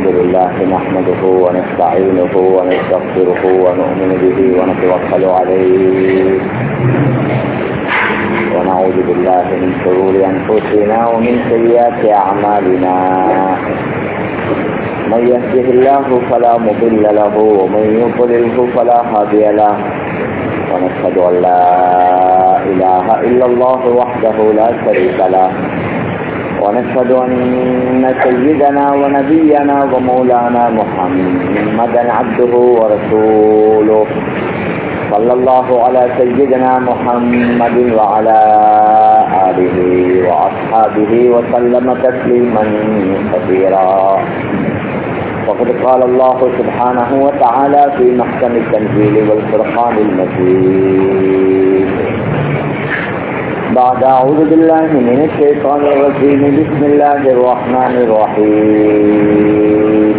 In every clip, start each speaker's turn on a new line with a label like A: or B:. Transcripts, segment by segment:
A: لله نحمده ونستعينه ونستغفره ونؤمن به ونتوكل عليه ونعوذ بالله من شرور أنفسنا ومن سيئات أعمالنا من يهده الله فلا مضل له ومن يضلله فلا هادي له ونشهد أن لا إله إلا الله وحده لا شريك له ونشهد أن سيدنا ونبينا ومولانا محمدا عبده ورسوله صلى الله على سيدنا محمد وعلى آله وأصحابه وسلم تسليما كثيرا وقد قال الله سبحانه وتعالى في محكم التنزيل والفرقان المجيد بعد أعوذ بالله من الشيطان الرجيم بسم الله الرحمن الرحيم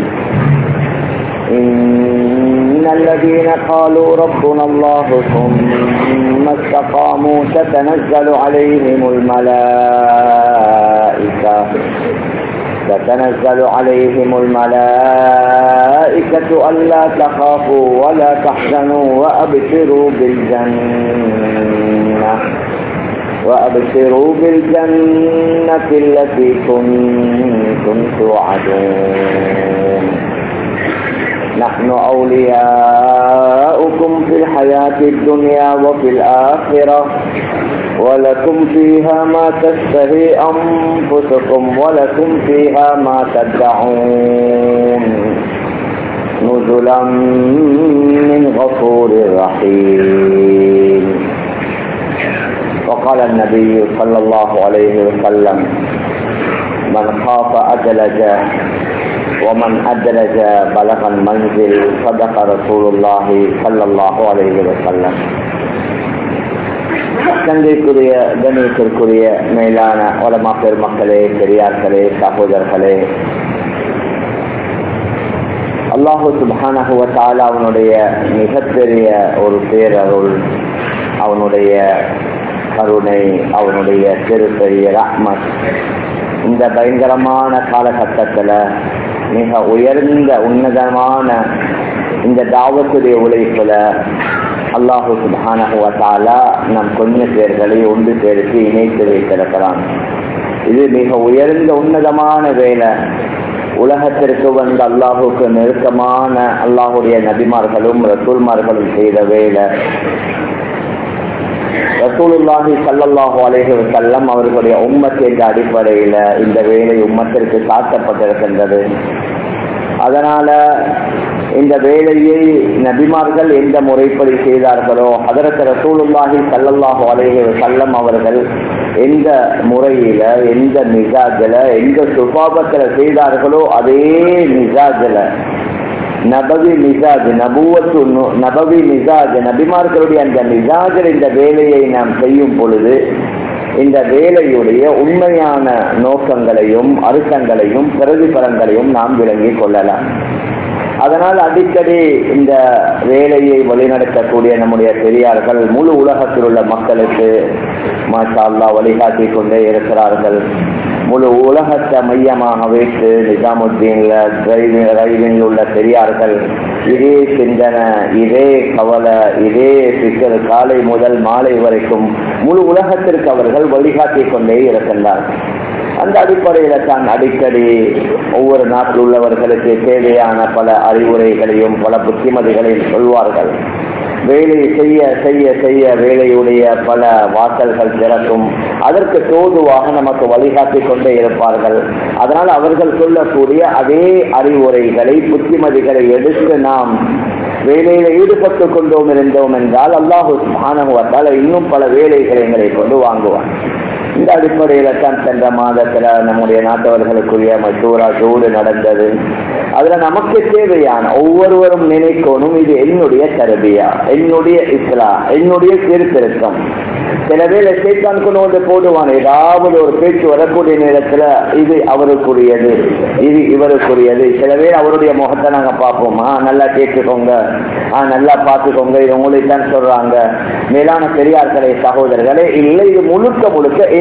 A: إن الذين قالوا ربنا الله ثم استقاموا تتنزل عليهم الملائكة تتنزل عليهم الملائكة ألا تخافوا ولا تحزنوا وأبشروا بالجنة وأبشروا بالجنة التي كنتم توعدون نحن أولياؤكم في الحياة الدنيا وفي الآخرة ولكم فيها ما تشتهي أنفسكم ولكم فيها ما تدعون نزلا من غفور رحيم وقال النبي صلى الله عليه وسلم من خاف أدلج ومن أدلج بلغ المنزل صدق رسول الله صلى الله عليه وسلم சங்கைக்குரிய கணேசருக்குரிய மேலான வளமா பெருமக்களே பெரியார்களே சகோதரர்களே அல்லாஹு சுபானகுவத்தால் அவனுடைய மிகப்பெரிய ஒரு பேரருள் அவனுடைய கருணை அவனுடைய பெரிய ரஹ்மத் இந்த பயங்கரமான காலகட்டத்தில் மிக உயர்ந்த உன்னதமான இந்த தாவத்துடைய உழைப்புல அல்லாஹு சுபானகுவத்தாலா நம் கொஞ்ச பேர்களை ஒன்று பேருக்கு இணைத்து வைத்திருக்கிறான் இது மிக உயர்ந்த உன்னதமான வேலை உலகத்திற்கு வந்த அல்லாஹுக்கு நெருக்கமான அல்லாஹுடைய நபிமார்களும் ரசூல்மார்களும் செய்த வேலை ரசூலுல்லாஹி சல்லல்லாஹு அலேஹி வசல்லம் அவர்களுடைய உம்மத் என்ற அடிப்படையில இந்த வேலை உம்மத்திற்கு சாத்தப்பட்டிருக்கின்றது அதனால இந்த வேலையை நபிமார்கள் எந்த முறைப்படி செய்தார்களோ அதற்கு ரசூலுல்லாஹி சல்லல்லாஹு அலேஹி வசல்லம் அவர்கள் எந்த முறையில எந்த மிசாஜில எந்த சுபாபத்துல செய்தார்களோ அதே மிசாஜில நபவி மிசாஜ் நபுவத்து நபவி மிசாஜ் நபிமார்களுடைய அந்த மிசாஜில் இந்த வேலையை நாம் செய்யும் பொழுது இந்த வேலையுடைய உண்மையான நோக்கங்களையும் அர்த்தங்களையும் பிரதிபலங்களையும் நாம் விளங்கிக் கொள்ளலாம் அதனால் அடிக்கடி இந்த வேலையை வழிநடத்தக்கூடிய நம்முடைய பெரியார்கள் முழு உலகத்தில் உள்ள மக்களுக்கு மாஷா அல்லா வழிகாட்டி கொண்டே இருக்கிறார்கள் முழு உலகத்தை மையமாக வைத்து நிஜாமுத்தீன்ல டிரைவிங் ரயிலில் உள்ள பெரியார்கள் இதே சிந்தனை இதே கவலை இதே பிக்கர் காலை முதல் மாலை வரைக்கும் முழு உலகத்திற்கு அவர்கள் வழிகாட்டி கொண்டே இருக்கின்றார் அந்த அடிப்படையில தான் அடிக்கடி ஒவ்வொரு நாட்டில் உள்ளவர்களுக்கு தேவையான பல அறிவுரைகளையும் பல புத்திமதிகளையும் சொல்வார்கள் வேலை செய்ய செய்ய செய்ய வேலையுடைய பல வாசல்கள் திறக்கும் அதற்கு தோதுவாக நமக்கு வழிகாட்டி கொண்டே இருப்பார்கள் அதனால் அவர்கள் சொல்லக்கூடிய அதே அறிவுரைகளை புத்திமதிகளை எடுத்து நாம் வேலையில ஈடுபட்டு கொண்டோம் இருந்தோம் என்றால் அல்லாஹு மாணவத்தால் இன்னும் பல வேலைகளை எங்களை கொண்டு வாங்குவான் இந்த அடிப்படையில தான் சென்ற மாதத்துல நம்முடைய நாட்டவர்களுக்குரிய மசூரா சூடு நடந்தது அதுல நமக்கு தேவையான ஒவ்வொருவரும் நினைக்கணும் இது என்னுடைய தரபியா என்னுடைய இஸ்லா என்னுடைய சீர்திருத்தம் சில வேளை சேத்தான் கொண்டு வந்து போடுவான் ஏதாவது ஒரு பேச்சு வரக்கூடிய நேரத்துல இது அவருக்குரியது இது இவருக்குரியது சில பேர் அவருடைய முகத்தை நாங்க பார்ப்போம் ஆ நல்லா கேட்டுக்கோங்க ஆ நல்லா பார்த்துக்கோங்க இது உங்களை தான் சொல்றாங்க மேலான பெரியார்களே சகோதரர்களே இல்லை இது முழுக்க முழுக்க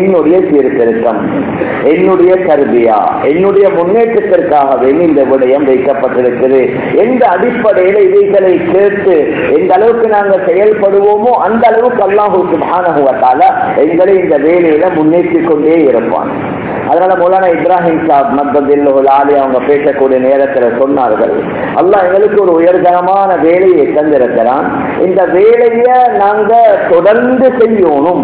A: என்னுடைய சீர்திருத்தம் என்னுடைய கருவியா என்னுடைய முன்னேற்றத்திற்காகவே இந்த விடயம் வைக்கப்பட்டிருக்கிறது எந்த அடிப்படையில் இவைகளை கேட்டு எந்த அளவுக்கு நாங்கள் செயல்படுவோமோ அந்த அளவுக்கு அல்லாஹு சுபானகுவத்தால எங்களை இந்த வேலையில முன்னேற்றி கொண்டே இருப்பான் அதனால மௌலானா இப்ராஹிம் சாப் மத்ததில் ஆலி அவங்க பேசக்கூடிய நேரத்துல சொன்னார்கள் அல்லாஹ் எங்களுக்கு ஒரு உயர்தரமான வேலையை தந்திருக்கிறான் இந்த வேலையை நாங்க தொடர்ந்து செய்யணும்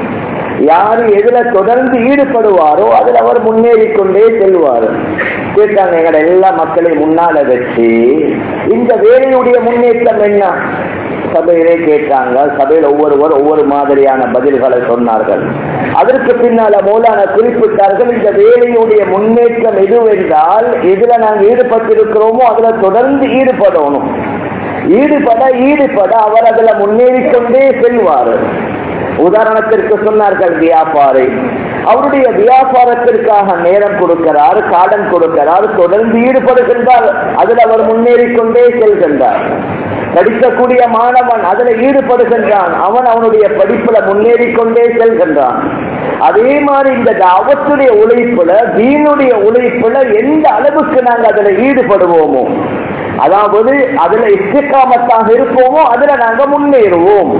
A: யாரு எதுல தொடர்ந்து ஈடுபடுவாரோ அதுல அவர் முன்னேறி கொண்டே செல்வார் கேட்டாங்க எங்களை எல்லா மக்களையும் முன்னால வச்சு இந்த வேலையுடைய முன்னேற்றம் என்ன சபையிலே கேட்டாங்க சபையில் ஒவ்வொருவர் ஒவ்வொரு மாதிரியான பதில்களை சொன்னார்கள் அதற்கு பின்னால மூலான குறிப்பிட்டார்கள் இந்த வேலையுடைய முன்னேற்றம் எதுவென்றால் எதுல நாங்கள் ஈடுபட்டிருக்கிறோமோ அதுல தொடர்ந்து ஈடுபடணும் ஈடுபட ஈடுபட அவர் அதுல முன்னேறி கொண்டே செல்வார் உதாரணத்திற்கு சொன்னார்கள் வியாபாரி அவருடைய வியாபாரத்திற்காக நேரம் கொடுக்கிறார் காடன் கொடுக்கிறார் தொடர்ந்து ஈடுபடுகின்றார் அதில் அவர் முன்னேறி கொண்டே செல்கின்றார் படிக்கக்கூடிய மாணவன் அதில் ஈடுபடுகின்றான் அவன் அவனுடைய படிப்புல முன்னேறி கொண்டே செல்கின்றான் அதே மாதிரி இந்த அவத்துடைய உழைப்புல தீனுடைய உழைப்புல எந்த அளவுக்கு நாங்கள் அதுல ஈடுபடுவோமோ அதாவது அதுல இஷ்டக்காமத்தாக இருப்போமோ அதுல நாங்க முன்னேறுவோம்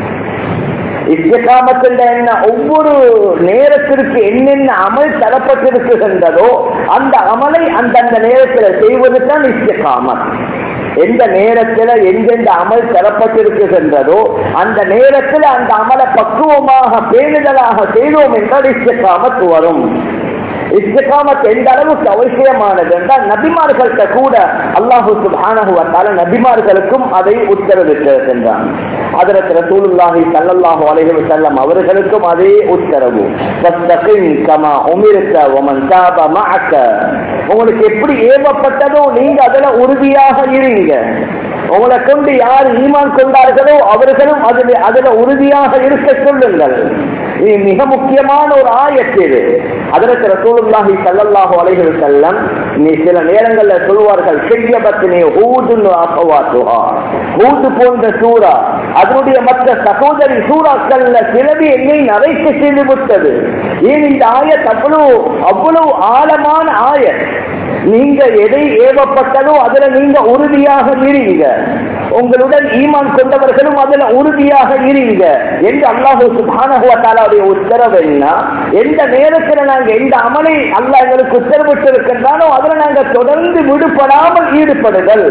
A: இஸ்திகாமத்தில் என்ன ஒவ்வொரு நேரத்திற்கு என்னென்ன அமல் தரப்பட்டிருக்கின்றதோ அந்த அமலை அந்தந்த நேரத்தில் செய்வது தான் இஸ்திகாமத் எந்த நேரத்தில் எந்தெந்த அமல் தரப்பட்டிருக்கின்றதோ அந்த நேரத்தில் அந்த அமலை பக்குவமாக பேணுதலாக செய்தோம் என்றால் இஸ்திகாமத் வரும் இஸ்திகாமத் எந்த அளவுக்கு அவசியமானது என்றால் நபிமார்கள்ட்ட கூட அல்லாஹு சுபானகுவத்தால நபிமார்களுக்கும் அதை உத்தரவிட்டிருக்கின்றான் அதற்கு ரசூலுல்லாஹி ஸல்லல்லாஹு அலைஹி வஸல்லம் அவர்களுக்கும் அதே உத்தரவு ஃபஸ்தகிம் கமா உமிர்த வமன் தாப மஅக உங்களுக்கு எப்படி ஏவப்பட்டதோ நீங்க அதுல உறுதியாக இருங்க உங்களை கொண்டு யார் ஈமான் கொண்டார்களோ அவர்களும் அதில் அதுல உறுதியாக இருக்க சொல்லுங்கள் இது மிக முக்கியமான ஒரு ஆயத்து இது அதற்கு ரசூலுல்லாஹி ஸல்லல்லாஹு அலைஹி வஸல்லம் நீ சில நேரங்கள்ல சொல்வார்கள் ஷையபத்னி ஹூதுன் அகவாத்துஹா ஹூது போன்ற சூரா அதனுடைய மற்ற சகோதரி சூறாக்கள்ல சிலது என்னை நரைக்க செய்து விட்டது ஏன் இந்த ஆயத் அவ்வளவு அவ்வளவு ஆழமான ஆயத் நீங்க எதை ஏவப்பட்டதோ அதுல நீங்க உறுதியாக இருங்க உங்களுடன் ஈமான் கொண்டவர்களும் அதுல உறுதியாக இருங்க என்று அல்லாஹு சுபானகுவத்தாலாவுடைய உத்தரவு என்ன எந்த நேரத்தில் நாங்க எந்த அமலை அல்லாஹ் எங்களுக்கு உத்தரவிட்டு இருக்கின்றானோ அதுல நாங்க தொடர்ந்து விடுபடாமல் ஈடுபடுதல்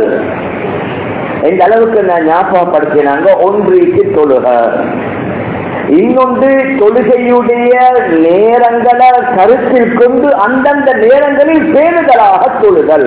A: எந்த அளவுக்கு நான் ஞாபகப்படுத்தினாங்க ஒன்றிக்கு தொழுக இன்னொன்று தொழுகையுடைய நேரங்களை கருத்தில் கொண்டு அந்தந்த நேரங்களில் பேணுதலாக தொழுதல்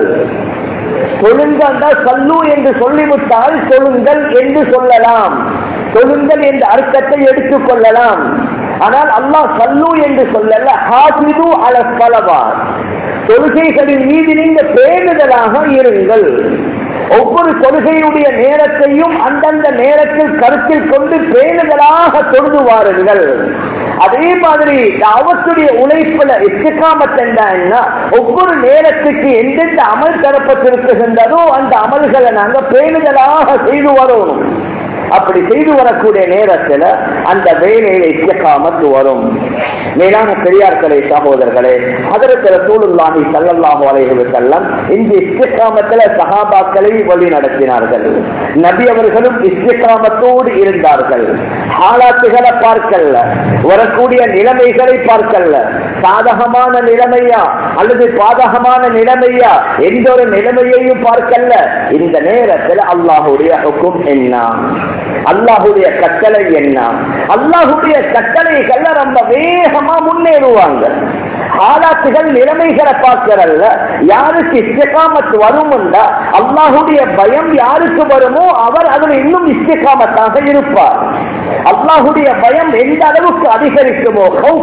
A: தொழுங்கள் சல்லு என்று சொல்லிவிட்டால் தொழுங்கள் என்று சொல்லலாம் தொழுங்கள் என்ற அர்த்தத்தை எடுத்துக் கொள்ளலாம் ஆனால் அல்லாஹ் சல்லு என்று சொல்லல ஹாசிது அல பலவார் தொழுகைகளின் மீது நீங்க பேணுதலாக இருங்கள் ஒவ்வொரு தொழுகையுடைய நேரத்தையும் அந்தந்த நேரத்தில் கருத்தில் கொண்டு பேணுதலாக தொழுது வாருங்கள் அதே மாதிரி அவத்துடைய உழைப்புல இஸ்திகாமத் என்ன ஒவ்வொரு நேரத்துக்கு எந்தெந்த அமல் தரப்பட்டிருக்கின்றதோ அந்த அமல்களை நாங்க பேணுதலாக செய்து வரணும் அப்படி செய்து வரக்கூடிய நேரத்துல அந்த வேலையில இச்சக்காமத்து வரும் மேலான பெரியார்களே சகோதரர்களே அதற்கு சூழல்லாகி சல்லல்லாஹு அலைஹி செல்லம் இந்த இஸ்திகாமத்துல சஹாபாக்களை வழி நடத்தினார்கள் நபி அவர்களும் இஸ்திகாமத்தோடு இருந்தார்கள் ஆளாத்துகளை பார்க்கல வரக்கூடிய நிலைமைகளை பார்க்கல சாதகமான நிலைமையா அல்லது பாதகமான நிலைமையா எந்த ஒரு நிலைமையையும் பார்க்கல இந்த நேரத்தில் அல்லாஹுடைய ஹுக்கும் என்ன அல்லாஹுடைய கட்டளை என்ன அல்லாஹுடைய கட்டளைகள் ரொம்ப வேகமா முன்னேறுவாங்க ஆலாத்துகள் நிலைமைகளை பார்க்கிறல்ல யாருக்கு இஸ்திகாமத் வரும்டா அல்லாஹுடைய பயம் யாருக்கு வருமோ அவர் அதில் இன்னும் இஸ்திகாமத்தாக இருப்பார் அல்லாஹுடைய பயம் எந்த அளவுக்கு அதிகரிக்குமோ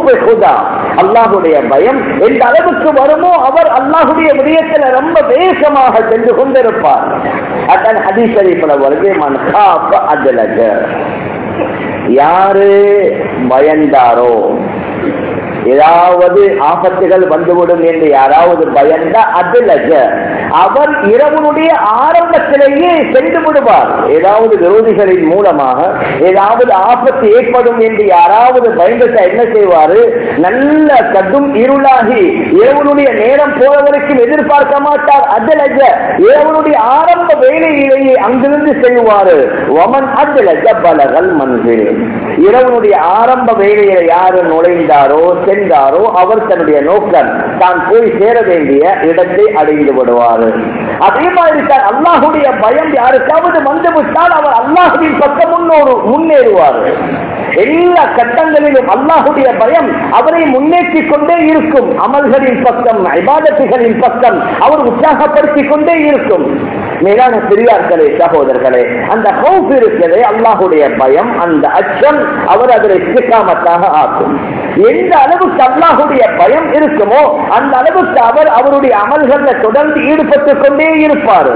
A: அல்லாஹுடைய பயம் எந்த அளவுக்கு வருமோ அவர் அல்லாஹுடைய விடயத்தில் ரொம்ப வேகமாக சென்று கொண்டிருப்பார் அதான் ஹதீசரிப்பட வருகை மன் அதுலக யாரு பயந்தாரோ ஏதாவது ஆபத்துகள் வந்துவிடும் என்று யாராவது பயந்தா அதுலக அவர் இரவனுடைய ஆரம்பத்திலேயே சென்று விடுவார் ஏதாவது விரோதிகளின் மூலமாக ஏதாவது ஆபத்து ஏற்படும் என்று யாராவது பயந்துட்டா என்ன செய்வாரு நல்ல கடும் இருளாகி இரவனுடைய நேரம் போற வரைக்கும் எதிர்பார்க்க மாட்டார் அதலஜ இரவனுடைய ஆரம்ப வேலையிலேயே அங்கிருந்து செய்வாரு ஒமன் அதலஜ பலகல் மன்றில் இரவனுடைய ஆரம்ப வேலையில யாரு நுழைந்தாரோ சென்றாரோ அவர் தன்னுடைய நோக்கம் தான் போய் சேர வேண்டிய இடத்தை அடைந்து விடுவார் அதே மாதிரி தான் அல்லாஹுடைய பயம் யாருக்காவது வந்துவிட்டால் அவர் அல்லாஹுவின் பக்கம் முன்னோரு முன்னேறுவார் எல்லா கட்டங்களிலும் அல்லாஹுடைய பயம் அவரை முன்னேற்றி கொண்டே இருக்கும் அமல்களின் பக்கம் இபாதத்துகளின் பக்கம் அவர் உற்சாகப்படுத்திக் கொண்டே இருக்கும் மேலான பெரியார்களே சகோதரர்களே அந்த ஹவுப் இருக்கிறதே அல்லாஹுடைய பயம் அந்த அச்சம் அவர் அதில் சிக்காமத்தாக ஆக்கும் எந்த அளவுக்கு அல்லாஹுடைய பயம் இருக்குமோ அந்த அளவுக்கு அவர் அவருடைய அமல்கள்ல தொடர்ந்து ஈடுபட்டுக் கொண்டே இருப்பார்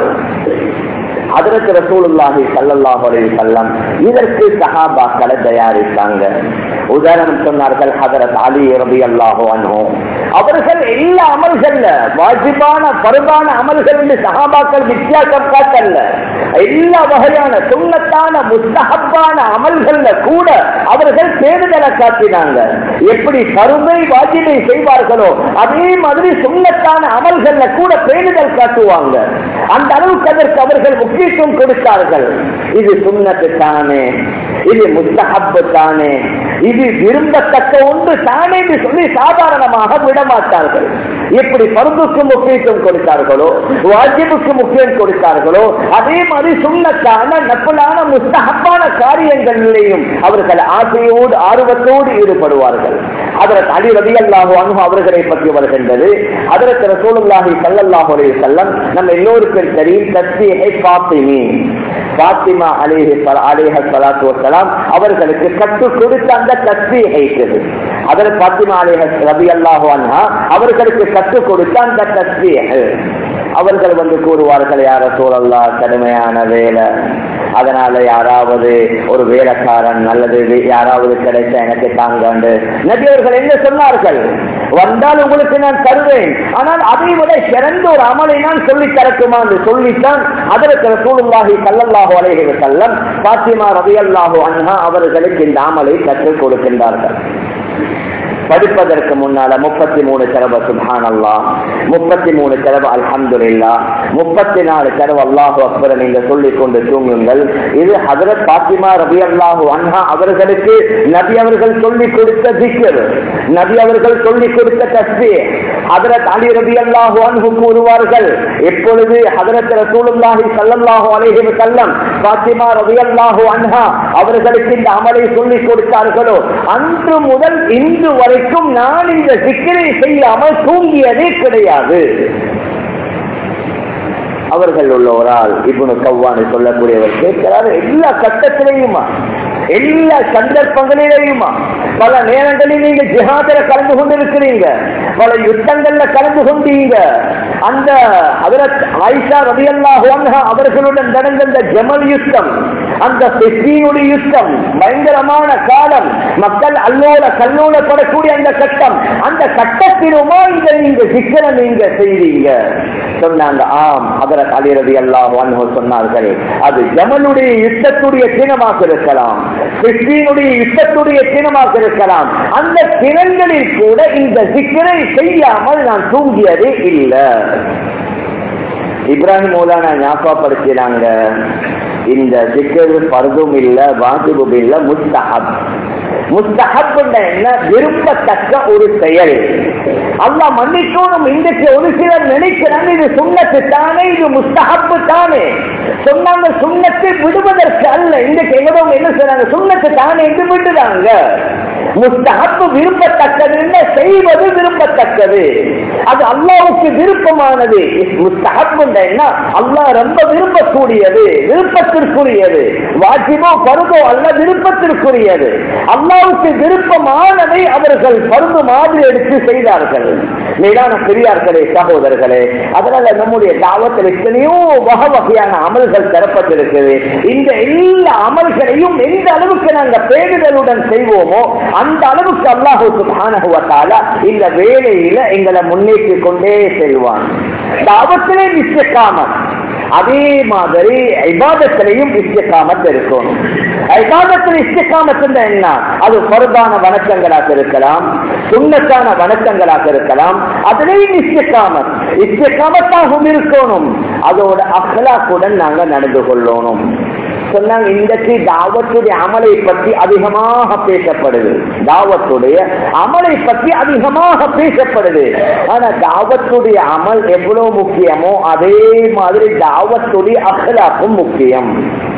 A: அதற்கு ரசூலுல்லாஹி ஸல்லல்லாஹு அலைஹி வஸல்லம் இதற்கு சஹாபாக்களை தயாரித்தாங்க உதாரணம் சொன்னார்கள் ஹதரத் அலி ரலியல்லாஹு அன்ஹு அவர்கள் எல்லா அமல்கள்ல வாஜிபான பருவான அமல்கள் என்று சஹாபாக்கள் வித்தியாசம் காட்டல்ல எல்லா வகையான சுண்ணத்தான முஸ்தஹப்பான அமல்கள்ல கூட அவர்கள் தேடுதலை காட்டினாங்க எப்படி கருமை வாஜிபை செய்வார்களோ அதே மாதிரி சுண்ணத்தான அமல்கள்ல கூட பேணுதல் காட்டுவாங்க அந்த அளவுக்கு அதற்கு அவர்கள் முக்கியத்துவம் கொடுத்தார்கள் இது சுண்ணத்து தானே இது முஸ்தஹப்பு தானே இது விரும்பத்தக்க ஒன்று தானே என்று சொல்லி சாதாரணமாக விடமாட்டார்கள் எப்படி பருந்துக்கு முக்கியத்துவம் கொடுத்தார்களோ வாஜிபுக்கு முக்கியம் கொடுத்தார்களோ அதே மாதிரி சுண்ணத்தான நப்பலான முஸ்தஹப்பான காரியங்களிலேயும் அவர்கள் ஆசையோடு ஆர்வத்தோடு ஈடுபடுவார்கள் அதற்கு அலி ரவி அல்லாஹு அனுகு அவர்களை பற்றி வருகின்றது அதற்கு ரசூலுல்லாஹி ஸல்லல்லாஹு அலைஹி வஸல்லம் நம்ம எல்லோருக்கும் தெரியும் தஸ்பீஹை ஃபாத்திமி பாத்திமா அலேஹி அலேஹ சலாத்து வசலாம் அவர்களுக்கு கற்றுக் கொடுத்த அந்த தஸ்பீஹை அதற்கு பாத்திமா அலேஹ ரபி அல்லாஹு அன்ஹா அவர்களுக்கு கற்றுக் கொடுத்த அந்த தஸ்பீஹ் அவர்கள் வந்து கூறுவார்கள் யார சூழல்லா கடுமையான வேலை அதனால யாராவது ஒரு வேலைக்காரன் நல்லது யாராவது கிடைச்ச எனக்கு தாங்காண்டு நபி அவர்கள் என்ன சொன்னார்கள் வந்தால் உங்களுக்கு நான் தருவேன் ஆனால் அதை விட சிறந்த ஒரு அமலை நான் சொல்லி தரக்குமா என்று சொல்லித்தான் அதற்கு ரசூலுல்லாஹி ஸல்லல்லாஹு அலைஹி வஸல்லம் பாத்திமா ரலியல்லாஹு அன்ஹா அவர்களுக்கு இந்த அமலை கற்றுக் கொடுக்கின்றார்கள் படிப்பதற்கு முன்னால முப்பத்தி மூணு தடவை சுபான் அல்லா முப்பத்தி மூணு தடவை அல்ஹம்துல்லா முப்பத்தி நாலு தடவை அல்லாஹு அக்பர் நீங்க சொல்லிக் கொண்டு தூங்குங்கள் இது ஹதரத் பாத்திமா ரபி அல்லாஹு அன்ஹா அவர்களுக்கு நபி அவர்கள் சொல்லிக் கொடுத்த திக்கர் நபி அவர்கள் சொல்லிக் கொடுத்த தஸ்பி ஹதரத் அலி ரபி அல்லாஹு அன்ஹு கூறுவார்கள் எப்பொழுது ஹதரத் ரசூலுல்லாஹி ஸல்லல்லாஹு அலைஹி வஸல்லம் பாத்திமா ரபி அல்லாஹு அன்ஹா அவர்களுக்கு இந்த அமலை சொல்லிக் கொடுத்தார்களோ அன்று முதல் இன்று வரை வரைக்கும் நான் இந்த சிக்கரை செய்யாமல் தூங்கியதே கிடையாது அவர்கள் உள்ள ஒரு ஆள் இப்னு கவ்வானை சொல்லக்கூடியவர் கேட்கிறார் எல்லா கட்டத்திலேயுமா எல்லா சந்தர்ப்பங்களிலேயுமா பல நேரங்களில் நீங்க ஜிஹாதில கலந்து கொண்டிருக்கிறீங்க பல யுத்தங்கள்ல கலந்து கொண்டீங்க அந்த ஹதரத் ஆயிஷா ரபியல்லாஹு அன்ஹா அவர்களுடன் நடந்த அந்த ஜமல் யுத்தம் அந்த பெஸ்ரீனுடைய யுத்தம் பயங்கரமான காலம் மக்கள் அல்லோல கல்லோலப்படக்கூடிய அந்த கட்டம் அந்த கட்டத்திலுமா இந்த நீங்க சிக்கலை நீங்க செய்வீங்க சொன்னாங்க ஆம் ஹதரத் அலி ரவி அல்லாஹ் அன்ஹு சொன்னார்கள் அது ஜமலுடைய யுத்தத்துடைய சின்னமாக இருக்கலாம் கிறிஸ்தீனுடைய யுத்தத்துடைய சின்னமாக இருக்கலாம் அந்த தினங்களில் கூட இந்த சிக்கரை செய்யாமல் நான் தூங்கியதே இல்லை இப்ராஹிம் மௌலானா ஞாபகப்படுத்தினாங்க இந்த சிக்கர் பருதும் இல்ல வாஜிபும் இல்ல முஸ்தஹப் முஸ்தஹப் என்ன விரும்பத்தக்க ஒரு செயல் அல்லாஹ் மன்னிக்கணும் இன்றைக்கு ஒரு சிலர் நினைக்கிறாங்க இது சுண்ணத்து தானே இது முஸ்தஹப்பு தானே சொன்னாங்க சுண்ணத்தை விடுவதற்கு அல்ல இன்றைக்கு எங்கதவங்க என்ன செய்றாங்க சுண்ணத்து தானே என்று விடுறாங்க முஸ்தஹப்பு விரும்பத்தக்கது என்ன செய்வது விரும்பத்தக்கது அது அல்லாவுக்கு விருப்பமானது முஸ்தஹப் என்ன அல்லாஹ் ரொம்ப விரும்பக்கூடியது விருப்பத்திற்குரியது வாஜிபோ பருதோ அல்ல விருப்பத்திற்குரியது அல்லாவுக்கு விருப்பமானதை அவர்கள் பருது மாதிரி எடுத்து செய்தார்கள் மேலான பெரியார்களே சகோதரர்களே அதனால நம்முடைய தாவத்தில் எத்தனையோ வகை வகையான அமல்கள் தரப்பட்டிருக்குது இந்த எல்லா அமல்களையும் எந்த அளவுக்கு நாங்கள் பேடுதலுடன் செய்வோமோ அந்த அளவுக்கு அல்லாஹு சுபானகுவத்தால இந்த வேலையில எங்களை முன்னேற்றி கொண்டே செல்வான் தாவத்திலே இஸ்திகாமத் அதே மாதிரி ஐபாதத்திலையும் இஸ்திகாமத் இருக்கணும் ஐபாதத்தில் இஸ்திகாமத் என்ன அது பொருதான வணக்கங்களாக இருக்கலாம் சுண்ணத்தான வணக்கங்களாக இருக்கலாம் அதிலேயும் இஸ்திகாமத் இஸ்திகாமத்தாகவும் இருக்கணும் அதோட அஹ்லாக்குடன் நாங்க நடந்து கொள்ளணும் சொன்னாங்க இன்றைக்கு தாவத்துடைய அமலை பற்றி அதிகமாக பேசப்படுது தாவத்துடைய அமலை பற்றி அதிகமாக பேசப்படுது ஆனா தாவத்துடைய அமல் எவ்வளவு முக்கியமோ அதே மாதிரி தாவத்துடைய அகலாக்கும் முக்கியம்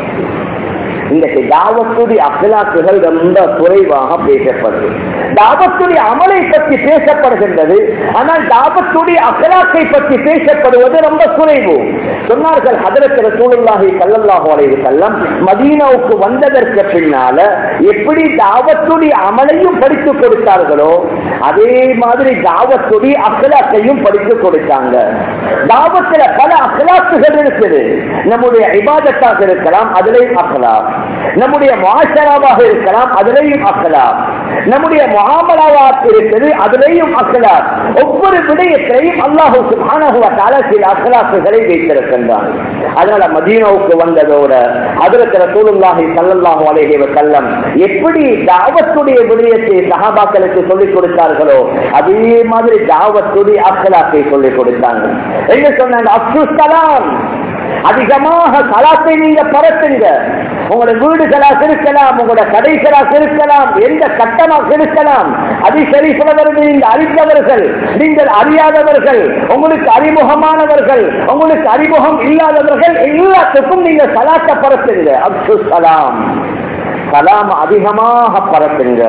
A: இன்றைக்கு தாவத்துடைய அகலாக்குகள் ரொம்ப குறைவாக பேசப்படுது தாவத்துடைய அமலை பற்றி பேசப்படுகின்றது ஆனால் தாவத்துடைய அகலாக்கை பற்றி பேசப்படுவது ரொம்ப குறைவு சொன்னார்கள் ஹதரத் ரசூலுல்லாஹி ஸல்லல்லாஹு அலைஹி வஸல்லம் மதீனாவுக்கு வந்ததற்கு பின்னால எப்படி தாவத்துடைய அமலையும் படித்து கொடுத்தார்களோ அதே மாதிரி தாவத்துடைய அகலாக்கையும் படித்து கொடுத்தாங்க தாவத்துல பல அகலாக்குகள் இருக்குது நம்முடைய இபாதத்தாக இருக்கலாம் அதிலேயும் அகலாக் நம்முடைய மாஷராவாக இருக்கலாம் அதிலேயும் அகலாக் நம்முடைய முகாமலாவாக இருக்குது அதிலேயும் அகலாக் ஒவ்வொரு விடயத்திலையும் அல்லாஹு சுப்ஹானஹு வ தஆலா சில அகலாக்குகளை வைத்திருக்கின்றான் அதனால மதீனாவுக்கு வந்ததோட ஹஜரத் ரசூலுல்லாஹி ஸல்லல்லாஹு அலைஹி வஸல்லம் எப்படி தாவத்துடைய விடயத்தை சஹாபாக்களுக்கு சொல்லிக் கொடுத்தார்களோ அதே மாதிரி தாவத்துடைய அகலாக்கை சொல்லிக் கொடுத்தாங்க என்ன சொன்னாங்க அப்துல் கலாம் அதிகமாக கலாத்தை நீங்க பரத்துங்க உங்களோட வீடுகளாக இருக்கலாம் உங்களோட கடைகளாக இருக்கலாம் எந்த கட்டமாக இருக்கலாம் அதிசரிப்புல வருது நீங்க அறிந்தவர்கள் நீங்கள் அறியாதவர்கள் உங்களுக்கு அறிமுகமானவர்கள் உங்களுக்கு அறிமுகம் இல்லாதவர்கள் எல்லாத்துக்கும் நீங்க கலாத்தை பரத்துங்க அப்துல் கலாம் கலாம் அதிகமாக பரத்துங்க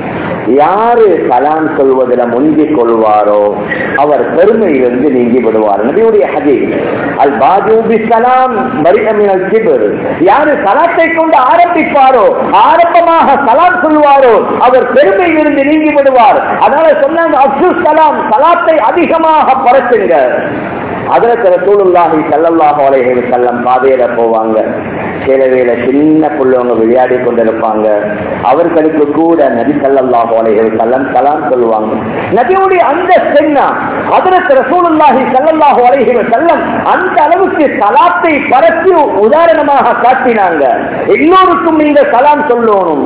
A: யாரு கலாம் சொல்வதில் முந்திக் கொள்வாரோ அவர் பெருமையிலிருந்து நீங்கி விடுவார் நபியுடைய ஹதீஸ் அல் பாஜூபி கலாம் பரிகமினல் கிபர் யாரு கலாத்தை கொண்டு ஆரம்பிப்பாரோ ஆரம்பமாக கலாம் சொல்வாரோ அவர் பெருமையிலிருந்து நீங்கி விடுவார் அதனால சொன்னாங்க அப்துல் கலாம் கலாத்தை அதிகமாக பரத்துங்க அதற்கு ரசூலுல்லாஹி ஸல்லல்லாஹு அலைஹி வஸல்லம் பாதையில போவாங்க சில வேளை சின்ன பிள்ளைங்க விளையாடி கொண்டிருப்பாங்க அவர்களுக்கு கூட நபி ஸல்லல்லாஹு அலைஹி வஸல்லம் கலாம் சொல்லுவாங்க நபியுடைய அந்த சென்னா அதற்கு ரசூலுல்லாஹி ஸல்லல்லாஹு அலைஹி வஸல்லம் அந்த அளவுக்கு சலாத்தை பரப்பி உதாரணமாக காட்டினாங்க எல்லோருக்கும் நீங்க சலாம் சொல்லணும்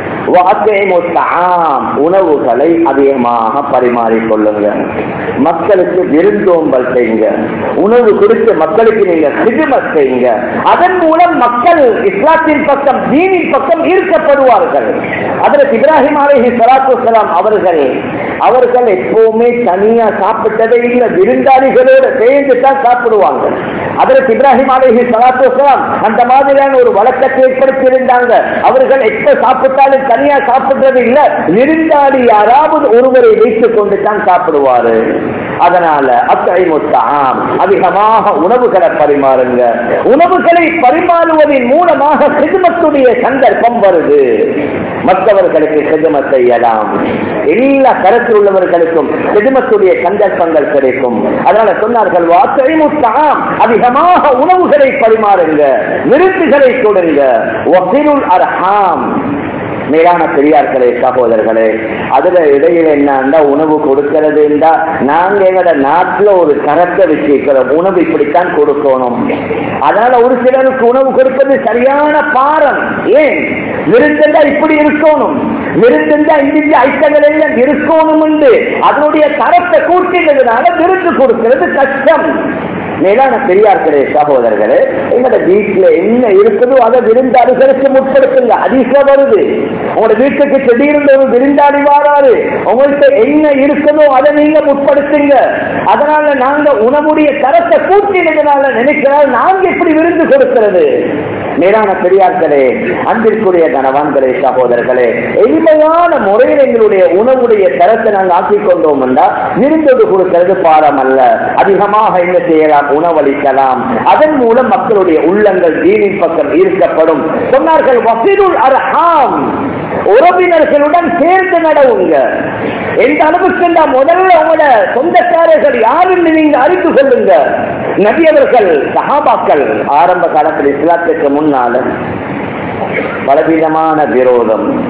A: உணவுகளை அதிகமாக பரிமாறிக் கொள்ளுங்க மக்களுக்கு விருந்தோம்பல் செய்யுங்க உணவு கொடுத்து மக்களுக்கு நீங்க சிறுமத் செய்யுங்க அதன் மூலம் மக்கள் இஸ்லாத்தின் பக்கம் தீனின் பக்கம் ஈர்க்கப்படுவார்கள் அதற்கு இப்ராஹிம் அலஹி சலாத்து சலாம் அவர்கள் அவர்கள் எப்பவுமே தனியா சாப்பிட்டதே இல்லை விருந்தாளிகளோடு சேர்ந்து தான் சாப்பிடுவாங்க அதற்கு இப்ராஹிம் அலஹி சலாத்து சலாம் அந்த மாதிரியான ஒரு வழக்கத்தை ஏற்படுத்தி இருந்தாங்க அவர்கள் எப்ப சாப்பிட்டாலும் தனியா சாப்பிடுறது இல்ல விருந்தாளி யாராவது ஒருவரை வைத்துக் கொண்டு தான் சாப்பிடுவாரு அதனால அத்தைமுத்தாம் அதிகமாக உணவுகளை பரிமாறுங்க உணவுகளை பரிமாறுவதன் மூலமாக சிதுமத்துடைய சந்தர்ப்பம் வருது மற்றவர்களுக்கு சிதுமத் செய்யலாம் எல்லா கருத்தில் உள்ளவர்களுக்கும் சிதுமத்துடைய சந்தர்ப்பங்கள் கிடைக்கும் அதனால சொன்னார்கள் வாத்தைமுத்தாம் அதிகமாக உணவுகளை பரிமாறுங்க விருந்துகளை கொடுங்க ஒசிருள் அர்ஹாம் மேலான பெரியார்களே சகோதரர்களே அதுல இடையில என்னன்னா உணவு கொடுக்கிறது இருந்தா நாங்க எங்கட நாட்டுல ஒரு கரத்தை வச்சிருக்கிறோம் உணவு இப்படித்தான் கொடுக்கணும் அதனால ஒரு சிலருக்கு உணவு கொடுப்பது சரியான பாரம் ஏன் விருந்தா இப்படி இருக்கணும் விருந்தா இந்த ஐட்டங்கள் எல்லாம் இருக்கணும் என்று அதனுடைய தரத்தை கூட்டினதுனால விருந்து கொடுக்கிறது கஷ்டம் மேலான பெரியார்களே சகோதரர்களே எங்களோட வீட்டுல என்ன இருக்குதோ அதை விருந்தாளிகளுக்கு முற்படுத்துங்க அதிக வருது உங்களோட வீட்டுக்கு திடீர்னு ஒரு விருந்தாளி வாராரு உங்கள்கிட்ட என்ன இருக்குதோ அதை நீங்க முற்படுத்துங்க அதனால நாங்க உணவுடைய தரத்தை கூட்டினதுனால நினைக்கிறால் நாங்க எப்படி விருந்து கொடுக்கிறது மேலான பெரியார்களே அன்பிற்குரிய கணவான்களே சகோதரர்களே எளிமையான முறையில் எங்களுடைய உணவுடைய தரத்தை நாங்கள் ஆக்கிக் கொண்டோம் என்றால் விருந்தோடு கொடுக்கிறது பாரம் அல்ல அதிகமாக என்ன செய்யலாம் உணவளிக்கலாம் அதன் மூலம் மக்களுடைய உள்ளங்கள் தீனின் பக்கம் ஈர்க்கப்படும் சொன்னார்கள் வசீருள் அர்ஹாம் உறவினர்களுடன் சேர்ந்து நடவுங்க எந்த அளவுக்கு முதல்ல உங்களோட சொந்தக்காரர்கள் யாருன்னு நீங்க அறிந்து கொள்ளுங்க நபியவர்கள் சஹாபாக்கள் ஆரம்ப காலத்தில் இஸ்லாத்துக்கு முன்னால பலவிதமான விரோதம்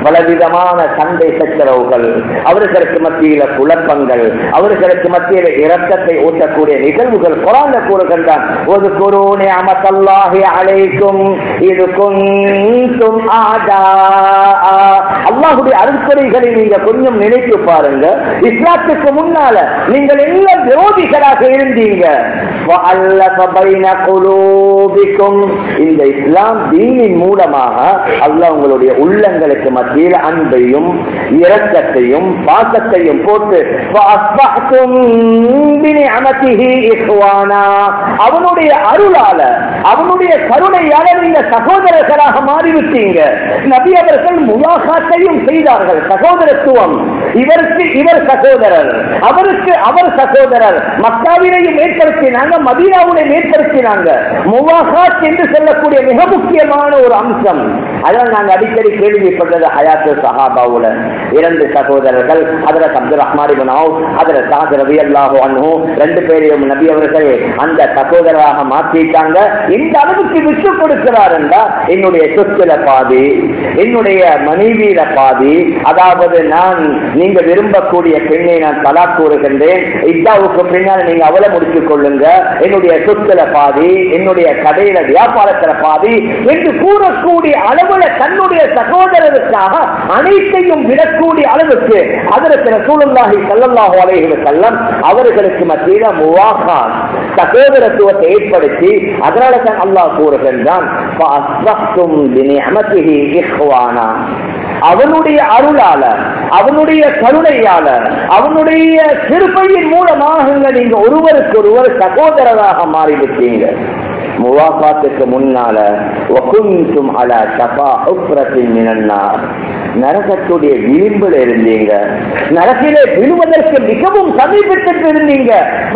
A: பலவிதமான சண்டை சச்சரவுகள் அவர்களுக்கு மத்தியில குழப்பங்கள் அவர்களுக்கு மத்தியில இரத்தத்தை ஊட்டக்கூடிய நிகழ்வுகள் குரான் கூறுகின்றான் ஒரு குருனே அமத்தல்லாஹி அழைக்கும் இது கொஞ்சம் ஆதா அல்லாஹுடைய அருட்கொடைகளை நீங்க கொஞ்சம் நினைத்து பாருங்க இஸ்லாத்துக்கு முன்னால நீங்கள் எல்லாம் விரோதிகளாக இருந்தீங்க இந்த இஸ்லாம் தீனின் மூலமாக அல்லாஹ் உங்களுடைய உள்ளங்களுக்கு மத்தியில் அன்பையும் இரக்கத்தையும் பாசத்தையும் போட்டு அவனுடைய அருளால அவனுடைய கருணையால நீங்க சகோதரர்களாக மாறிவிட்டீங்க நபி அவர்கள் முலாகாத்தையும் செய்தார்கள் சகோதரத்துவம் இவருக்கு இவர் சகோதரர் அவருக்கு அவர் சகோதரர் மக்காவிலையும் ஏற்படுத்தினாங்க மதீனாவுடைய ஏற்படுத்தினாங்க முவாகாத் என்று சொல்லக்கூடிய மிக முக்கியமான ஒரு அம்சம் அதான் நாங்க அடிக்கடி கேள்விப்பட்டது ஹயாத்து சஹாபாவுல இரண்டு சகோதரர்கள் அதுல அப்துல் ரஹ்மான் அதுல சாத் ரவி அல்லாஹு அன்ஹு ரெண்டு பேரையும் நபி அவர்கள் அந்த சகோதரராக மாற்றிட்டாங்க இந்த அளவுக்கு விட்டு கொடுக்கிறார் என்றா என்னுடைய சொத்துல பாதி என்னுடைய மனைவியில பாதி அதாவது நான் நீங்க விரும்பக்கூடிய பெண்ணை நான் தலா கூறுகின்றேன் இத்தாவுக்கு பின்னால் நீங்க அவளை முடித்துக் கொள்ளுங்க என்னுடைய சொத்துல பாதி என்னுடைய கடையில வியாபாரத்துல பாதி என்று கூறக்கூடிய அளவுல தன்னுடைய சகோதரருக்காக அனைத்தையும் விடக்கூடிய அளவுக்கு அதற்கு சூழலாகி செல்லல்லாஹு அலைஹி செல்லம் அவர்களுக்கு மத்தியில முவாகான் சகோதரத்துவத்தை ஏற்படுத்தி அதனால தான் அல்லாஹ் கூறுகின்றான் அவனுடைய அருளால அவனுடைய கருணையால அவனுடைய திருப்பையின் மூலமாக நீங்க ஒருவருக்கு ஒருவர் சகோதரராக மாறிவிட்டீங்க முவாபாத்துக்கு முன்னால வகுந்தும் அல சபா உப்ரத்தின் மினன்னார் நரகத்துடைய விளிம்பில் இருந்தீங்க நரகிலே விழுவதற்கு மிகவும் சமீபத்தில் இருந்தீங்க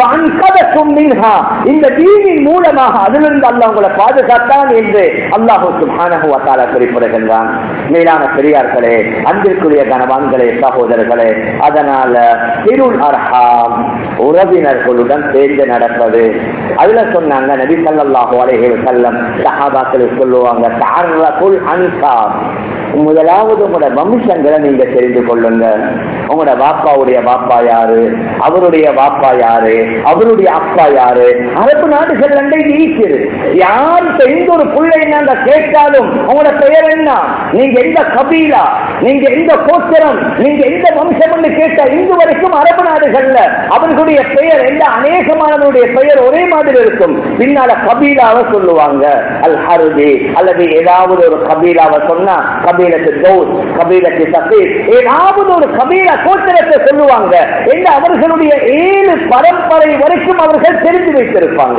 A: இந்த தீனின் மூலமாக அதிலிருந்து அல்லாஹ் உங்களை பாதுகாத்தான் என்று அல்லாஹு சுப்ஹானஹு வ தஆலா குறிப்பிடுகின்றான் மேலான பெரியார்களே அன்பிற்குரிய கனவான்களே சகோதரர்களே அதனால திருள் அர்ஹாம் உறவினர்களுடன் சேர்ந்து நடப்பது அதுல சொன்னாங்க நபி ஸல்லல்லாஹு அலைஹி வஸல்லம் சஹாபாக்கள் சொல்லுவாங்க தஅர்ரகுல் அன்சார் முதலாவது உங்களோட வம்சங்களை நீங்க தெரிந்து கொள்ளுங்க உங்களோட பாப்பாவுடைய பாப்பா யாரு அவருடைய பாப்பா யாரு அவருடைய அப்பா யாரு அரபு நாடுகள் அண்டை ஈக்குது யார் எந்த ஒரு பிள்ளை நாங்க கேட்டாலும் உங்களோட பெயர் என்ன நீங்க எந்த கபீலா நீங்க எந்த கோத்திரம் நீங்க எந்த வம்சம் கேட்டா இங்கு வரைக்கும் அரபு நாடுகள்ல அவர்களுடைய பெயர் எந்த அநேகமானவருடைய பெயர் ஒரே மாதிரி இருக்கும் பின்னால கபீலாவை சொல்லுவாங்க அல் ஹருதி அல்லது ஏதாவது ஒரு கபீலாவை சொன்னா கபீலத்து தௌஸ் கபீலத்து சஃபீர் ஏதாவது ஒரு கபீலா கோத்திரத்தை சொல்லுவாங்க என்று அவர்களுடைய ஏழு பரம்பரை வரைக்கும் அவர்கள் தெரிந்து வைத்திருப்பாங்க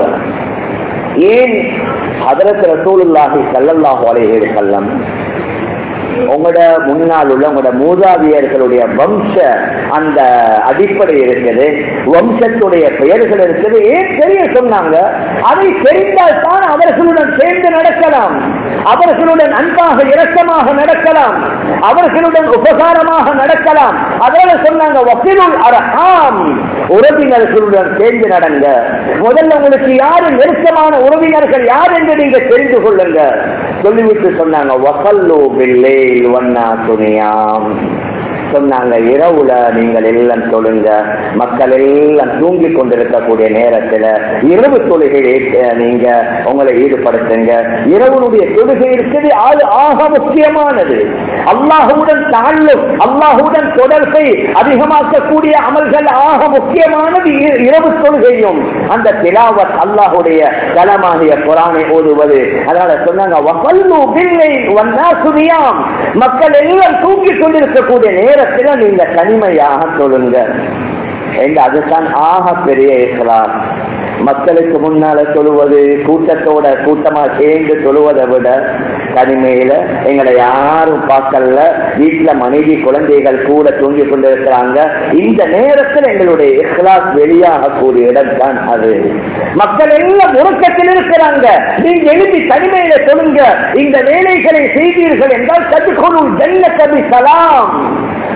A: ஏன் அதற்கு ரசூலுல்லாஹி ஸல்லல்லாஹு அலைஹி வஸல்லம் உங்களோட முன்னால் உள்ள உங்களோட மூதாதியர்களுடைய வம்ச அந்த அடிப்படை இருக்குது வம்சத்துடைய பெயர்கள் இருக்குது ஏன் தெரிய சொன்னாங்க அதை தெரிந்தால் தான் அவர்களுடன் சேர்ந்து நடக்கலாம் அவர்களுடன் அன்பாக இரக்கமாக நடக்கலாம் அவர்களுடன் உபகாரமாக நடக்கலாம் அதனால சொன்னாங்க வசீலுல் அரஹாம் உறவினர்களுடன் சேர்ந்து நடங்க முதல்ல உங்களுக்கு யாரு நெருக்கமான உறவினர்கள் யார் என்று நீங்க தெரிந்து கொள்ளுங்க சொல்லிவிட்டு சொன்னாங்க வசல்லோ பில்லே வண்ணா துணியாம் சொன்னாங்க இரவுல நீங்கள் எல்லாம் தொழுங்க மக்கள் எல்லாம் தூங்கி கொண்டிருக்கக்கூடிய நேரத்துல இரவு தொழுகை நீங்க உங்களை ஈடுபடுத்துங்க இரவுனுடைய தொழுகை இருக்குது அது ஆக முக்கியமானது அல்லாஹுடன் தாழ்வு அல்லாஹுடன் தொடர்பை அதிகமாக்கக்கூடிய அமல்கள் ஆக முக்கியமானது இரவு தொழுகையும் அந்த திலாவத் அல்லாஹுடைய தலமாகிய குரானை ஓதுவது அதனால சொன்னாங்க வசல்லு பில்லை வந்தா சுனியாம் மக்கள் எல்லாம் தூங்கி கொண்டிருக்கக்கூடிய நேரத்தில் நீங்க தனிமையாக தொழுங்க அதுதான் ஆக பெரிய இஸ்லாம் மக்களுக்கு முன்னால தொழுவது கூட்டத்தோட கூட்டமா சேர்ந்து தொழுவதை விட தனிமையில எங்களை யாரும் பார்க்கல வீட்டுல மனைவி குழந்தைகள் கூட தூங்கி கொண்டிருக்கிறாங்க இந்த நேரத்தில் எங்களுடைய இஸ்லாஸ் வெளியாகக்கூடிய இடம் தான் அது மக்கள் எல்லாம் உறக்கத்தில் இருக்கிறாங்க நீங்க எழுதி தனிமையில சொல்லுங்க இந்த வேலைகளை செய்தீர்கள் என்றால் கற்றுக்கொள்ளும் ஜன்ன கபி சலாம்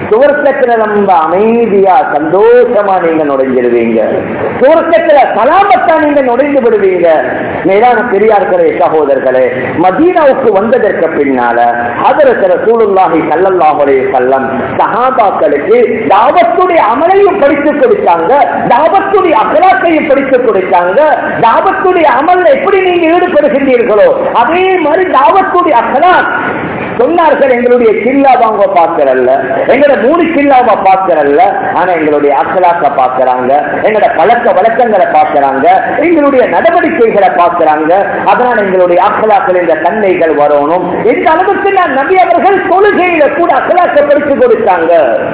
A: சுவர்க்கத்துல ரொம்ப அமைதியா சந்தோஷமா நீங்க நுழைஞ்சிருவீங்க சுவர்க்கத்துல சலாமத்தா நீங்க நுழைந்து விடுவீங்க மேலான பெரியார்களே சகோதரர்களே மதீனாவுக்கு வந்ததற்கு பின்னால அதற்கு சூழலாகி கல்லல்லாஹுடைய கல்லம் சஹாபாக்களுக்கு தாவத்துடைய அமலையும் படித்துக் கொடுத்தாங்க தாவத்துடைய அகலாக்கையும் படித்துக் கொடுத்தாங்க தாவத்துடைய அமல்ல எப்படி நீங்க ஈடுபடுகின்றீர்களோ அதே மாதிரி தாவத்துடைய அகலாக் சொன்னார்கள் எங்களுடைய கில்லாவாங்க பார்க்கறல்ல எங்களோட மூணு கில்லாவை பார்க்கறல்ல ஆனா எங்களுடைய அக்கலாக்க பார்க்கறாங்க எங்களோட பழக்க வழக்கங்களை பார்க்கறாங்க எங்களுடைய நடவடிக்கைகளை பார்க்கறாங்க அதனால எங்களுடைய அக்கலாக்கள் இந்த தன்மைகள் வரணும் இந்த அளவுக்கு நான் நபி அவர்கள் தொழுகையில கூட அக்கலாக்க படித்து கொடுத்தாங்க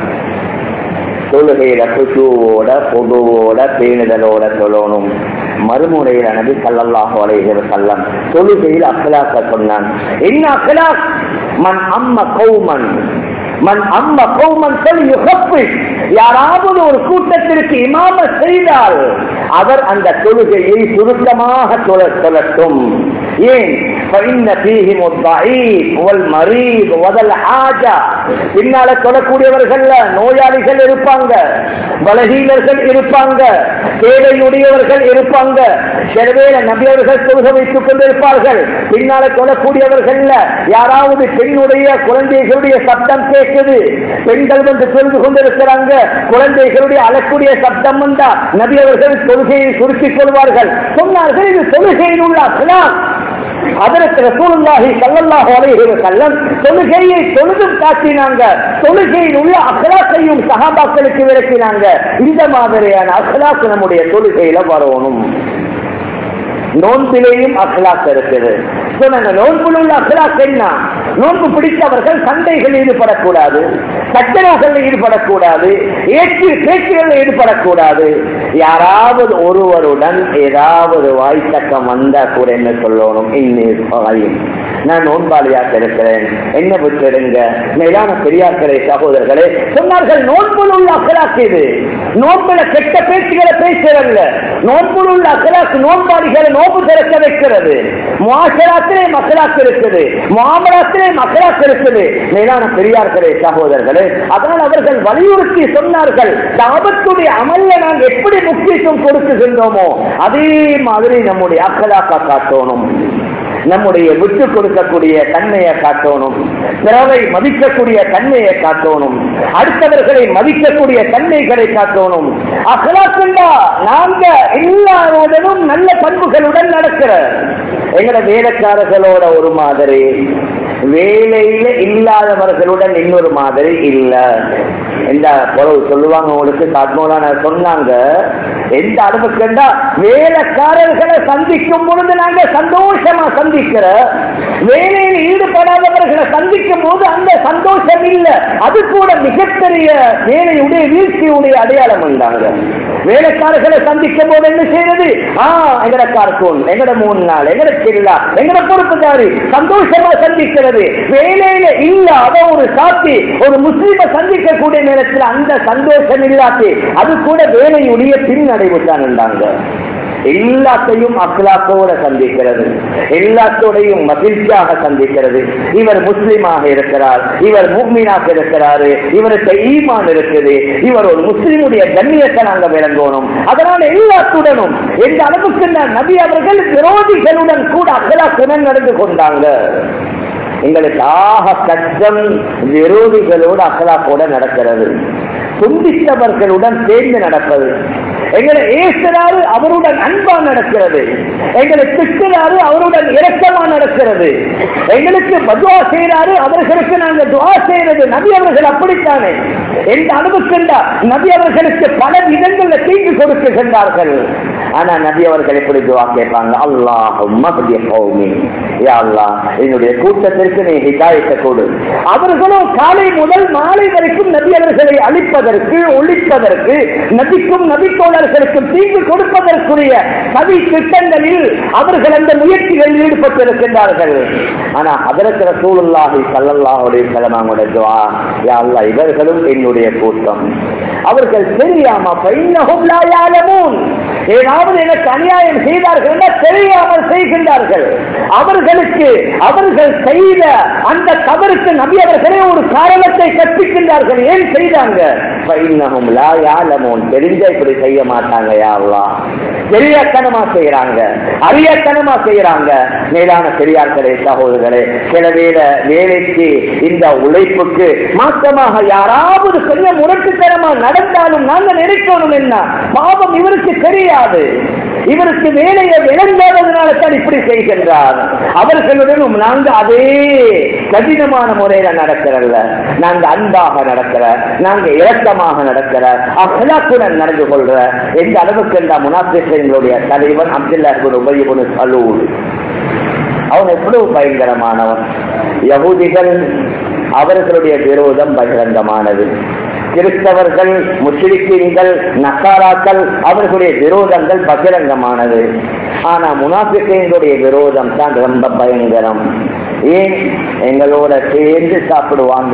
A: தொழுகையில குசுவோட பொதுவோட பேணுதலோட சொல்லணும் மறுமுறையில நபி சல்லல்லாஹு அலைஹி வஸல்லம் தொழுகையில் அக்கலாக்க சொன்னான் என்ன அக்கலாக் மன் அம்ம கௌமன் மன் அம்ம கௌமன் சொல் யாராவது ஒரு கூட்டத்திற்கு இமாம செய்தால் அவர் அந்த தொழுகையை சுருக்கமாக சொல்ல சொல்லட்டும் ஏன் فإن فيهم الضعيف والمريض وذا الحاجة பின்னால சொல்லக்கூடியவர்கள் நோயாளிகள் இருப்பாங்க பலகீனர்கள் இருப்பாங்க தேவையுடையவர்கள் இருப்பாங்க சிலவேல நபியவர்கள் தொழுக வைத்துக் கொண்டிருப்பார்கள் பின்னால சொல்லக்கூடியவர்கள் யாராவது பெண்ணுடைய குழந்தைகளுடைய சப்தம் கேட்குது பெண்கள் வந்து தொழுது கொண்டிருக்கிறாங்க குழந்தைகளுடைய அழக்கூடிய சப்தம் வந்தா நபியவர்கள் தொழுகையை சுருக்கிக் கொள்வார்கள் சொன்னார்கள் இது தொழுகையில் உள்ள அஸ்லாம் அதற்கு ரசூலுல்லாஹி ஸல்லல்லாஹு அலைஹி வஸல்லம் தொழுகையை தொழுதும் காட்டினாங்க தொழுகையில் உள்ள அக்லாக்கையும் சஹாபாக்களுக்கு விளக்கினாங்க இந்த மாதிரியான அக்லாக் நம்முடைய தொழுகையில வரணும் நோன்பிலேயும் அக்லாக் இருக்குது சொன்னாங்க நோன்பில் உள்ள அக்லாக் என்ன நோன்பு பிடித்தவர்கள் சண்டைகளில் ஈடுபடக்கூடாது சச்சரவுகளில் ஈடுபடக்கூடாது ஏற்று பேச்சுகளில் ஈடுபடக்கூடாது யாராவது ஒருவருடன் ஏதாவது வாய்த்தக்கம் வந்தா கூட என்ன சொல்லணும் இன்னும் நான் நோன்பாளியாக இருக்கிறேன் என்ன விட்டுடுங்க மேலான பெரியார்களே சகோதரர்களே சொன்னார்கள் நோன்புல் உள்ள அக்கலாக்கு இது நோன்புல கெட்ட பேச்சுகளை பேசுறல்ல நோன்புல் உள்ள அக்கலாக்கு நோன்பாளிகளை நோன்பு திறக்க வைக்கிறது மாசராத்திலே மக்களாக்கு இருக்குது மாமலாத்திலே மக்களாக்கு இருக்குது மேலான பெரியார்களே சகோதரர்களே அதனால் அவர்கள் வலியுறுத்தி சொன்னார்கள் தாபத்துடைய அமல்ல நாங்கள் எப்படி முக்கியத்துவம் கொடுக்குகின்றோமோ அதே மாதிரி நம்முடைய அக்கலாக்கா காட்டணும் நம்முடைய விட்டு கொடுக்கக்கூடிய தன்மையை காட்டணும் பிறவை மதிக்கக்கூடிய தன்மையை காட்டணும் அடுத்தவர்களை மதிக்கக்கூடிய தன்மைகளை காட்டணும் அகலாக்கண்டா நாங்க எல்லாரோடனும் நல்ல பண்புகளுடன் நடக்கிற எங்கட வேலைக்காரர்களோட ஒரு மாதிரி வேலையில இல்லாதவர்களுடன் இன்னொரு மாதிரி இல்ல இந்த பொறவு சொல்லுவாங்க உங்களுக்கு சாத்மோலான சொன்னாங்க எந்த அளவுக்குண்டா வேலைக்காரர்களை சந்திக்கும் பொழுது நாங்க சந்தோஷமா சந்திக்கிற வேலையில் ஈடுபடாதவர்களை சந்திக்கும் போது அந்த சந்தோஷம் இல்ல அது கூட மிகப்பெரிய வேலையுடைய வீழ்ச்சியுடைய அடையாளம் இருந்தாங்க வேலைக்காரர்களை சந்திக்கும் போது என்ன செய்யறது ஆஹ் எங்கட கார்கூன் எங்கட மூணு நாள் எங்கட சில்லா எங்கட பொறுப்புதாரி சந்தோஷமா சந்திக்கிறது வேலையில இல்லாத ஒரு சாத்தி ஒரு முஸ்லீமை சந்திக்கக்கூடிய நேரத்தில் அந்த சந்தோஷம் இல்லாட்டி அது கூட வேலையுடைய பின்னடைவு தான் இருந்தாங்க எல்லாத்தையும் அக்லாக்கோட சந்திக்கிறது எல்லாத்தோடையும் மகிழ்ச்சியாக சந்திக்கிறது இவர் முஸ்லிமாக இருக்கிறார் இவர் மூமினாக இருக்கிறாரு இவருக்கு ஈமான் இருக்குது இவர் ஒரு முஸ்லிமுடைய கண்ணியத்தை நாங்க விளங்கணும் அதனால எல்லாத்துடனும் எந்த அளவுக்கு நபி அவர்கள் விரோதிகளுடன் கூட அக்லாக்குடன் நடந்து கொண்டாங்க எங்களுக்கு ஆக கஷ்டம் விரோதிகளோடு அகலாக்கோட நடக்கிறது துண்டித்தவர்களுடன் சேர்ந்து நடப்பது எங்களை ஏசுறாரு அவருடன் அன்பா நடக்கிறது எங்களை திட்டுறாரு அவருடன் இரக்கமா நடக்கிறது எங்களுக்கு பதுவா செய்யறாரு அவர்களுக்கு நாங்க துவா செய்யறது நபி அவர்கள் அப்படித்தானே எந்த அளவுக்குண்டா நபி அவர்களுக்கு பல விதங்கள்ல தீங்கு கொடுக்குகின்றார்கள் ஆனா நபி அவர்கள் எப்படி துவா கேட்பாங்க அல்லாஹ் என்னுடைய கூட்டத்திற்கு நீ ஹிதாயத்தை கொடு அவர்களும் காலை முதல் மாலை வரைக்கும் நபி அவர்களை அழிப்பதற்கு ஒழிப்பதற்கு நபிக்கும் நபித்தோழர்களுக்கும் தீங்கு கொடுப்பதற்குரிய சதி திட்டங்களில் அவர்கள் அந்த முயற்சிகளில் ஈடுபட்டிருக்கின்றார்கள் ஆனா அதற்கு சூழலாகி சல்லல்லாஹுடைய செலமாங்களுடைய துவா யா அல்லாஹ் இவர்களும் என்னுடைய கூட்டம் அவர்கள் தெரியாம பைன்னஹும் லா யாலமூன் ஏதாவது யாராவது எனக்கு அநியாயம் செய்தார்கள் என்றால் தெரியாமல் செய்கின்றார்கள் அவர்களுக்கு அவர்கள் செய்த அந்த தவறுக்கு நபி அவர்களே ஒரு காரணத்தை கற்பிக்கின்றார்கள் ஏன் செய்தாங்க பைன்னஹும் லா யாலமூன் தெரிஞ்ச இப்படி செய்ய மாட்டாங்க யாரெல்லாம் தெரியாத்தனமா செய்யறாங்க அறியாத்தனமா செய்யறாங்க மேலான பெரியார்களே சகோதரர்களே சில வேலை வேலைக்கு இந்த உழைப்புக்கு மாற்றமாக யாராவது கொஞ்சம் முரட்டுத்தனமா நடந்தாலும் நாங்க நினைக்கணும் என்ன பாவம் இவருக்கு தெரியாது இவருக்கு வேலையை விளங்காததுனால தான் இப்படி செய்கின்றார் அவர்களுடனும் நாங்க அதே கடினமான முறையில நடக்கிறல்ல நாங்க அன்பாக நடக்கிற நாங்க இரக்கமாக நடக்கிற அகலாக்குடன் நடந்து கொள்ற எந்த அளவுக்கு இந்த முனாபிசங்களுடைய தலைவன் அப்துல்லா உபயபுனு சலூல் அவன் எவ்வளவு பயங்கரமானவன் யகுதிகள் அவர்களுடைய விரோதம் பகிரங்கமானது கிறிஸ்தவர்கள் முஸ்லிம்கள் நக்காராக்கள் அவர்களுடைய விரோதங்கள் பகிரங்கமானது ஆனா முனாபிக்கைகளுடைய விரோதம் தான் ரொம்ப பயங்கரம் ஏன் எங்களோட சேர்ந்து சாப்பிடுவாங்க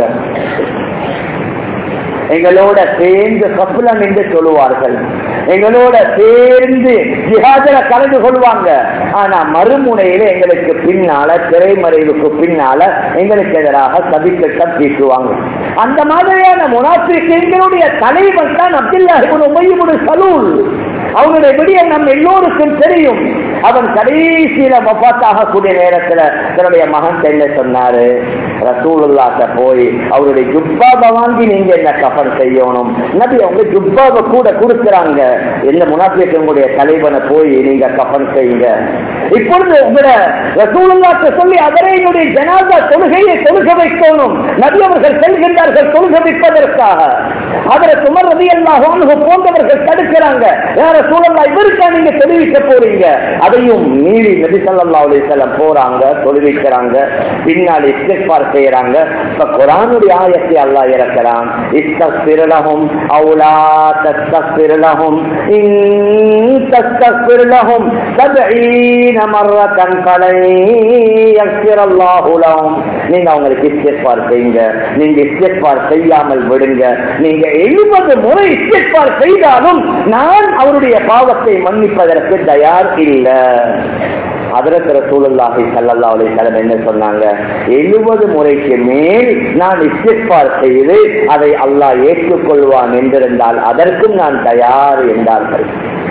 A: எங்களோட சேர்ந்து கப்புலம் என்று சொல்லுவார்கள் எங்களோட சேர்ந்து ஜிஹாதில கலந்து கொள்வாங்க ஆனா மறுமுனையில எங்களுக்கு பின்னால திரைமறைவுக்கு பின்னால எங்களுக்கு எதிராக சதித்திட்டம் தீட்டுவாங்க அந்த மாதிரியான முனாஃபிக் எங்களுடைய தலைவன் தான் அப்துல்லாஹிபுன் உமையுபுன் சலூல் அவனுடைய விடியம் நம்ம எல்லோருக்கும் தெரியும் அவன் கடைசியில மப்பாத்தாக கூடிய நேரத்துல தன்னுடைய மகன் என்ன சொன்னாரு ரசூலுல்லாட்ட போய் அவருடைய ஜுப்பாவை வாங்கி நீங்க என்ன கஃபன் செய்யணும் நபி அவங்க ஜுப்பாவை கூட கொடுக்குறாங்க என்ன முனாஃபிகளுடைய தலைவனை போய் நீங்க கஃபன் செய்யுங்க இப்பொழுது உங்களை ரசூலுல்லாட்ட சொல்லி அவரை என்னுடைய ஜனாதா தொழுகையை தொழுக வைக்கணும் நபி அவர்கள் செல்கின்றார்கள் தொழுக வைப்பதற்காக அவரை சுமர் ரவி எல்லாம் போன்றவர்கள் தடுக்கிறாங்க வேற சூழல்லா இவருக்கா நீங்க தெரிவிக்க போறீங்க அதையும் மீறி நபி சல்லா அலிசல்லம் போறாங்க தொழுவிக்கிறாங்க பின்னாடி இஸ்திஃபார் செய்யறாங்க இப்ப குரானுடைய ஆயத்தை அல்லாஹ் இறக்கிறான் இஸ்தஸ்பிரலஹும் அவுலா தஸ்தஸ்பிரலஹும் இன் தஸ்தஸ்பிரலஹும் சபீன மர்ரத்தன் ஃபலை யக்ஃபிரல்லாஹு லஹும் நீங்க அவங்களுக்கு இஸ்திஃபார் செய்யுங்க நீங்க இஸ்திஃபார் செய்யாமல் விடுங்க நீங்க எழுபது முறை இஸ்திஃபார் செய்தாலும் நான் அவருடைய பாவத்தை மன்னிப்பதற்கு தயார் இல்லை அதரத்திர சூழல்லாகி சல்லல்லா அலி சலம் என்ன சொன்னாங்க எழுபது முறைக்கு மேல் நான் இஸ்திஃபார் செய்து அதை அல்லாஹ் ஏற்றுக்கொள்வான் என்றிருந்தால் அதற்கும் நான் தயார் என்றார்கள்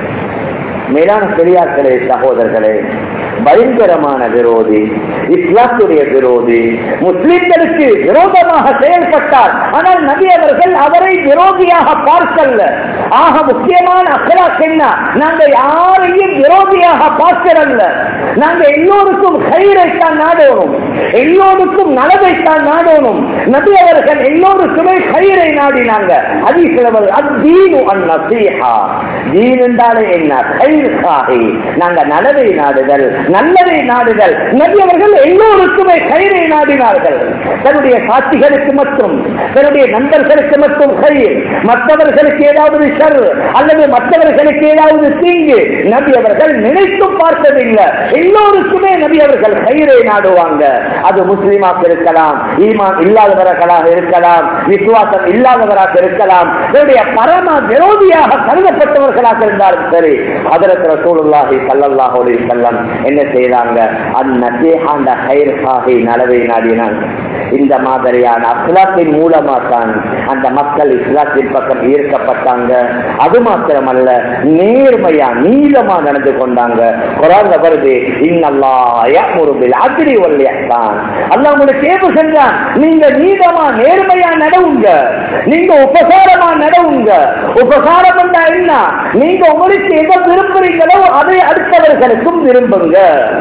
A: மேலான பெரியார்களே சகோதரர்களே பயங்கரமான விரோதி இஸ்லாத்துடைய விரோதி முஸ்லிம்களுக்கு விரோதமாக செயல்பட்டார் ஆனால் நபி அவர்கள் அவரை விரோதியாக பார்க்கல ஆக முக்கியமான அக்கலாக் என்ன நாங்க யாரையும் விரோதியாக பார்க்கிறல்ல நாங்க எல்லோருக்கும் கயிறைத்தான் நாடணும் எல்லோருக்கும் நலவைத்தான் நாடணும் நபி அவர்கள் எல்லோருக்குமே கயிறை நாடினாங்க அதிகளவர் அத்தீனு அந்நசீஹா தீன் என்றாலே என்ன கயிறு சாகி நாங்க நலவை நாடுதல் நல்லதை நாடுதல் நபி அவர்கள் எல்லோருக்குமே கயிறை நாடினார்கள் தன்னுடைய சாட்சிகளுக்கு மட்டும் தன்னுடைய நண்பர்களுக்கு மட்டும் கயிர் மற்றவர்களுக்கு ஏதாவது சர் அல்லது மற்றவர்களுக்கு ஏதாவது தீங்கு நபி அவர்கள் நினைத்தும் பார்த்ததில்லை எல்லோருக்குமே நபி அவர்கள் கயிறை நாடுவாங்க அது முஸ்லீமாக இருக்கலாம் ஈமான் இல்லாதவர்களாக இருக்கலாம் விசுவாசம் இல்லாதவராக இருக்கலாம் இவருடைய பரம விரோதியாக கருதப்பட்டவர்களாக இருந்தாலும் சரி அதற்கு ரசூலுல்லாஹி ஸல்லல்லாஹு அலைஹி வஸல்லம் என்ன செய்தாங்க அந்நசீஹாண்ட கயிர் சாஹி நலவை நாடினாங்க இந்த மாதிரியான அஸ்லாத்தின் மூலமா தான் அந்த மக்கள் இஸ்லாத்தின் பக்கம் ஈர்க்கப்பட்டாங்க அது மாத்திரமல்ல நேர்மையா நீளமா நடந்து கொண்டாங்க குரான் வருது இன்னல்லாஹ்முருபில் அக்ரி வல்லியத்தான் அல்லாஹ் உங்களுக்கு ஏவு செஞ்சான் நீங்க நீளமா நேர்மையா நடவுங்க நீங்க உபசாரமா நடவுங்க உபசாரம் என்றா என்ன நீங்க உங்களுக்கு எதை விரும்புறீங்களோ அதை அடுத்தவர்களுக்கும் விரும்புங்க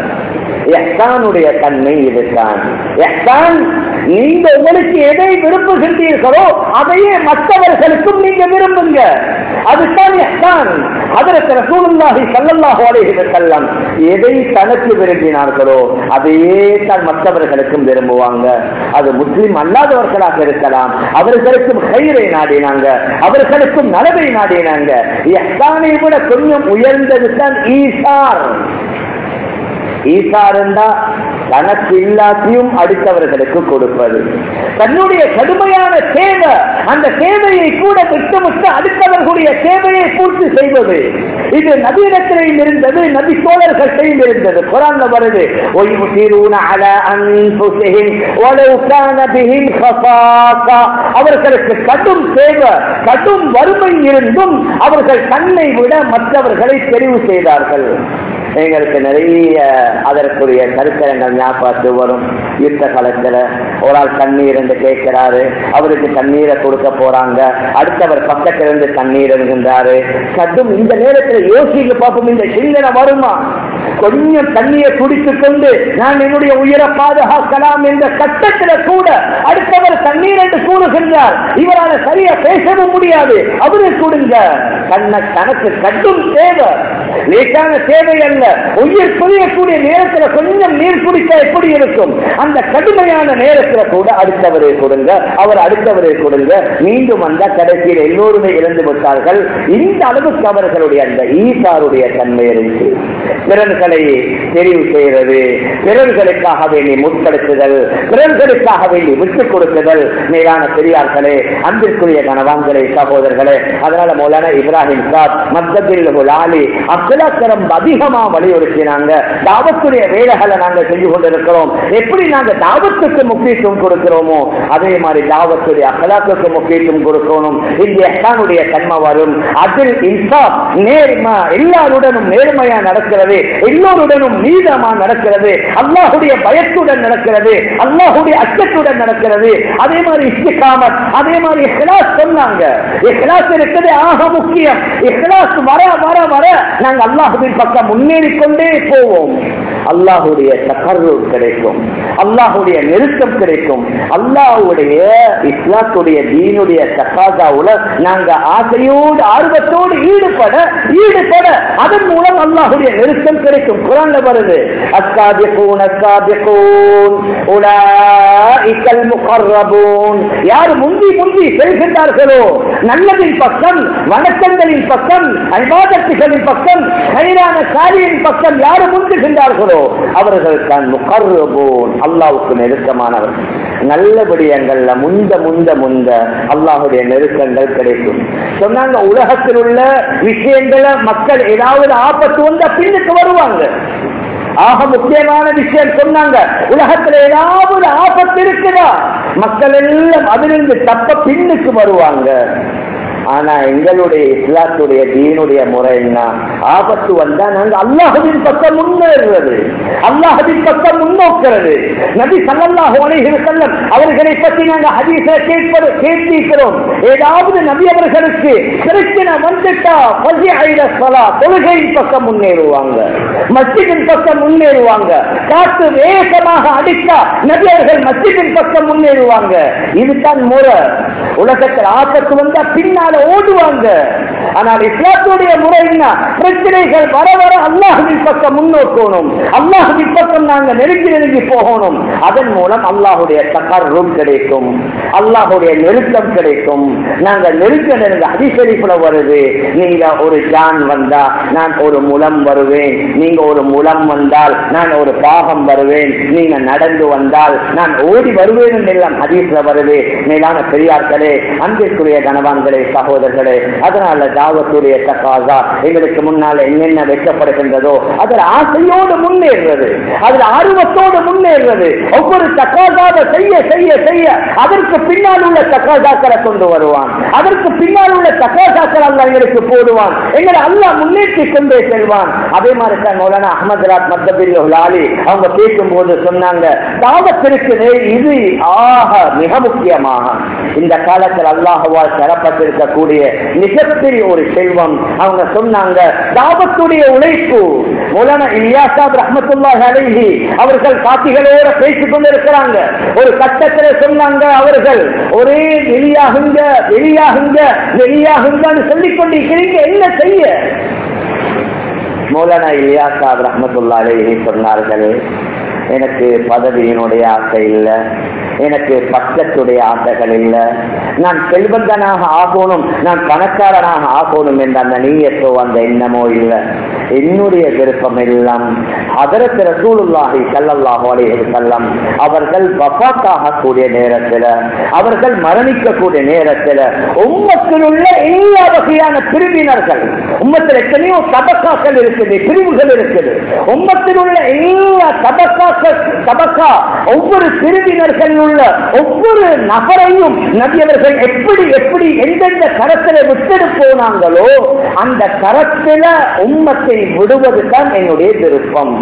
A: எஹ்சானுடைய தன்மை இதுதான் எஹ்சான் நீங்க உங்களுக்கு எதை விரும்புகின்றீர்களோ அதையே மற்றவர்களுக்கும் நீங்க விரும்புங்க அதுதான் எஹ்சான் அதற்கு ரசூலுல்லாஹி ஸல்லல்லாஹு அலைஹி வஸல்லம் எதை தனக்கு விரும்பினார்களோ அதையே தான் மற்றவர்களுக்கும் விரும்புவாங்க அது முஸ்லிம் அல்லாதவர்களாக இருக்கலாம் அவர்களுக்கும் கயிறை நாடினாங்க அவர்களுக்கும் நலவை நாடினாங்க எஹ்சானை விட கொஞ்சம் உயர்ந்தது தான் ஈசார் ஈசா இருந்தா தனக்கு இல்லாத்தையும் அடுத்தவர்களுக்கு கொடுப்பது தன்னுடைய கடுமையான சேவை அந்த சேவையை கூட விட்டுவிட்டு அடுத்தவர்களுடைய சேவையை பூர்த்தி செய்வது இது நவீனத்திலையும் இருந்தது நபி சோழர்கள்ட்டையும் இருந்தது குரான்ல வருது وَيُؤْثِرُونَ عَلَى أَنفُسِهِمْ وَلَوْ كَانَ بِهِمْ خَصَاصَةٌ அவர்களுக்கு கடும் சேவை கடும் வறுமை இருந்தும் அவர்கள் தன்னை விட மற்றவர்களை தெரிவு செய்தார்கள் எங்களுக்கு நிறைய அதற்குரிய சரித்திரங்கள் ஞாபகத்து வரும் யுத்த காலத்துல ஒரு ஆள் தண்ணீர் என்று கேட்கிறாரு அவருக்கு தண்ணீரை கொடுக்க போறாங்க அடுத்தவர் பக்கத்திலிருந்து தண்ணீர் இருக்கின்றாரு கடும் இந்த நேரத்தில் யோசிக்க பார்ப்போம் இந்த சிந்தனை வருமா கொஞ்சம் தண்ணியை குடித்துக் கொண்டு நான் என்னுடைய உயிரை பாதுகாக்கலாம் என்ற கட்டத்தில் கூட அடுத்தவர் தண்ணீர் என்று கூறுகின்றார் இவரால் சரியா பேசவும் முடியாது அவரு கொடுங்க கண்ண தனக்கு கட்டும் தேவை லேசான தேவை அல்ல உயிர் புரியக்கூடிய நேரத்துல கொஞ்சம் நீர் குடித்தா எப்படி இருக்கும் அந்த கடுமையான நேரத்துல கூட அடுத்தவரை கொடுங்க அவர் அடுத்தவரை கொடுங்க மீண்டும் வந்த கடைசியில் எல்லோருமே இழந்து விட்டார்கள் இந்த அளவுக்கு அவர்களுடைய அந்த ஈசாருடைய தன்மை இருந்துச்சு பிறர்களை தெரிவு செய்கிறது பிறர்களுக்காக வேண்டி முற்படுத்துதல் பிறர்களுக்காக வேண்டி விட்டுக் கொடுக்குதல் மேலான பெரியார்களே அன்பிற்குரிய கணவான்களே சகோதரர்களே அதனால மௌலான இப்ராஹிம் சாத் மத்தத்தில் ஆலி அப்துல்லாக்கரம் அதிகமா வலியுறுத்தினாங்க தாவத்துடைய வேலைகளை நாங்க செஞ்சு கொண்டிருக்கிறோம் எப்படி நாங்க தாவத்துக்கு முக்கியத்துவம் கொடுக்கிறோமோ அதே மாதிரி தாவத்துடைய அகலாத்துக்கு முக்கியத்துவம் கொடுக்கணும் இந்த எஹ்சானுடைய தன்மை வரும் அதில் இன்சாப் நேர்மை எல்லாருடனும் நேர்மையா நடக்கிறது எல்லோருடனும் நீதமா நடக்கிறது அல்லாஹுடைய பயத்துடன் நடக்கிறது அல்லாஹுடைய அச்சத்துடன் நடக்கிறது அதே மாதிரி இஸ்திகாமத் அதே மாதிரி இஹ்லாஸ் சொன்னாங்க இஹ்லாஸ் இருக்கிறது ஆக முக்கியம் இஹ்லாஸ் வர வர வர நாங்க அல்லாஹுவின் பக்கம் முன்னேறி கொண்டே போவோம் அல்லாஹுடைய தகர்வு கிடைக்கும் அல்லாஹுடைய நெருக்கம் கிடைக்கும் அல்லாஹுடைய இஸ்லாத்துடைய தீனுடைய தகாதாவுல நாங்க ஆசையோடு ஆர்வத்தோடு ஈடுபட ஈடுபட அதன் மூலம் அல்லாஹுடைய நெருக்கம் கிடைக்கும் குரான்ல வருது அஸ்காபிகூன் அஸ்காபிகூன் உலாஇகல் முகர்ரபூன் யார் முந்தி முந்தி செல்கின்றார்களோ நல்லதின் பக்கம் வணக்கங்களின் பக்கம் ஐபாதத்துகளின் பக்கம் கைரான காரியின் பக்கம் யார் முந்துகின்றார்களோ அவர்கள் தான் முகர்ரபூன் அல்லாவுக்கு நெருக்கமானவர்கள் நல்ல விடயங்கள்ல முந்த முந்த முந்த அல்லாஹுடைய நெருக்கங்கள் கிடைக்கும் சொன்னாங்க உலகத்தில் உள்ள விஷயங்களை மக்கள் ஏதாவது ஆபத்து வந்தா பின்னுக்கு வருவாங்க ஆக முக்கியமான விஷயம் சொன்னாங்க உலகத்துல ஏதாவது ஆபத்து இருக்குதா மக்கள் எல்லாம் அதிலிருந்து தப்ப பின்னுக்கு வருவாங்க ஆனா எங்களுடைய இஸ்லாத்துடைய தீனுடைய முறை என்ன ஆபத்து வந்தா நாங்க அல்லாஹுவின் பக்கம் முன்னேறுறது அல்லாஹுவின் பக்கம் முன்னோக்கிறது நபி சல்லல்லாஹு அலைஹி வஸல்லம் அவர்களை பற்றி நாங்க ஹதீஸ கேட்பது கேட்டிருக்கிறோம் ஏதாவது நபி அவர்களுக்கு பிரச்சனை வந்துட்டா பசிஐல ஸலா தொழுகையின் பக்கம் முன்னேறுவாங்க மஸ்ஜிதின் பக்கம் முன்னேறுவாங்க காற்று வேகமாக அடித்தா நபி அவர்கள் மஸ்ஜிதின் பக்கம் முன்னேறுவாங்க இதுதான் முறை உலகத்தில் ஆபத்து வந்தா பின்னால ஓடுவாங்க ஆனால் இஸ்லாத்துடைய முறை என்ன பிரச்சனைகள் வர வர அல்லாஹுவின் பக்கம் முன்னோக்கணும் அல்லாஹுவின் பக்கம் நாங்க நெருங்கி நெருங்கி போகணும் அதன் மூலம் அல்லாஹுடைய தகர்வும் கிடைக்கும் அல்லாஹுடைய நெருக்கம் கிடைக்கும் நாங்க நெருக்க நெருங்க அதிசரிப்புல வருது நீங்க ஒரு ஜான் வந்தா நான் ஒரு முலம் வருவேன் நீங்க ஒரு முலம் வந்தால் நான் ஒரு பாகம் வருவேன் நீங்க நடந்து வந்தால் நான் ஓடி வருவேன் எல்லாம் ஹதீஸ்ல வருது மேலான பெரியார்களே அன்பிற்குரிய கணவான்களே சகோதரர்களே அதனால தாவத்துடைய தக்காசா எங்களுக்கு முன்னால என்னென்ன வைக்கப்படுகின்றதோ அதில் ஆசையோடு முன்னேறுறது அதில் ஆர்வத்தோடு முன்னேறுறது ஒவ்வொரு தக்காசாவை செய்ய செய்ய செய்ய அதற்கு பின்னால் உள்ள தக்காசாக்களை கொண்டு வருவான் அதற்கு பின்னால் உள்ள தக்காசாக்கள் அல்ல எங்களுக்கு போடுவான் எங்களை அல்லாஹ் முன்னேற்றி கொண்டே செல்வான் அதே மாதிரி தான் மௌலானா அஹமது ராத் மத்தபில் ஆலி அவங்க பேசும் போது சொன்னாங்க தாவத்திற்கு இது ஆக மிக முக்கியமாக இந்த காலத்தில் அல்லாஹுவால் தரப்பட்டிருக்கக்கூடிய மிகப்பெரிய ஒரு செல்வம் அவங்க சொன்னாங்க தாவத்துடைய உழைப்பு மௌலானா இலியாசாப் ரஹமத்துல்லாஹி அலைஹி அவர்கள் காட்சிகளோட பேசிக் கொண்டிருக்கிறாங்க ஒரு கட்டத்தில் சொன்னாங்க அவர்கள் ஒரே வெளியாகுங்க வெளியாகுங்க வெளியாகுங்கன்னு சொல்லிக் கொண்டிருக்கிறீங்க என்ன செய்ய மௌலானா இலியாசாப் ரஹமத்துல்லா அலைஹி சொன்னார்கள் எனக்கு பதவியினுடைய ஆசை இல்லை எனக்கு பக்கத்துடைய ஆசைகள் இல்லை நான் செல்வந்தனாக ஆகணும் நான் பணக்காரனாக ஆகணும் என்ற அந்த நீயத்தோ அந்த எண்ணமோ இல்லை என்னுடைய விருப்பம் எல்லாம் அதற்கு ரசூலுல்லாஹி ஸல்லல்லாஹு அலைஹி வஸல்லம் அவர்கள் வஃபாத்தாக கூடிய நேரத்தில் அவர்கள் மரணிக்கக்கூடிய நேரத்தில் உம்மத்தில் உள்ள எல்லா வகையான பிரிவினர்கள் உம்மத்தில் எத்தனையோ தபக்காக்கள் இருக்குது பிரிவுகள் இருக்குது உம்மத்தில் உள்ள எல்லா தபக்காக்கள் தபக்கா ஒவ்வொரு பிரிவினர்கள் உள்ள ஒவ்வொரு நபரையும் நபியவர்கள் எப்படி எப்படி எந்தெந்த கரத்தில் விட்டுட்டு போனாங்களோ அந்த கரத்தில உம்மத்தை விடுவது தான் என்னுடைய விருப்பம்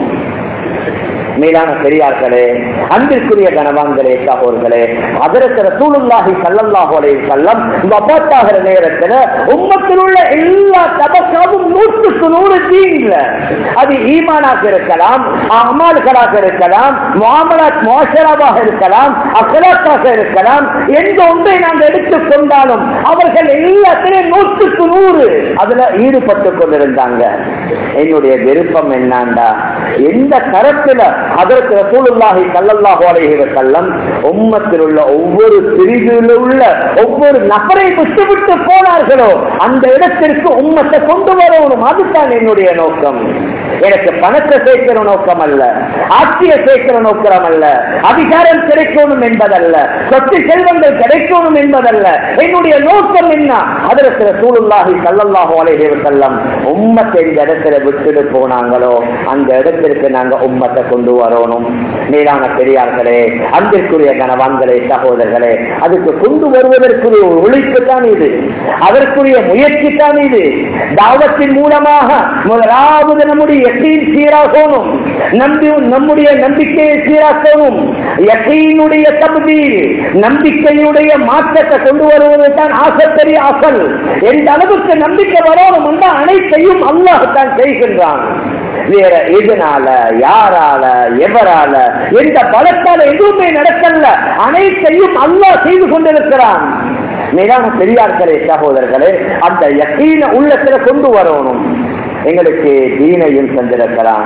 A: மேலான பெரியார்களே அன்பிற்குரிய கணவான்களே சகோர்களே அதற்கு ரசூலுல்லாஹி ஸல்லல்லாஹு அலைஹி வஸல்லம் வஃபாத்தாகிற நேரத்துல உம்மத்தில் உள்ள எல்லா தபக்காவும் நூற்றுக்கு நூறு தீன்ல அது ஈமானாக இருக்கலாம் அமால்களாக இருக்கலாம் முஆமலாத் முஆஷராவாக இருக்கலாம் அகலாக்காக இருக்கலாம் எந்த ஒன்றை நாங்கள் எடுத்துக் கொண்டாலும் அவர்கள் எல்லாத்திலையும் நூற்றுக்கு நூறு அதுல ஈடுபட்டு கொண்டிருந்தாங்க என்னுடைய விருப்பம் என்னாண்டா எந்த கரத்துல அதற்கு ரசூலுல்லாஹி ஸல்லல்லாஹு அலைஹி வஸல்லம் உம்மத்தில் உள்ள ஒவ்வொரு பிரிவில் உள்ள ஒவ்வொரு நபரை விட்டு விட்டு போனார்களோ அந்த இடத்திற்கு உம்மத்தை கொண்டு வரணும் அதுதான் என்னுடைய நோக்கம் எனக்கு பணத்தை சேர்க்கிற நோக்கம் அல்ல ஆட்சியை சேர்க்கிற நோக்கம் அல்ல அதிகாரம் கிடைக்கணும் என்பதல்ல சொத்து செல்வங்கள் கிடைக்கணும் என்பதல்ல என்னுடைய நோக்கம் என்ன அதற்கு ரசூலுல்லாஹி ஸல்லல்லாஹு அலைஹி வஸல்லம் உம்மத்தை இந்த இடத்துல விட்டுட்டு போனாங்களோ அந்த இடத்திற்கு நாங்க உம்மத்தை கொண்டு வரணும் மேலான பெரியார்களே அன்பிற்குரிய கணவான்களே சகோதரர்களே அதுக்கு கொண்டு வருவதற்குரிய ஒரு உழைப்பு தான் இது அதற்குரிய முயற்சி தான் இது தாவத்தின் மூலமாக முதலாவது நம்முடைய எக்கையின் சீராகணும் நம்பி நம்முடைய நம்பிக்கையை சீராக்கணும் எக்கையினுடைய தகுதி நம்பிக்கையுடைய மாற்றத்தை கொண்டு வருவது தான் ஆசைப்பெரிய அசல் எந்த அளவுக்கு நம்பிக்கை வரணும் என்ற அனைத்தையும் அல்லாஹ் தான் செய்கின்றான் வேற எதனால யாரால எவரால எந்த பலத்தால எதுவுமே நடக்கல அனைத்தையும் அல்லாஹ் செய்து கொண்டிருக்கிறான் மேலான பெரியார்களே சகோதரர்களே அந்த யக்கீன உள்ளத்துல கொண்டு வரணும் எங்களுக்கு தீனையும் தந்திருக்கிறான்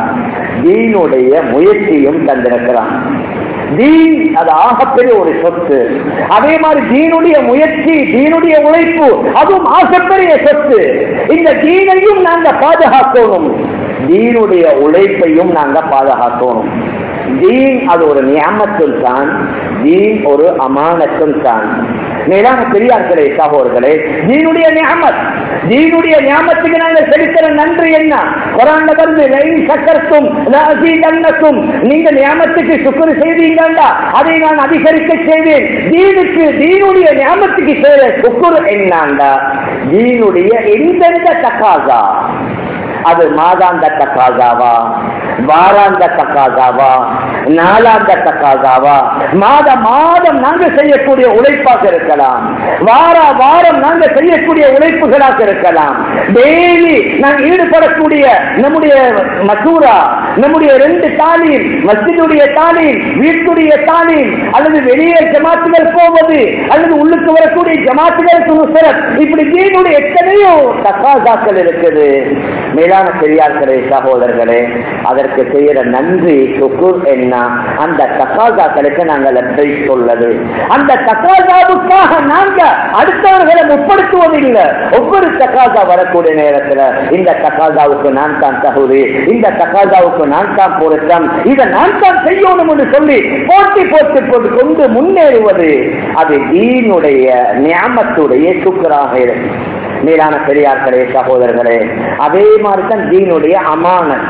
A: தீனுடைய முயற்சியும் தந்திருக்கிறான் தீன் அது ஆகப்பெரிய ஒரு சொத்து அதே மாதிரி தீனுடைய முயற்சி தீனுடைய உழைப்பு அதுவும் ஆகப்பெரிய சொத்து இந்த தீனையும் நாங்க பாதுகாக்கணும் தீனுடைய உழைப்பையும் நாங்க பாதுகாக்கணும் தீன் அது ஒரு நியமத்தும் தான் தீன் ஒரு அமானத்தும் தான் மேலான பெரியார்களே சகோதரர்களே தீனுடைய நியமத் தீனுடைய நியமத்துக்கு நாங்கள் செலுத்துற நன்றி என்ன குரான்ல வருது லைன் சக்கரத்தும் அன்னக்கும் நீங்க நியமத்துக்கு சுக்குரு செய்வீங்கண்டா அதை நான் அதிகரிக்க செய்வேன் தீனுக்கு தீனுடைய நியமத்துக்கு செய்த சுக்குரு என்னாண்டா தீனுடைய எந்தெந்த தக்காசா அது மாதாந்த தக்காசாவா வாராந்த தக்காசாவா நாலாந்த தக்காசாவா மாத மாதம் நாங்க செய்யக்கூடிய உழைப்பாக இருக்கலாம் வார வாரம் நாங்க செய்யக்கூடிய உழைப்புகளாக இருக்கலாம் டெய்லி நாங்கள் ஈடுபடக்கூடிய நம்முடைய மசூரா நம்முடைய ரெண்டு தாலீம் மஸ்ஜிதுடைய தாலீம் வீட்டுடைய தாலீம் அல்லது வெளியே ஜமாத்துகள் போவது அல்லது உள்ளுக்கு வரக்கூடிய ஜமாத்துகளுக்கு நுசரத் இப்படி தீனுடைய எத்தனையோ தக்காசாக்கள் இருக்குது மேலான பெரியார்களே சகோதரர்களே அதற்கு செய்யற நன்றி சுக்குர் என்ன அந்த தக்காசாக்களுக்கு நாங்கள் லட்டை சொல்லது அந்த தக்காசாவுக்காக நாங்க அடுத்தவர்களை முற்படுத்துவதில்லை ஒவ்வொரு தக்காசா வரக்கூடிய நேரத்துல இந்த தக்காசாவுக்கு நான் தான் தகுதி இந்த தக்காசாவுக்கு நான் தான் பொருத்தம் இதை நான் தான் செய்யணும் என்று சொல்லி போட்டி போட்டு போட்டு கொண்டு முன்னேறுவது அது ஈனுடைய ஞாபத்துடைய சுக்கராக இருக்கும் மேலான பெரியார்களே சகோதரர்களே அதே மாதிரி தான் தீனுடைய அமானத்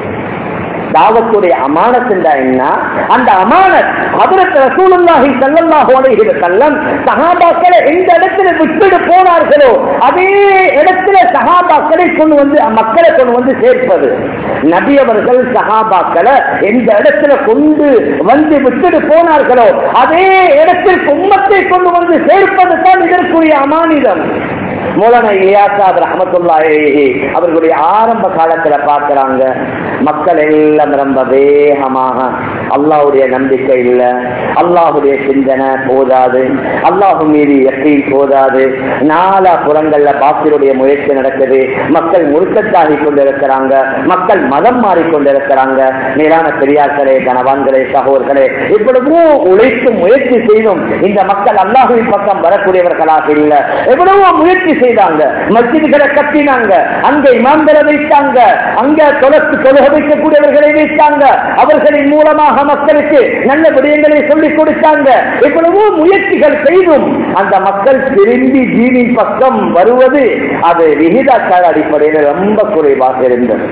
A: தாவத்துடைய அமானத் என்றா என்ன அந்த அமானத் அதற்கு ரசூலுல்லாஹி ஸல்லல்லாஹு அலைஹி வஸல்லம் சஹாபாக்களை எந்த இடத்துல விட்டுட்டு போனார்களோ அதே இடத்துல சஹாபாக்களை கொண்டு வந்து மக்களை கொண்டு வந்து சேர்ப்பது நபி அவர்கள் சஹாபாக்களை எந்த இடத்துல கொண்டு வந்து விட்டுட்டு போனார்களோ அதே இடத்திற்கு உம்மத்தை கொண்டு வந்து சேர்ப்பது தான் இதற்குரிய அமானிதம் மூலன இயாசாத் ரஹமத்துல்லாஹி அவர்களுடைய ஆரம்ப காலத்துல பார்க்கிறாங்க மக்கள் எல்லாம் ரொம்ப வேகமாக அல்லாஹ்வுடைய நம்பிக்கை இல்ல அல்லாஹ்வுடைய சிந்தனை போதாது அல்லாஹ் மீது எக்கையும் போதாது நாலா புறங்கள்ல பாசிருடைய முயற்சி நடக்குது மக்கள் முழுக்கத்தாகி கொண்டிருக்கிறாங்க மக்கள் மதம் மாறிக்கொண்டிருக்கிறாங்க மேலான பெரியார்களே கனவான்களே சகோதர்களே எவ்வளவோ உழைத்து முயற்சி செய்தும் இந்த மக்கள் அல்லாஹுவின் பக்கம் வரக்கூடியவர்களாக இல்லை எவ்வளவோ முயற்சி முயற்சி செய்தாங்க மஸ்ஜிதுகளை கட்டினாங்க அங்க இமாம்களை வைத்தாங்க அங்க தொலைத்து தொழுக வைக்கக்கூடியவர்களை வைத்தாங்க அவர்களின் மூலமாக மக்களுக்கு நல்ல விடயங்களை சொல்லிக் கொடுத்தாங்க எவ்வளவோ முயற்சிகள் செய்தும் அந்த மக்கள் திரும்பி ஜீவின் பக்கம் வருவது அது விகிதாச்சார அடிப்படையில் ரொம்ப குறைவாக இருந்தது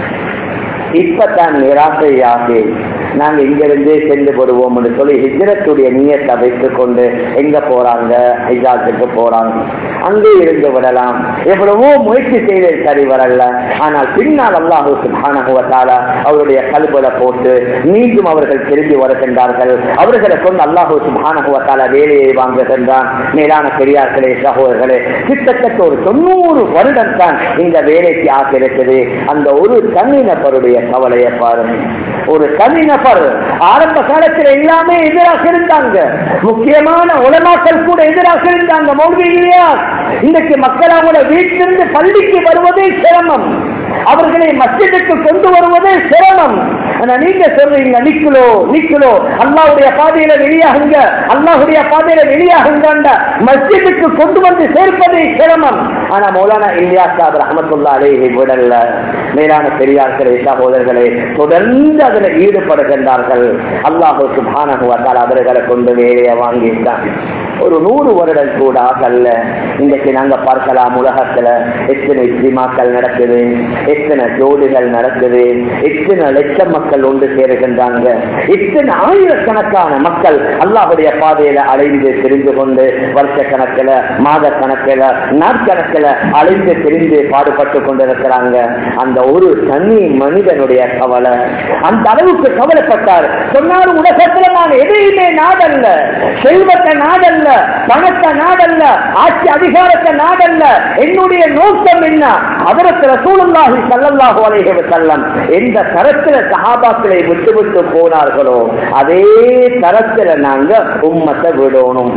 A: இப்பதான் நிராசையாகி நாங்க இங்கிருந்தே சென்று வருவோம் என்று சொல்லி ஹிஜரத்துடைய நீயத்தை வைத்துக் கொண்டு எங்க போறாங்க ஹிஜாத்துக்கு போறாங்க அங்கே இருந்து விடலாம் எவ்வளவோ முயற்சி செய்து சரி வரல ஆனால் பின்னால் அல்லாஹு சுபானகுவத்தால அவருடைய கல்புல போட்டு மீண்டும் அவர்கள் திரும்பி வருகின்றார்கள் அவர்களை கொண்டு அல்லாஹு சுபானகுவத்தால வேலையை வாங்குகின்றான் மேலான பெரியார்களே சகோதரர்களே கிட்டத்தட்ட ஒரு தொண்ணூறு வருடம் தான் இந்த வேலைக்கு ஆக்கியிருக்குது அந்த ஒரு தனிநபருடைய கவலையை பாருங்க ஒரு தனிநபர் ஆரம்ப காலத்தில் எல்லாமே எதிராக இருந்தாங்க முக்கியமான உலமாக்கள் கூட எதிராக இருந்தாங்க மௌலவி இல்லையா இன்றைக்கு மக்கள் அவங்கள வீட்டிலிருந்து பள்ளிக்கு வருவதே சிரமம் அவர்களை மஸ்ஜிதுக்கு கொண்டு வருவதே சிரமம் ஆனா நீங்க சொல்றீங்க நிக்கலோ நிக்கலோ அல்லாவுடைய பாதையில வெளியாகுங்க அல்லாஹுடைய பாதையில வெளியாகுங்க மஸ்ஜிதுக்கு கொண்டு வந்து சேர்ப்பதே சிரமம் ஆனா மௌலானா இல்லியா சாப் ரஹமத்துல்லா அலேஹி விடல்ல மேலான பெரியார்களே சகோதரர்களே தொடர்ந்து அதில் ஈடுபடுகின்றார்கள் அல்லாஹு சுபானகுவத்தால் அவர்களை கொண்டு வேலையை வாங்கிட்டான் ஒரு நூறு வருடம் கூட ஆகல்ல இன்றைக்கு நாங்க பார்க்கலாம் உலகத்துல எத்தனை இஸ்லிமாக்கள் நடக்குது எத்தனை ஜோடிகள் நடக்குது எத்தனை லட்சம் மக்கள் ஒன்று சேருகின்றாங்க எத்தனை ஆயிரக்கணக்கான மக்கள் அல்லாஹுடைய பாதையில அலைந்து தெரிந்து கொண்டு வருஷ கணக்கில் மாத கணக்கில் நாட்கணக்கில் அலைந்து தெரிந்து பாடுபட்டு கொண்டிருக்கிறாங்க அந்த ஒரு தனி மனிதனுடைய கவலை அந்த அளவுக்கு கவலைப்பட்டார் சொன்னார் உலகத்துல நான் எதையுமே நாடல்ல செல்வத்தை நாடல்ல பணத்தை நாடல்ல ஆட்சி அதிகாரத்தை நாடல்ல என்னுடைய நோக்கம் என்ன அவருக்கு ரசூலுல்லாஹி ஸல்லல்லாஹு அலைஹி வஸல்லம் எந்த தரத்துல சஹாபாக்களை விட்டு விட்டு போனார்களோ அதே தரத்துல நாங்க உம்மத்தை விடணும்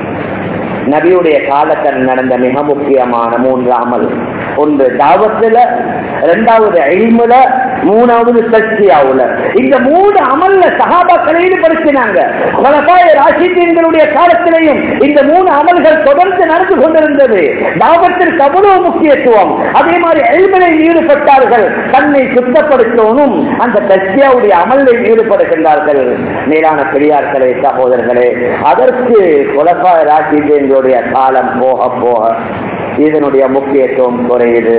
A: நபியுடைய காலத்தில் நடந்த மிக முக்கியமான மூன்று அமல் ஒன்று தாவத்துல இரண்டாவது அழிமுல மூணாவது சக்தியாவுல இந்த மூணு அமல்ல சகாபாக்களை ஈடுபடுத்தினாங்க ராசிதீன்களுடைய காலத்திலேயும் இந்த மூணு அமல்கள் தொடர்ந்து நடந்து கொண்டிருந்தது தாவத்திற்கு அவ்வளவு முக்கியத்துவம் அதே மாதிரி எல்மனையில் ஈடுபட்டார்கள் தன்னை சுத்தப்படுத்தணும் அந்த சக்தியாவுடைய அமலில் ஈடுபடுகின்றார்கள் மேலான பெரியார்களே சகோதரர்களே அதற்கு குலப்பா ராசிதீன்களுடைய காலம் போக போக இதனுடைய முக்கியத்துவம் குறையுது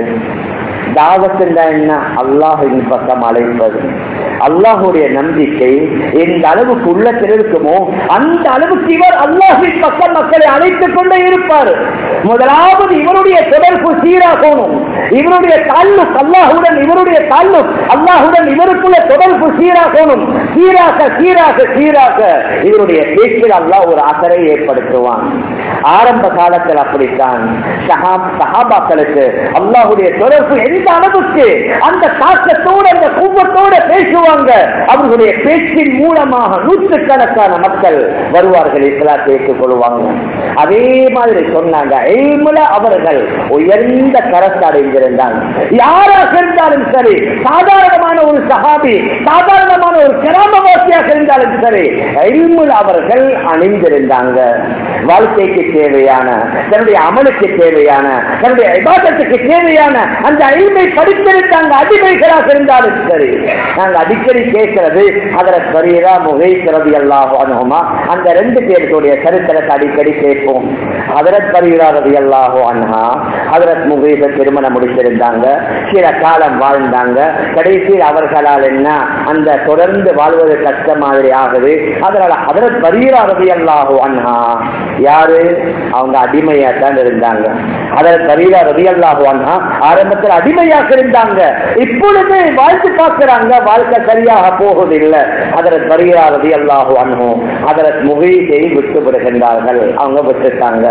A: தாவத்தில் என்ன அல்லாஹின் பக்கம் அழைப்பது அல்லாஹுடைய நம்பிக்கை எந்த அளவுக்கு உள்ளத்தில் இருக்குமோ அந்த அளவுக்கு இவர் அல்லாஹின் பக்கம் மக்களை அழைத்துக் கொண்டே இருப்பார் முதலாவது இவருடைய தொடர்பு சீராகணும் இவருடைய தாழ்வு அல்லாஹுடன் இவருடைய தாழ்வு அல்லாஹுடன் இவருக்குள்ள தொடர்பு சீராகணும் சீராக சீராக சீராக இவருடைய பேச்சில் அல்லாஹ் ஒரு அக்கறை ஏற்படுத்துவான் ஆரம்ப காலத்தில் அப்படித்தான் சஹாபாக்களுக்கு அல்லாஹுடைய தொடர்பு எந்த அளவுக்கு அந்த தாக்கத்தோடு அந்த கூப்பத்தோடு பேசுவாங்க அவர்களுடைய பேச்சின் மூலமாக நூற்றுக்கணக்கான மக்கள் வருவார்கள் இஸ்லாத்தை ஏற்றுக் கொள்வாங்க அதே மாதிரி சொன்னாங்க எய்முல அவர்கள் உயர்ந்த கரத்தை அடைந்திருந்தாங்க யாராக இருந்தாலும் சரி சாதாரணமான ஒரு சகாபி சாதாரணமான ஒரு கிராமவாசியாக இருந்தாலும் சரி எய்முல அவர்கள் அணிந்திருந்தாங்க வாழ்க்கைக்கு தேவையான தன்னுடைய அமலுக்கு தேவையான தன்னுடைய விவாதத்துக்கு தேவையான அந்த அழிமை படித்திருந்தாங்க அடிமைகளாக இருந்தாலும் சரி நாங்க அடிக்கடி கேட்கிறது அதில் சரீரா முகைக்கிறது எல்லாம் அனுகுமா அந்த ரெண்டு பேருடைய சரித்திரத்தை அடிக்கடி கேட்போம் அதரத் பரிவிராரதி அல்லாஹோ அன்ஹா அதரத் முகைத திருமணம் முடித்திருந்தாங்க சில காலம் வாழ்ந்தாங்க கடைசியில் அவர்களால் என்ன அந்த தொடர்ந்து வாழ்வது கஷ்ட மாதிரி ஆகுது அதனால அதரத் பரிவிராரதி அல்லாஹோ அன்ஹா யாரு அவங்க அடிமையா தான் இருந்தாங்க அதற்கு பரீரா ரவி அல்லாஹோ அன்ஹா ஆரம்பத்தில் அடிமையாக இருந்தாங்க இப்பொழுது வாழ்த்து பார்க்கிறாங்க வாழ்க்கை சரியாக போவதில்லை அதற்கு பரீரா ரவி அல்லாஹோ அன்ஹோ அதற்கு முகையை விட்டு விடுகின்றார்கள் அவங்க விட்டுட்டாங்க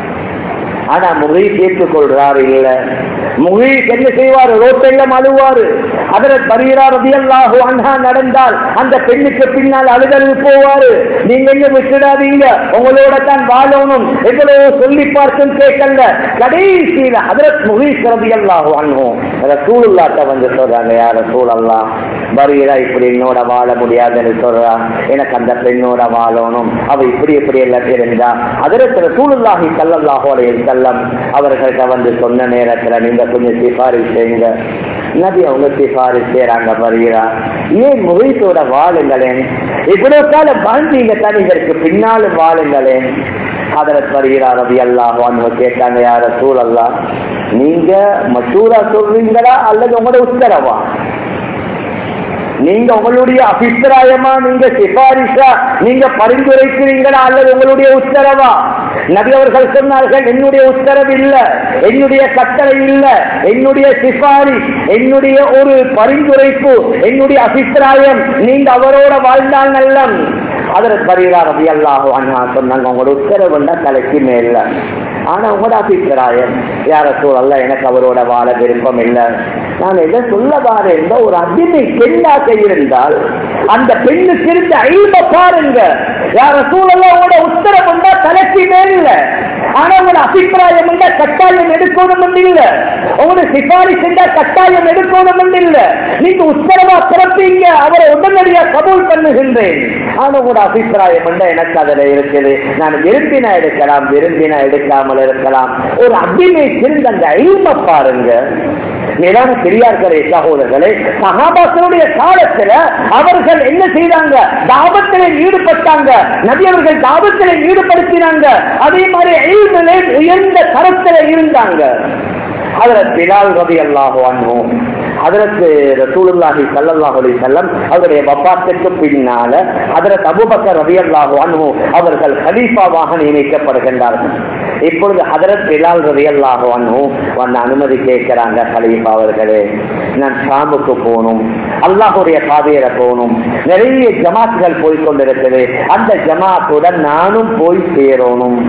A: ஆனா முகை கேட்டுக் கொள்றாரு இல்ல முகை என்ன செய்வாரு ரோட்டெல்லாம் அழுவாரு அதில் பரிகிறார் ரதியல்லாஹு அன்ஹா நடந்தால் அந்த பெண்ணுக்கு பின்னால் அழுதல் போவாரு நீங்க எங்க விட்டுடாதீங்க உங்களோட தான் வாழணும் எவ்வளவு சொல்லி பார்த்தும் கேட்கல கடைசியில அதரத் முகீஸ் ரதியல்லாஹு அன்ஹும் ரசூலுல்லாட்ட வந்து சொல்றாங்க யார் ரசூலல்லா பரீரா இப்படி என்னோட வாழ முடியாதுன்னு சொல்றா எனக்கு அந்த பெண்ணோட வாழணும் அவ இப்படி இப்படி எல்லாம் இருந்தா அதற்கு ரசூலுல்லாஹி ஸல்லல்லாஹு அலைஹி வஸல்லம் வசல்லம் அவர்கள்ட்ட வந்து சொன்ன நேரத்துல நீங்க கொஞ்சம் சிபாரிசு செய்யுங்க நபி அவங்க சிபாரிசு செய்யறாங்க வருகிறா ஏன் முகைத்தோட வாழுங்களேன் இவ்வளவு காலம் வாழ்ந்தீங்க தான் இதற்கு பின்னாலும் வாழுங்களேன் ஹதரத் வருகிறார் ரவி அல்லாஹ் கேட்டாங்க யார சூழல்லா நீங்க மசூரா சொல்றீங்களா அல்லது உங்களோட உத்தரவா நீங்க உங்களுடைய அபிப்பிராயமா நீங்க சிபாரிசா நீங்க பரிந்துரைக்கிறீங்களா அல்லது உங்களுடைய உத்தரவா நபி அவர்கள் சொன்னார்கள் என்னுடைய உத்தரவு இல்ல என்னுடைய கட்டளை இல்ல என்னுடைய சிபாரிஸ் என்னுடைய ஒரு பரிந்துரைப்பு என்னுடைய அபிப்பிராயம் நீங்க அவரோட வாழ்ந்தால் நல்லம் அதற்கு பரிகார ரவி அல்லாஹோ அண்ணா சொன்னாங்க உங்களோட உத்தரவுன்னா தலைக்கு மேல ஆனா உங்களோட அபிப்பிராயம் யார சூழல்ல எனக்கு அவரோட வாழ விருப்பம் இல்லை நான் எதை சொல்ல வாரேன் ஒரு அடிமை பெண்ணாக இருந்தால் அந்த பெண்ணுக்கு இருந்த அழிவ பாருங்க யார சூழல்ல உங்களோட உத்தரவுண்டா தலைக்கு மேல ஆனா உங்களோட அபிப்பிராயம் இருந்தா கட்டாயம் எடுக்கணும் இல்ல உங்களோட சிபாரிசு இருந்தா கட்டாயம் எடுக்கணும் இல்ல நீங்க உத்தரவா பிறப்பீங்க அவரை உடனடியா கபூல் பண்ணுகின்றேன் ஆனா உங்களோட அபிப்பிராயம் இருந்தா எனக்கு அதுல இருக்குது நான் விரும்பினா எடுக்கலாம் விரும்பினா எடுக்காமல் இருக்கலாம் ஒரு அடிமை சிறந்த அந்த அழிம பாருங்க மேலான பெரியார்களே சகோதரர்களே சகாபாசனுடைய காலத்துல அவர்கள் என்ன செய்தாங்க தாபத்திலே ஈடுபட்டாங்க நபி அவர்கள் தாபத்திலே ஈடுபடுத்தினாங்க அதே மாதிரி அழிவிலே உயர்ந்த தரத்தில இருந்தாங்க அதில் பிலால் ரவி அல்லாஹோ அன்னும் அதற்கு ரசூலுல்லாஹி சல்லல்லாஹு அலைஹி வஸல்லம் அவருடைய வஃபாத்துக்கு பின்னால ஹஜரத் அபூபக்கர் ரலியல்லாஹு அன்ஹு அவர்கள் கலீஃபாவாக நியமிக்கப்படுகின்றார்கள் இப்பொழுது ஹஜரத் பிலால் ரலியல்லாஹு அன்ஹு வந்து அனுமதி கேட்கிறாங்க கலீஃபா அவர்களே நான் ஷாமுக்கு போகணும் அல்லாஹுடைய பாதையில போகணும் நிறைய ஜமாத்துகள் போய் கொண்டிருக்குது அந்த ஜமாத்துடன் நானும் போய் சேரணும்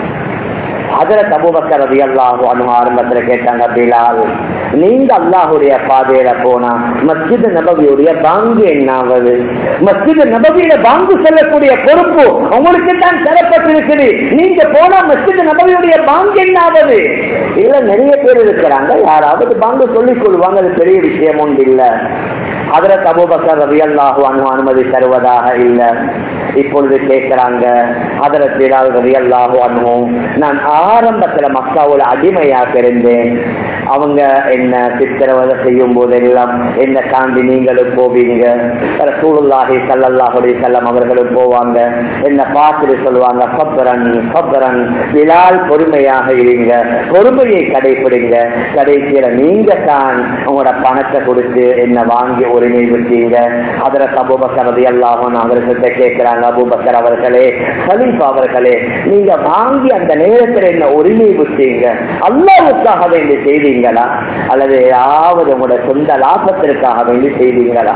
A: ஹஜரத் அபூபக்கர் ரவி அல்லாஹு அனு ஆரம்பத்துல கேட்டாங்க பிலால் நீங்க அல்லாஹுடைய பாதையில போனா மஸ்ஜித் நபவியுடைய பாங்கு என்னாவது மஸ்ஜித் நபவியில பாங்கு செல்லக்கூடிய பொறுப்பு உங்களுக்கு தான் தரப்பட்டிருக்குது நீங்க போனா மஸ்ஜித் நபவியுடைய பாங்கு என்னாவது இல்ல நிறைய பேர் இருக்கிறாங்க யாராவது பாங்கு சொல்லிக் கொள்வாங்க அது பெரிய விஷயம் ஒன்று இல்ல ஹதரத் அபூபக்கர் ரவி அல்லாஹு அனு அனுமதி தருவதாக இல்லை இப்பொழுது கேட்கிறாங்க ஹதரத் பிலால் ரவி அல்லாஹு அனு நான் ஆரம்பத்துல மக்காவோட அடிமையாக இருந்தேன் அவங்க என்ன சித்திரவதை செய்யும் போதெல்லாம் என்ன தாண்டி நீங்களும் போவீங்க சூழலாகி சல்லல்லாஹுடைய செல்லம் அவர்களும் போவாங்க என்ன பார்த்துட்டு சொல்லுவாங்க பப்பரன் பப்பரன் விழால் பொறுமையாக இருங்க பொறுமையை கடைபிடிங்க கடைசியில நீங்க தான் உங்களோட பணத்தை கொடுத்து என்ன வாங்கி உரிமை விட்டீங்க அதில் அபூபக்கர் ரதி அல்லாஹன் அவர்கிட்ட கேட்கிறாங்க அபூபக்கர் அவர்களே சலீஃப் அவர்களே நீங்க வாங்கி அந்த நேரத்தில் என்ன உரிமை விட்டீங்க அல்லாவுக்காக வேண்டி செய்தீங்களா அல்லது ஏதாவது உங்களோட சொந்த லாபத்திற்காக வேண்டி செய்தீங்களா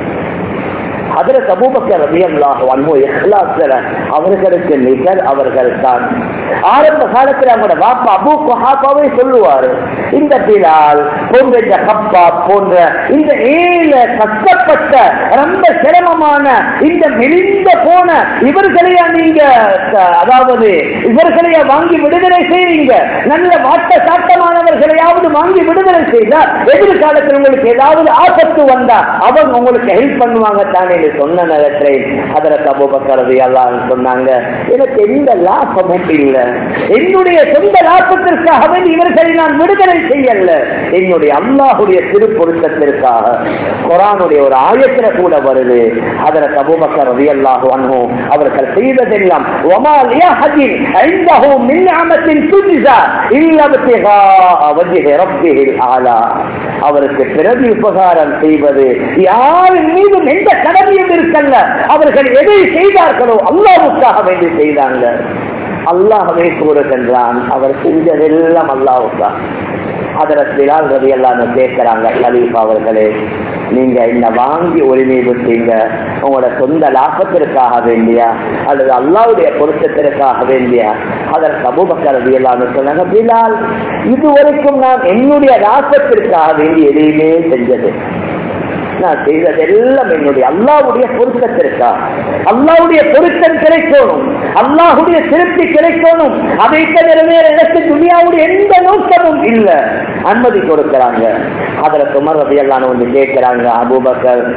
A: அதில் சபூபக்கர் ரபியல்லாஹ் வன்மோ இஸ்லாத்துல அவர்களுக்கு நிகர் அவர்கள் தான் ஆரம்ப காலத்தில் அவங்களோட வாப்பா அபு குஹாப்பாவே சொல்லுவாரு இந்த பிலால் போன்ற இந்த கப்பா போன்ற இந்த ஏழ கஷ்டப்பட்ட ரொம்ப சிரமமான இந்த மெலிந்த போன இவர்களையா நீங்க அதாவது இவர்களையா வாங்கி விடுதலை செய்வீங்க நல்ல வாட்ட சாட்டமானவர்களையாவது வாங்கி விடுதலை செய்தா எதிர்காலத்தில் உங்களுக்கு ஏதாவது ஆபத்து வந்தா அவங்க உங்களுக்கு ஹெல்ப் பண்ணுவாங்க தானே சொன்ன நேரத்தில் அதில் தபுபக்கரது எல்லாம் சொன்னாங்க எனக்கு எந்த லாபமும் இல்லை என்னுடைய சொந்த லாபத்திற்காக வேண்டி இவர்களை நான் விடுதலை செய்யல என்னுடைய அல்லாஹுடைய திருப்பொருத்தத்திற்காக குரானுடைய ஒரு ஆயத்துல கூட வருது அதில் தபுபக்கர் ரவி அல்லாஹு அன்ஹோ அவர்கள் செய்ததெல்லாம் ஒமால் யஹதின் ஐந்தஹு மின் நிஅமத்தின் துஜ்ஸா இல்லா இப்திகாஅ வஜ்ஹி ரப்பிஹில் ஆலா அவருக்கு பிறகு உபகாரம் செய்வது யாரின் மீதும் எந்த கடமையும் இருக்கல்ல அவர்கள் எதை செய்தார்களோ அல்லாவுக்காக வேண்டி செய்தாங்க அல்லாஹவே கூறுகின்றான் அவர் செஞ்சதெல்லாம் அல்லாவுக்காக அதரத்திலால் ரவி எல்லாம் கேட்கிறாங்க கலீஃப் அவர்களே நீங்க என்ன வாங்கி உரிமை விட்டீங்க உங்களோட சொந்த லாபத்திற்காக வேண்டியா அல்லது அல்லாவுடைய பொருத்தத்திற்காக வேண்டியா அதற்கு அபூபக்கர் ரவி எல்லாம் சொன்னாங்க பிலால் இதுவரைக்கும் நான் என்னுடைய லாபத்திற்காக வேண்டி எதையுமே செஞ்சது நான் செய்ததெல்லாம் என்னுடைய அல்லாவுடைய பொருத்தத்திற்கா அல்லாவுடைய பொருத்தம் கிடைக்கணும் அல்லாஹுடைய திருப்தி கிடைக்கணும் அதை நிறைவேற எனக்கு துணியாவுடைய எந்த நோக்கமும் இல்லை அனுமதி கொடுக்கிறாங்க அதுல சுமர் ரபியெல்லாம் வந்து கேட்கிறாங்க அபூபக்கர்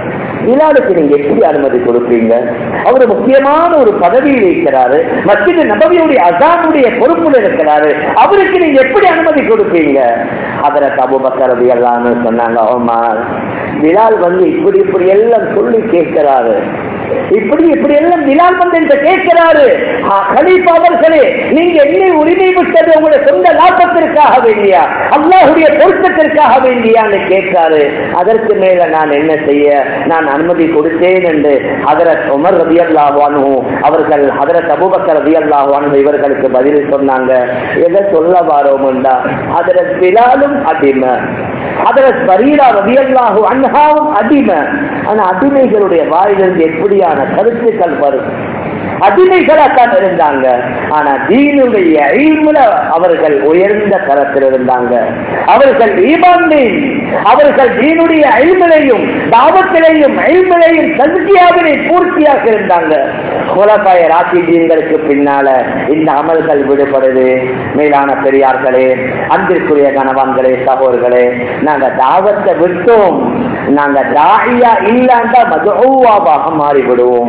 A: பிலாலுக்கு நீங்க எப்படி அனுமதி கொடுப்பீங்க அவர் முக்கியமான ஒரு பதவியில் இருக்கிறாரு மத்திய நபவியுடைய அசானுடைய பொறுப்புல இருக்கிறாரு அவருக்கு நீங்க எப்படி அனுமதி கொடுப்பீங்க அதர அபுபக்கரது எல்லாம் சொன்னாங்க ஆமா பிலால் வந்து இப்படி இப்படி எல்லாம் சொல்லி கேட்கிறாரு இப்படி இப்படி எல்லாம் பிலால் வந்து என்று கேட்கிறாரு கலீஃபா அவர்களே நீங்க என்னை உரிமை விட்டது உங்களுடைய சொந்த லாபத்திற்காக வேண்டியா அல்லாஹுடைய பொருத்தத்திற்காக வேண்டியான்னு கேட்கிறாரு அதற்கு மேல நான் என்ன செய்ய நான் அனுமதி கொடுத்தேன் என்று ஹதரத் உமர் ரபி அல்லாஹானு அவர்கள் ஹதரத் அபுபக்கர் ரபி அல்லாஹானு இவர்களுக்கு பதில் சொன்னாங்க எதை சொல்ல வாரோம்டா ஹதரத் பிலாலும் அடிமை ஹதரத் பரீரா ரபி அல்லாஹு அன்ஹாவும் அடிமை ஆனா அடிமைகளுடைய வாயிலிருந்து எப்படியான கருத்துக்கள் வரும் அடிமைகளாத்தான் இருந்தாங்க ஆனா தீனுடைய அழிமுல அவர்கள் உயர்ந்த தரத்தில் இருந்தாங்க அவர்கள் ஈமான்மையும் அவர்கள் தீனுடைய அழிமலையும் தாபத்திலையும் அழிமலையும் சதுக்கியாவினை பூர்த்தியாக இருந்தாங்க குலப்பாய ராசிஜீன்களுக்கு பின்னால இந்த அமல்கள் விடுபடுது மேலான பெரியார்களே அன்பிற்குரிய கணவான்களே சகோதர்களே நாங்க தாவத்தை விட்டோம் நாங்க தாயா இல்லாண்டா மதுவாக மாறிவிடுவோம்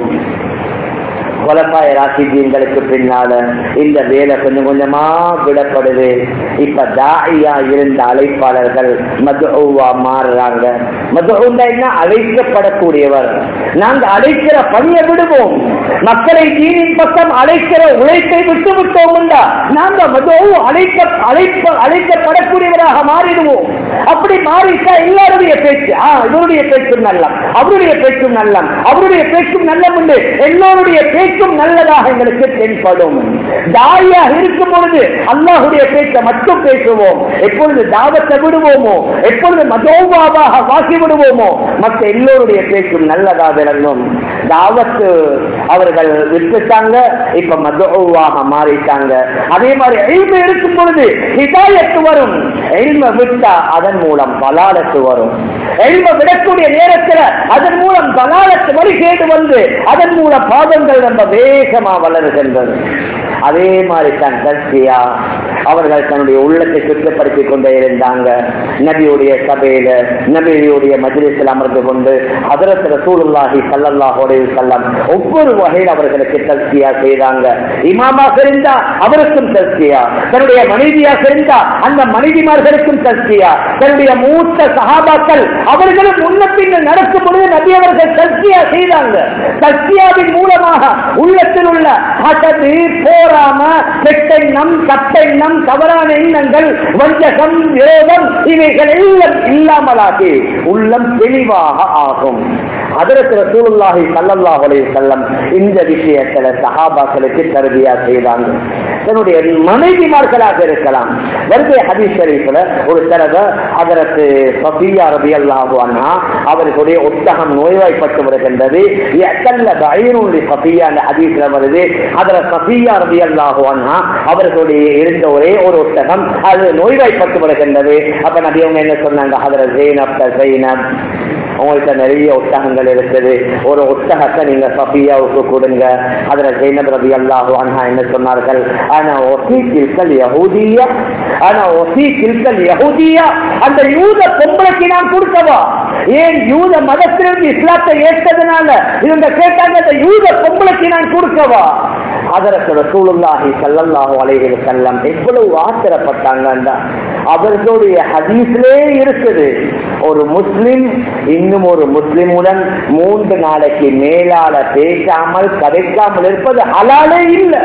A: கொலப்பாய ராசிஜீன்களுக்கு பின்னால இந்த வேலை கொஞ்சம் கொஞ்சமா விடப்படுது இப்ப தாயா இருந்த அழைப்பாளர்கள் மதுவா மாறுறாங்க மதுவா என்ன அழைக்கப்படக்கூடியவர் நாங்க அழைக்கிற பணியை விடுவோம் மக்களை தீனின் பக்கம் அழைக்கிற உழைப்பை விட்டு விட்டோம் நாங்க மதுவு அழைக்க அழைப்ப அழைக்கப்படக்கூடியவராக மாறிடுவோம் அப்படி மாறிட்டா எல்லாருடைய பேச்சு ஆ இவருடைய பேச்சும் நல்லம் அவருடைய பேச்சும் நல்லம் அவருடைய பேச்சும் நல்லம் உண்டு எல்லோருடைய பேச்சும் நல்லதாக எங்களுக்கு தென்படும் தாயா இருக்கும் பொழுது அல்லாஹுடைய பேச்சை மட்டும் பேசுவோம் எப்பொழுது தாவத்தை விடுவோமோ எப்பொழுது மதோபாவாக வாசி விடுவோமோ மற்ற எல்லோருடைய பேச்சும் நல்லதா விளங்கும் தாவத்து அவர்கள் விட்டுட்டாங்க இப்ப மதோவாக மாறிட்டாங்க அதே மாதிரி எளிமை இருக்கும் பொழுது ஹிதாயத்து வரும் எளிமை விட்டா அதன் மூலம் பலாலத்து வரும் எளிமை விடக்கூடிய நேரத்தில் அதன் மூலம் பலாலத்து வழிகேடு வந்து அதன் மூலம் பாதங்கள் ரொம்ப வேகமா வளருகின்றது அதே மாதிரி தான் தர்சியா அவர்கள் தன்னுடைய உள்ளத்தை சுத்தப்படுத்தி கொண்டே இருந்தாங்க நபியுடைய சபையில நபியுடைய மஜ்லிஸில் அமர்ந்து கொண்டு அதரத் ரசூலுல்லாஹி ஸல்லல்லாஹு அலைஹி வஸல்லம் ஒவ்வொரு வகையில் அவர்களுக்கு தஸ்கியா செய்தாங்க இமாமாக இருந்தா அவருக்கும் தஸ்கியா தன்னுடைய மனைவியாக இருந்தா அந்த மனைவிமார்களுக்கும் தஸ்கியா தன்னுடைய மூத்த சஹாபாக்கள் அவர்களும் முன்ன பின்ன நடக்கும் பொழுது நபி அவர்கள் தஸ்கியா செய்தாங்க தஸ்கியாவின் மூலமாக உள்ளத்தில் உள்ள அசது போராம கெட்டெண்ணம் கட்டெண்ணம் தவறான எண்ணங்கள் வஞ்சகம் விரோதம் இவைகள் எல்லாம் இல்லாமலாகி உள்ளம் தெளிவாக ஆகும் அதற்கு ரசூலுல்லாஹி ஸல்லல்லாஹு அலைஹி வஸல்லம் இந்த விஷயத்துல சஹாபாக்களுக்கு தர்பியா செய்தாங்க தன்னுடைய மனைவிமார்களாக இருக்கலாம் வருகை ஹதீஸ் ஷரீஃப்ல ஒரு தடவை அதற்கு சஃபியா ரலியல்லாஹு அன்ஹா அவர்களுடைய ஒட்டகம் நோய்வாய்ப்பட்டு வருகின்றது யத்தல்ல பைருல் சஃபியா அந்த ஹதீஸ்ல வருது அதர சஃபியா ரலியல்லாஹு அன்ஹா அவர்களுடைய இருந்த ஒரே ஒரு ஒட்டகம் அது நோய்வாய்ப்பட்டு வருகின்றது அப்ப நபி அவங்க என்ன சொன்னாங்க அதர ஜெயினப் ஜெயினப் உங்கள்கிட்ட நிறைய ஒட்டகங்கள் இருக்குது ஒரு ஒட்டகத்தை நீங்க சஃபியாவுக்கு கொடுங்க அதுல ஜெயினப் ரபி அல்லாஹு அன்ஹா என்ன சொன்னார்கள் ஆனா ஒசி கில்கல் யஹூதியா ஆனா ஒசி கில்கல் யஹூதியா அந்த யூத பொம்பளைக்கு நான் கொடுக்கவா ஏன் யூத மதத்திலிருந்து இஸ்லாத்தை ஏற்றதுனால இவங்க கேட்டாங்க அந்த யூத பொம்பளைக்கு நான் கொடுக்கவா அதற்கு ரசூலுல்லாஹி ஸல்லல்லாஹு அலைஹி வஸல்லம் எவ்வளவு ஆத்திரப்பட்டாங்க அவர்களுடைய ஹதீஸ்லே இருக்குது ஒரு முஸ்லிம் இன்னும் ஒரு முஸ்லிமுடன் மூன்று நாளைக்கு மேலால பேசாமல் கதைக்காமல் இருப்பது ஹலாலே இல்லை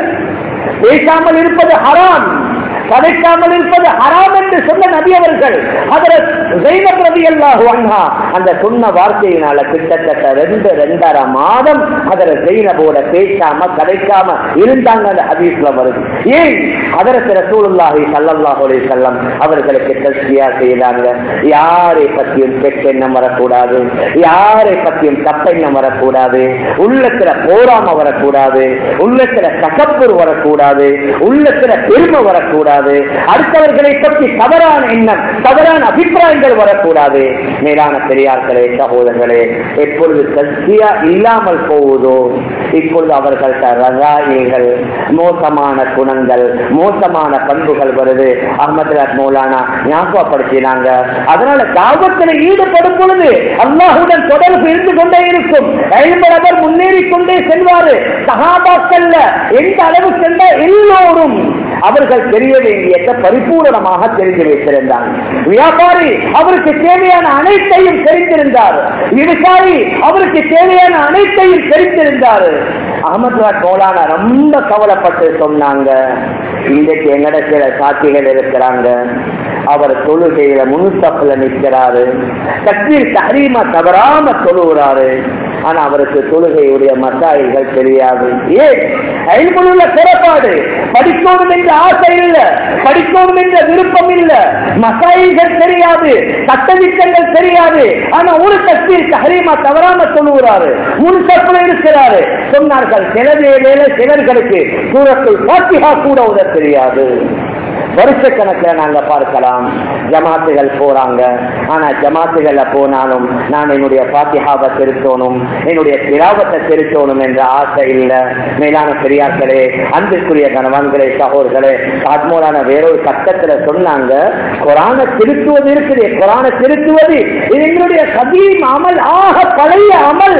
A: பேசாமல் இருப்பது ஹராம் கதைக்காமல் இருப்பது ஹராம் என்று சொன்ன நபி அவர்கள் அந்த சொன்ன வார்த்தையினால கிட்டத்தட்ட ரெண்டு ரெண்டரை மாதம் அதர ஜெயினபோட பேசாம கதைக்காம இருந்தாங்க அந்த ஹதீஸ்ல வருது ஏன் அதற்கு ரசூலுல்லாஹி ஸல்லல்லாஹு அலைஹி வஸல்லம் அவர்களுக்கு தஸ்கியா செய்தாங்க யாரை பத்தியும் பெண்ணம் வரக்கூடாது யாரை பத்தியும் தப்பெண்ணம் வரக்கூடாது உள்ளத்துல போராம வரக்கூடாது உள்ளத்துல தகப்பூர் வரக்கூடாது உள்ளத்துல பெருமை வரக்கூடாது வரக்கூடாது அடுத்தவர்களை பற்றி தவறான எண்ணம் தவறான அபிப்பிராயங்கள் வரக்கூடாது மேலான பெரியார்களே சகோதரர்களே எப்பொழுது சத்தியா இல்லாமல் போவதோ இப்பொழுது அவர்கள்ட்ட ரசாயிகள் மோசமான குணங்கள் மோசமான பண்புகள் வருது அஹமது மௌலானா ஞாபகப்படுத்தினாங்க அதனால தாபத்தில் ஈடுபடும் பொழுது அல்லாஹுடன் தொடர்பு இருந்து கொண்டே இருக்கும் அவர் முன்னேறி கொண்டே செல்வாரு சகாபாக்கல்ல எந்த அளவு சென்ற எல்லோரும் அவர்கள் தெரிய வேண்டியதை பரிபூரணமாக தெரிந்து வைத்திருந்தார் வியாபாரி அவருக்கு தேவையான அனைத்தையும் தெரிந்திருந்தார் விவசாயி அவருக்கு தேவையான அனைத்தையும் தெரிந்திருந்தார் அகமது மௌலானா ரொம்ப கவலைப்பட்டு சொன்னாங்க இன்றைக்கு எங்கட சில சாட்சிகள் இருக்கிறாங்க அவர் தொழுகையில முன்சப்பில் நிற்கிறாரு தக்வீர் தஹரீமா தவறாம தொழுகிறாரு ஆனா அவருக்கு தொழுகையுடைய மசாயிகள் தெரியாது ஏன் ஐம்புள்ள குறைபாடு படிக்கணும் என்ற ஆசை இல்ல படிக்கணும் என்ற விருப்பம் இல்ல மசாயிகள் தெரியாது சட்டதிட்டங்கள் தெரியாது ஆனா ஒரு தக்வீர் தஹரீமா தவறாம தொழுகிறாரு முன்சப்பில் இருக்கிறாரு சொன்னார்கள் சிலவே வேலை சிலர்களுக்கு சூரத்தில் பாத்திகா கூட உதவ தெரியாது வருஷக்கணக்கில் நாங்க பார்க்கலாம் ஜமாத்துகள் போறாங்க ஆனா ஜமாத்துகள்ல போனாலும் நான் என்னுடைய பாத்தியாவை திருத்தணும் என்னுடைய திராவத்தை திருத்தணும் என்ற ஆசை இல்ல மேலான பெரியார்களே அன்பிற்குரிய கணவன்களே சகோதர்களே ஆத்மோலான வேறொரு கட்டத்துல சொன்னாங்க குரான திருத்துவது இருக்குது குரான திருத்துவது இது எங்களுடைய கதீம் அமல் ஆக பழைய அமல்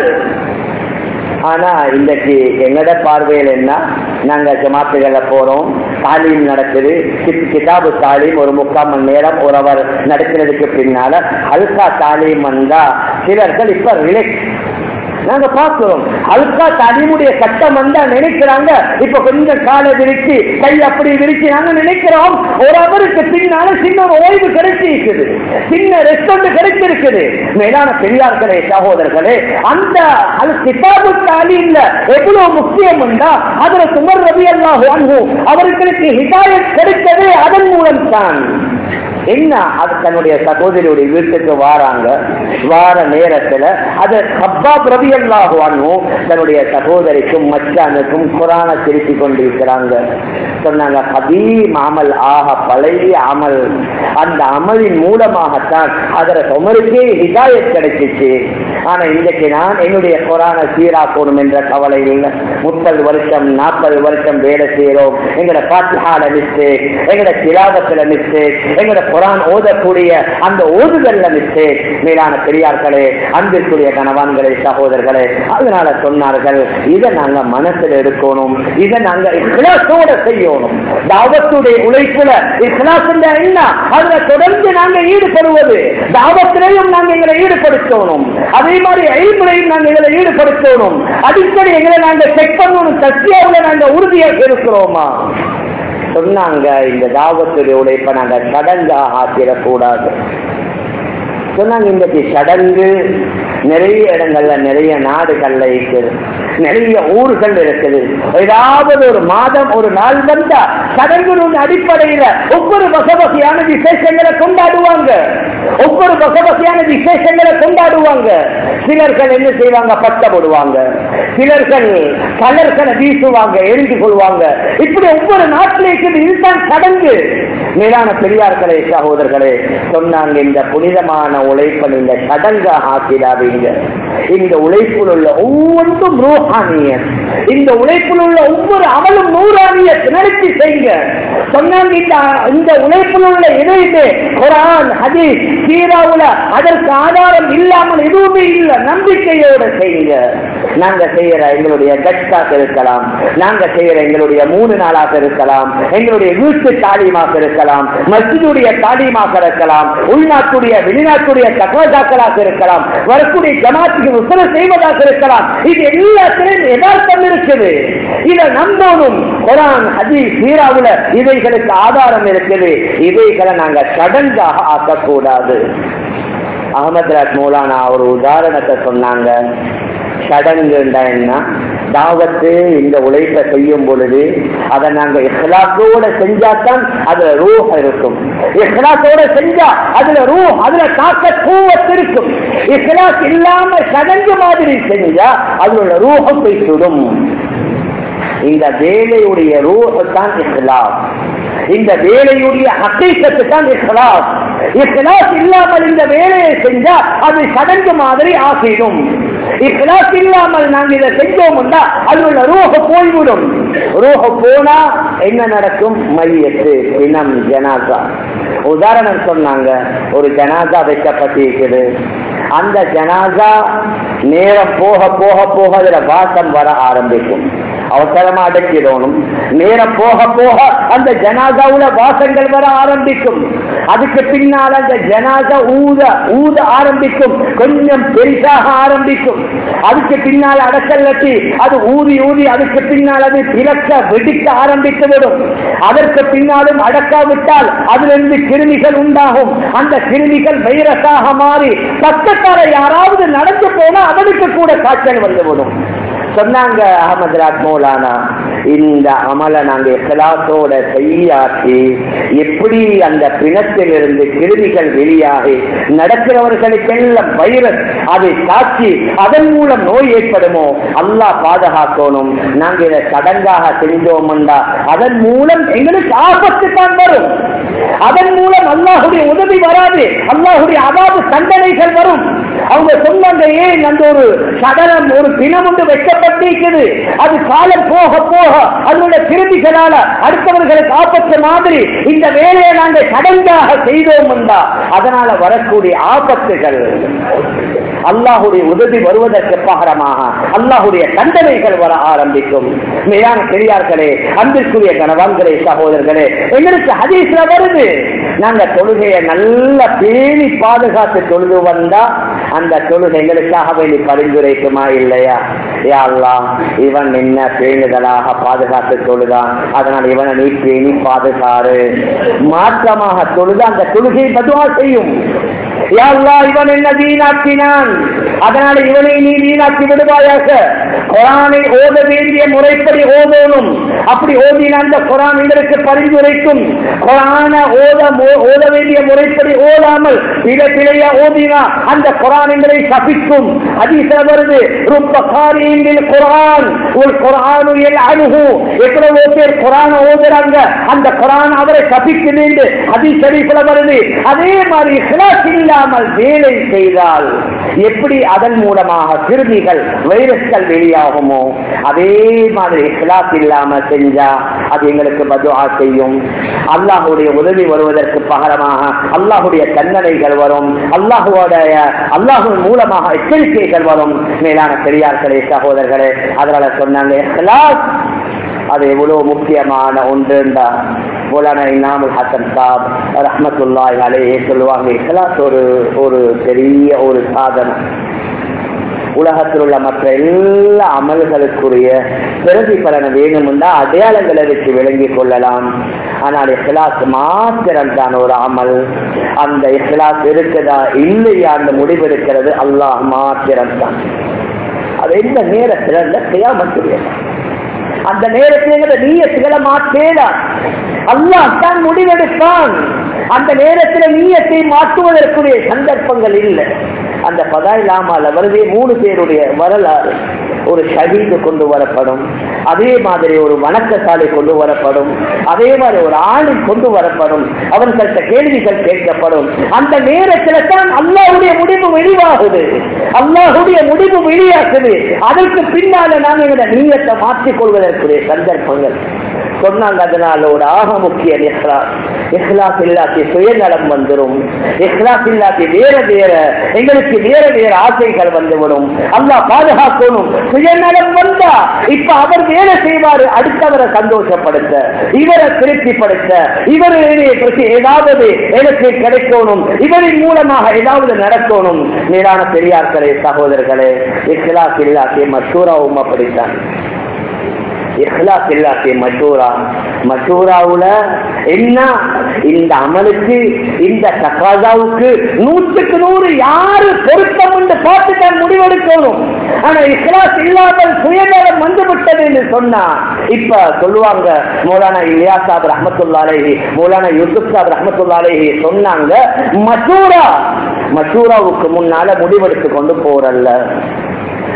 A: ஆனா இன்றைக்கு எங்கட பார்வையில் என்ன நாங்க ஜமாத்துகள்ல போறோம் தாலீம் நடக்குது கிதாபு தாலீம் ஒரு முக்கால் மணி நேரம் ஒரு அவர் நடக்கிறதுக்கு பின்னால ஹல்கா தாலீம் வந்தா சிலர்கள் இப்ப ரிலேக்ஸ் நாங்க பார்க்கிறோம் அல்கா தனிமுடைய சட்டம் வந்தா நினைக்கிறாங்க இப்ப கொஞ்சம் காலை விரிச்சு கை அப்படி விரிச்சு நாங்க நினைக்கிறோம் ஒரு அவருக்கு பின்னால சின்ன ஓய்வு கிடைச்சிருக்குது சின்ன ரெஸ்ட் கிடைச்சிருக்குது மேலான பெரியார்களே சகோதரர்களே அந்த அது கிதாபு தாலீம்ல எவ்வளவு முக்கியம் உண்டா அதுல சுமர் ரவி அல்லாஹ் அவர்களுக்கு ஹிதாயத் கிடைத்தது அதன் மூலம் தான் என்ன அது தன்னுடைய சகோதரியுடைய வீட்டுக்கு வாராங்க வார நேரத்துல அது ஹப்பாப் ரவி அல்லாஹுவானும் தன்னுடைய சகோதரிக்கும் மச்சானுக்கும் குரான திருத்தி கொண்டிருக்கிறாங்க சொன்னாங்க ஹபீம் அமல் ஆக பழைய அமல் அந்த அமலின் மூலமாகத்தான் அதர உமருக்கே ஹிதாயத் கிடைச்சிச்சு ஆனா இன்றைக்கு நான் என்னுடைய குரான சீராக்கணும் என்ற கவலை இல்லை முப்பது வருஷம் நாற்பது வருஷம் வேலை செய்யறோம் எங்கட பாத்தியால மிஸ்டேக் எங்கட சிலாபத்துல மிஸ்டேக் எங்கட குரான் ஓதக்கூடிய அந்த ஓதுதல்ல மிஸ்டேக் மேலான பெரியார்களே அன்பிற்குரிய கணவான்களே சகோதரர்களே அதனால சொன்னார்கள் இதை நாங்க மனசுல எடுக்கணும் இதை நாங்க இஸ்லாசோட செய்யணும் தாவத்துடைய உழைப்புல இஸ்லாஸ் என்ன அதுல தொடர்ந்து நாங்க ஈடுபடுவது தாவத்திலையும் நாங்க எங்களை ஈடுபடுத்தணும் அதே மாதிரி ஐமுறையும் நாங்க எங்களை ஈடுபடுத்தணும் அடிக்கடி எங்களை நாங்க செக் பண்ணணும் சத்தியாவில் நாங்க உறுதியாக இருக்கிறோமா சொன்னாங்க இந்த தாவத்துடைய உழைப்பை நாங்க சடங்காக ஆக்கிடக்கூடாது சொன்னாங்க இன்றைக்கு சடங்கு நிறைய இடங்கள்ல நிறைய நாடுகள்ல இருக்குது நிறைய ஊர்கள் இருக்குது ஏதாவது ஒரு மாதம் ஒரு நாள் வந்தா சடங்குடைய அடிப்படையில ஒவ்வொரு வகை வகையான விசேஷங்களை கொண்டாடுவாங்க ஒவ்வொரு வகை வகையான விசேஷங்களை கொண்டாடுவாங்க சிலர்கள் என்ன செய்வாங்க பட்ட போடுவாங்க சிலர்கள் கலர்களை வீசுவாங்க எரிந்து கொள்வாங்க இப்படி ஒவ்வொரு நாட்டிலேயும் இதுதான் சடங்கு மேலான பெரியார்களே சகோதரர்களே சொன்னாங்க இந்த புனிதமான உழைப்பை நீங்க சடங்கா ஆக்கிடாதீங்க இந்த உழைப்பில் உள்ள ஒவ்வொன்றும் ரூஹானிய இந்த உழைப்பில் உள்ள ஒவ்வொரு அமலும் நூறானிய நினைச்சு செய்யுங்க சொன்னாங்க இந்த இந்த உழைப்பில் உள்ள எதையுமே குரான் ஹதீஸ் சீராவுல அதற்கு ஆதாரம் இல்லாமல் எதுவுமே இல்லை நம்பிக்கையோட செய்யுங்க நாங்க செய்யற எங்களுடைய கட்சாக இருக்கலாம் நாங்க செய்யற எங்களுடைய மூணு நாளாக இருக்கலாம் எங்களுடைய வீட்டு தாலியமாக இருக்கலாம் மஸ்ஜிதுடைய தாலியமாக இருக்கலாம் உள்நாட்டுடைய வெளிநாட்டுடைய தகவலாக்களாக இருக்கலாம் வரக்கூடிய ஜமாத்துக்கு உத்தரவு செய்வதாக இருக்கலாம் இது எல்லாத்திலும் யதார்த்தம் இருக்குது இதை நம்பணும் குரான் ஹதி சீராவுல இவைகளுக்கு ஆதாரம் இருக்குது இவைகளை நாங்க சடங்காக ஆக்கக்கூடாது அகமது ராஜ் மௌலானா ஒரு உதாரணத்தை சொன்னாங்க சடங்குண்டா என்ன தாவத்து இந்த உழைப்பை செய்யும் பொழுது அதை நாங்க இஸ்லாத்தோட செஞ்சாதான் அதுல ரூஹ் இருக்கும் இஸ்லாத்தோட செஞ்சா அதுல ரூ அதுல தாக்க பூவத்து இருக்கும் இஸ்லாத் இல்லாம சடங்கு மாதிரி செஞ்சா அதுல ரூஹம் போய் சுடும் இந்த வேலையுடைய ரூஹ் தான் இஸ்லாம் இந்த வேலையுடைய ஹக்கீக்கத்து தான் இஸ்லாஸ் இஸ்லாஸ் இல்லாமல் இந்த வேலையை செஞ்சா அது சடங்கு மாதிரி ஆகிடும் இஸ்லாஸ் இல்லாமல் நாங்க இதை செஞ்சோம்னா அது உள்ள ரூஹ போய்விடும் ரூஹ போனா என்ன நடக்கும் மையத்து பிணம் ஜனாசா உதாரணம் சொன்னாங்க ஒரு ஜனாசா வைக்கப்பட்டிருக்குது அந்த ஜனாசா நேரம் போக போக போக அதுல வாசம் வர ஆரம்பிக்கும் அவசரமா அடக்கிடணும் நேரம் போக போக அந்த ஜனாசாவுல வாசங்கள் வர ஆரம்பிக்கும் அதுக்கு பின்னால் அந்த ஜனாசா ஊத ஊத ஆரம்பிக்கும் கொஞ்சம் பெரிசாக ஆரம்பிக்கும் அதுக்கு பின்னால் அடக்கல்லட்டி அது ஊதி ஊதி அதுக்கு பின்னால் அது பிளக்க வெடிக்க ஆரம்பித்து விடும் அதற்கு பின்னாலும் அடக்காவிட்டால் அதிலிருந்து கிருமிகள் உண்டாகும் அந்த கிருமிகள் வைரஸாக மாறி பக்கத்தால யாராவது நடந்து போனா அவனுக்கு கூட காய்ச்சல் வந்துவிடும் சொன்னாங்க அகமது ராஜ் மௌலானா இந்த அமலை நாங்க எக்கலாத்தோட செய்யாற்றி எப்படி அந்த பிணத்திலிருந்து கிருமிகள் வெளியாகி நடக்கிறவர்களுக்கெல்லாம் வைரஸ் அதை தாக்கி அதன் மூலம் நோய் ஏற்படுமோ அல்லாஹ் பாதுகாக்கணும் நாங்க இதை சடங்காக செஞ்சோம்டா அதன் மூலம் எங்களுக்கு ஆபத்து தான் வரும் அதன் மூலம் அல்லாஹுடைய உதவி வராது அல்லாஹுடைய அதாவது தண்டனைகள் வரும் அவங்க சொன்னாங்க ஏன் அந்த ஒரு சடலம் ஒரு பிணம் ஒன்று வைக்கப்பட்டிருக்குது அது காலம் போக போக அதனுடைய கிருமிகளால அடுத்தவர்களுக்கு ஆபத்து மாதிரி இந்த வேலையை நாங்கள் சடங்காக செய்தோம் அதனால வரக்கூடிய ஆபத்துகள் அல்லாஹுடைய உதவி வருவதற்கு பகரமாக அல்லாஹுடைய தண்டனைகள் வர ஆரம்பிக்கும் மேலான பெரியார்களே அன்பிற்குரிய கணவான்களே சகோதரர்களே எங்களுக்கு ஹதீஸ்ல வருது நாங்க தொழுகையை நல்ல பேணி பாதுகாத்து தொழுது வந்தா அந்த தொழுகை எங்களுக்காக வேண்டி பரிந்துரைக்குமா இல்லையா யாழ்லாம் இவன் என்ன பேணுதலாக பாதுகாத்து தொழுதான் அதனால் இவனை நீ பேணி பாதுகாரு மாற்றமாக தொழுது அந்த தொழுகை பதுவா செய்யும் யாழ்லா இவன் என்ன வீணாக்கினான் அதனால இவனை நீ வீணாக்கி விடுவாயாக குரானை ஓத வேண்டிய முறைப்படி ஓதணும் அப்படி ஓதின அந்த குரான் எங்களுக்கு பரிந்துரைக்கும் குரான ஓத ஓத வேண்டிய முறைப்படி ஓதாமல் பிழ பிழைய ஓதினா அந்த குரான் எங்களை சபிக்கும் அதிசல வருது ரொம்ப காரியங்கள் குரான் ஒரு குரானுயல் அணுகு எவ்வளவோ பேர் குரான் ஓதுறாங்க அந்த குரான் அவரை சபிக்குது என்று அதிசரிப்புல வருது அதே மாதிரி இஸ்லாஸ் இல்லாமல் வேலை செய்தால் எப்படி அதன் மூலமாக கிருமிகள் வைரஸ்கள் வெளியாகுமோ அதே மாதிரி இஸ்லாஸ் இல்லாம செஞ்சா அது எங்களுக்கு பதுவா செய்யும் அல்லாஹுடைய உதவி வருவதற்கு பகரமாக அல்லாஹுடைய தண்டனைகள் வரும் அல்லாஹுடைய அல்லாஹு மூலமாக எச்சரிக்கைகள் வரும் மேலான பெரியார்களே சகோதரர்களே அதனால சொன்னாங்க இஸ்லாஸ் அது எவ்வளவு முக்கியமான ஒன்றுண்டா மௌலானா இனாமுல் ஹசன் சாப் ரஹமத்துல்லாய் அலையே சொல்லுவாங்க இஸ்லாஸ் ஒரு ஒரு பெரிய ஒரு சாதனம் உலகத்தில் உள்ள மற்ற எல்லா அமல்களுக்குரிய பிரதிபலனை வேணும்னா அடையாளங்களை வச்சு விளங்கிக் கொள்ளலாம் ஆனால் இஹ்லாஸ் மாத்திரம் தான் ஒரு அமல் அந்த இஹ்லாஸ் இருக்குதா இல்லையா அந்த முடிவெடுக்கிறது அல்லாஹ் மாத்திரம் தான் அது எந்த நேரத்தில் அந்த செய்யாமட்டுமே அந்த நேரத்தில் நீயத்துகளை மாற்றேடா அல்லாஹ் தான் முடிவெடுப்பான் அந்த நேரத்தில் நீயத்தை மாற்றுவதற்குரிய சந்தர்ப்பங்கள் இல்லை அந்த பதாயிலாமால வருதே மூணு பேருடைய வரலாறு ஒரு ஷஹீது கொண்டு வரப்படும் அதே மாதிரி ஒரு வணக்கசாலை கொண்டு வரப்படும் அதே மாதிரி ஒரு ஆணை கொண்டு வரப்படும் அவர்கள்ட்ட கேள்விகள் கேட்கப்படும் அந்த நேரத்தில் தான் அல்லாஹுடைய முடிவு வெளிவாகுது அல்லாஹுடைய முடிவு வெளியாகுது அதற்கு பின்னால நாங்கள் எங்களை நீயத்தை மாற்றிக் கொள்வதற்குரிய சந்தர்ப்பங்கள் சொன்னாங்க அதனால ஒரு ஆக முக்கிய இஹ்லாஸ் இஹ்லாஸ் இல்லாட்டி சுயநலம் வந்துடும் இஹ்லாஸ் இல்லாட்டி வேற வேற எங்களுக்கு வேற வேற ஆசைகள் வந்துவிடும் அல்லாஹ் பாதுகாக்கணும் சுயநலம் வந்தா இப்ப அவர் வேலை செய்வாரு அடுத்தவரை சந்தோஷப்படுத்த இவரை திருப்திப்படுத்த இவர் பற்றி ஏதாவது எனக்கு கிடைக்கணும் இவரின் மூலமாக ஏதாவது நடக்கணும் மேலான பெரியார்களே சகோதரர்களே இஹ்லாஸ் இல்லாட்டி மசூராவும் அப்படித்தான் இஹ்லாஸ் இல்லாட்டி மஷூரா மஷூராவுல என்ன இந்த அமலுக்கு இந்த தக்காதாவுக்கு நூற்றுக்கு நூறு யாரு பொருத்தம் என்று பார்த்து தான் முடிவெடுக்கணும் ஆனா இஹ்லாஸ் இல்லாமல் சுயநலம் வந்து விட்டது என்று சொன்னா இப்ப சொல்லுவாங்க மௌலானா இல்லியா சாப் ரஹமத்துல்லாலேஹி மௌலானா யூசுப் சாப் ரஹமத்துல்லாலேஹி சொன்னாங்க மஷூரா மஷூராவுக்கு முன்னால முடிவெடுத்து கொண்டு போறல்ல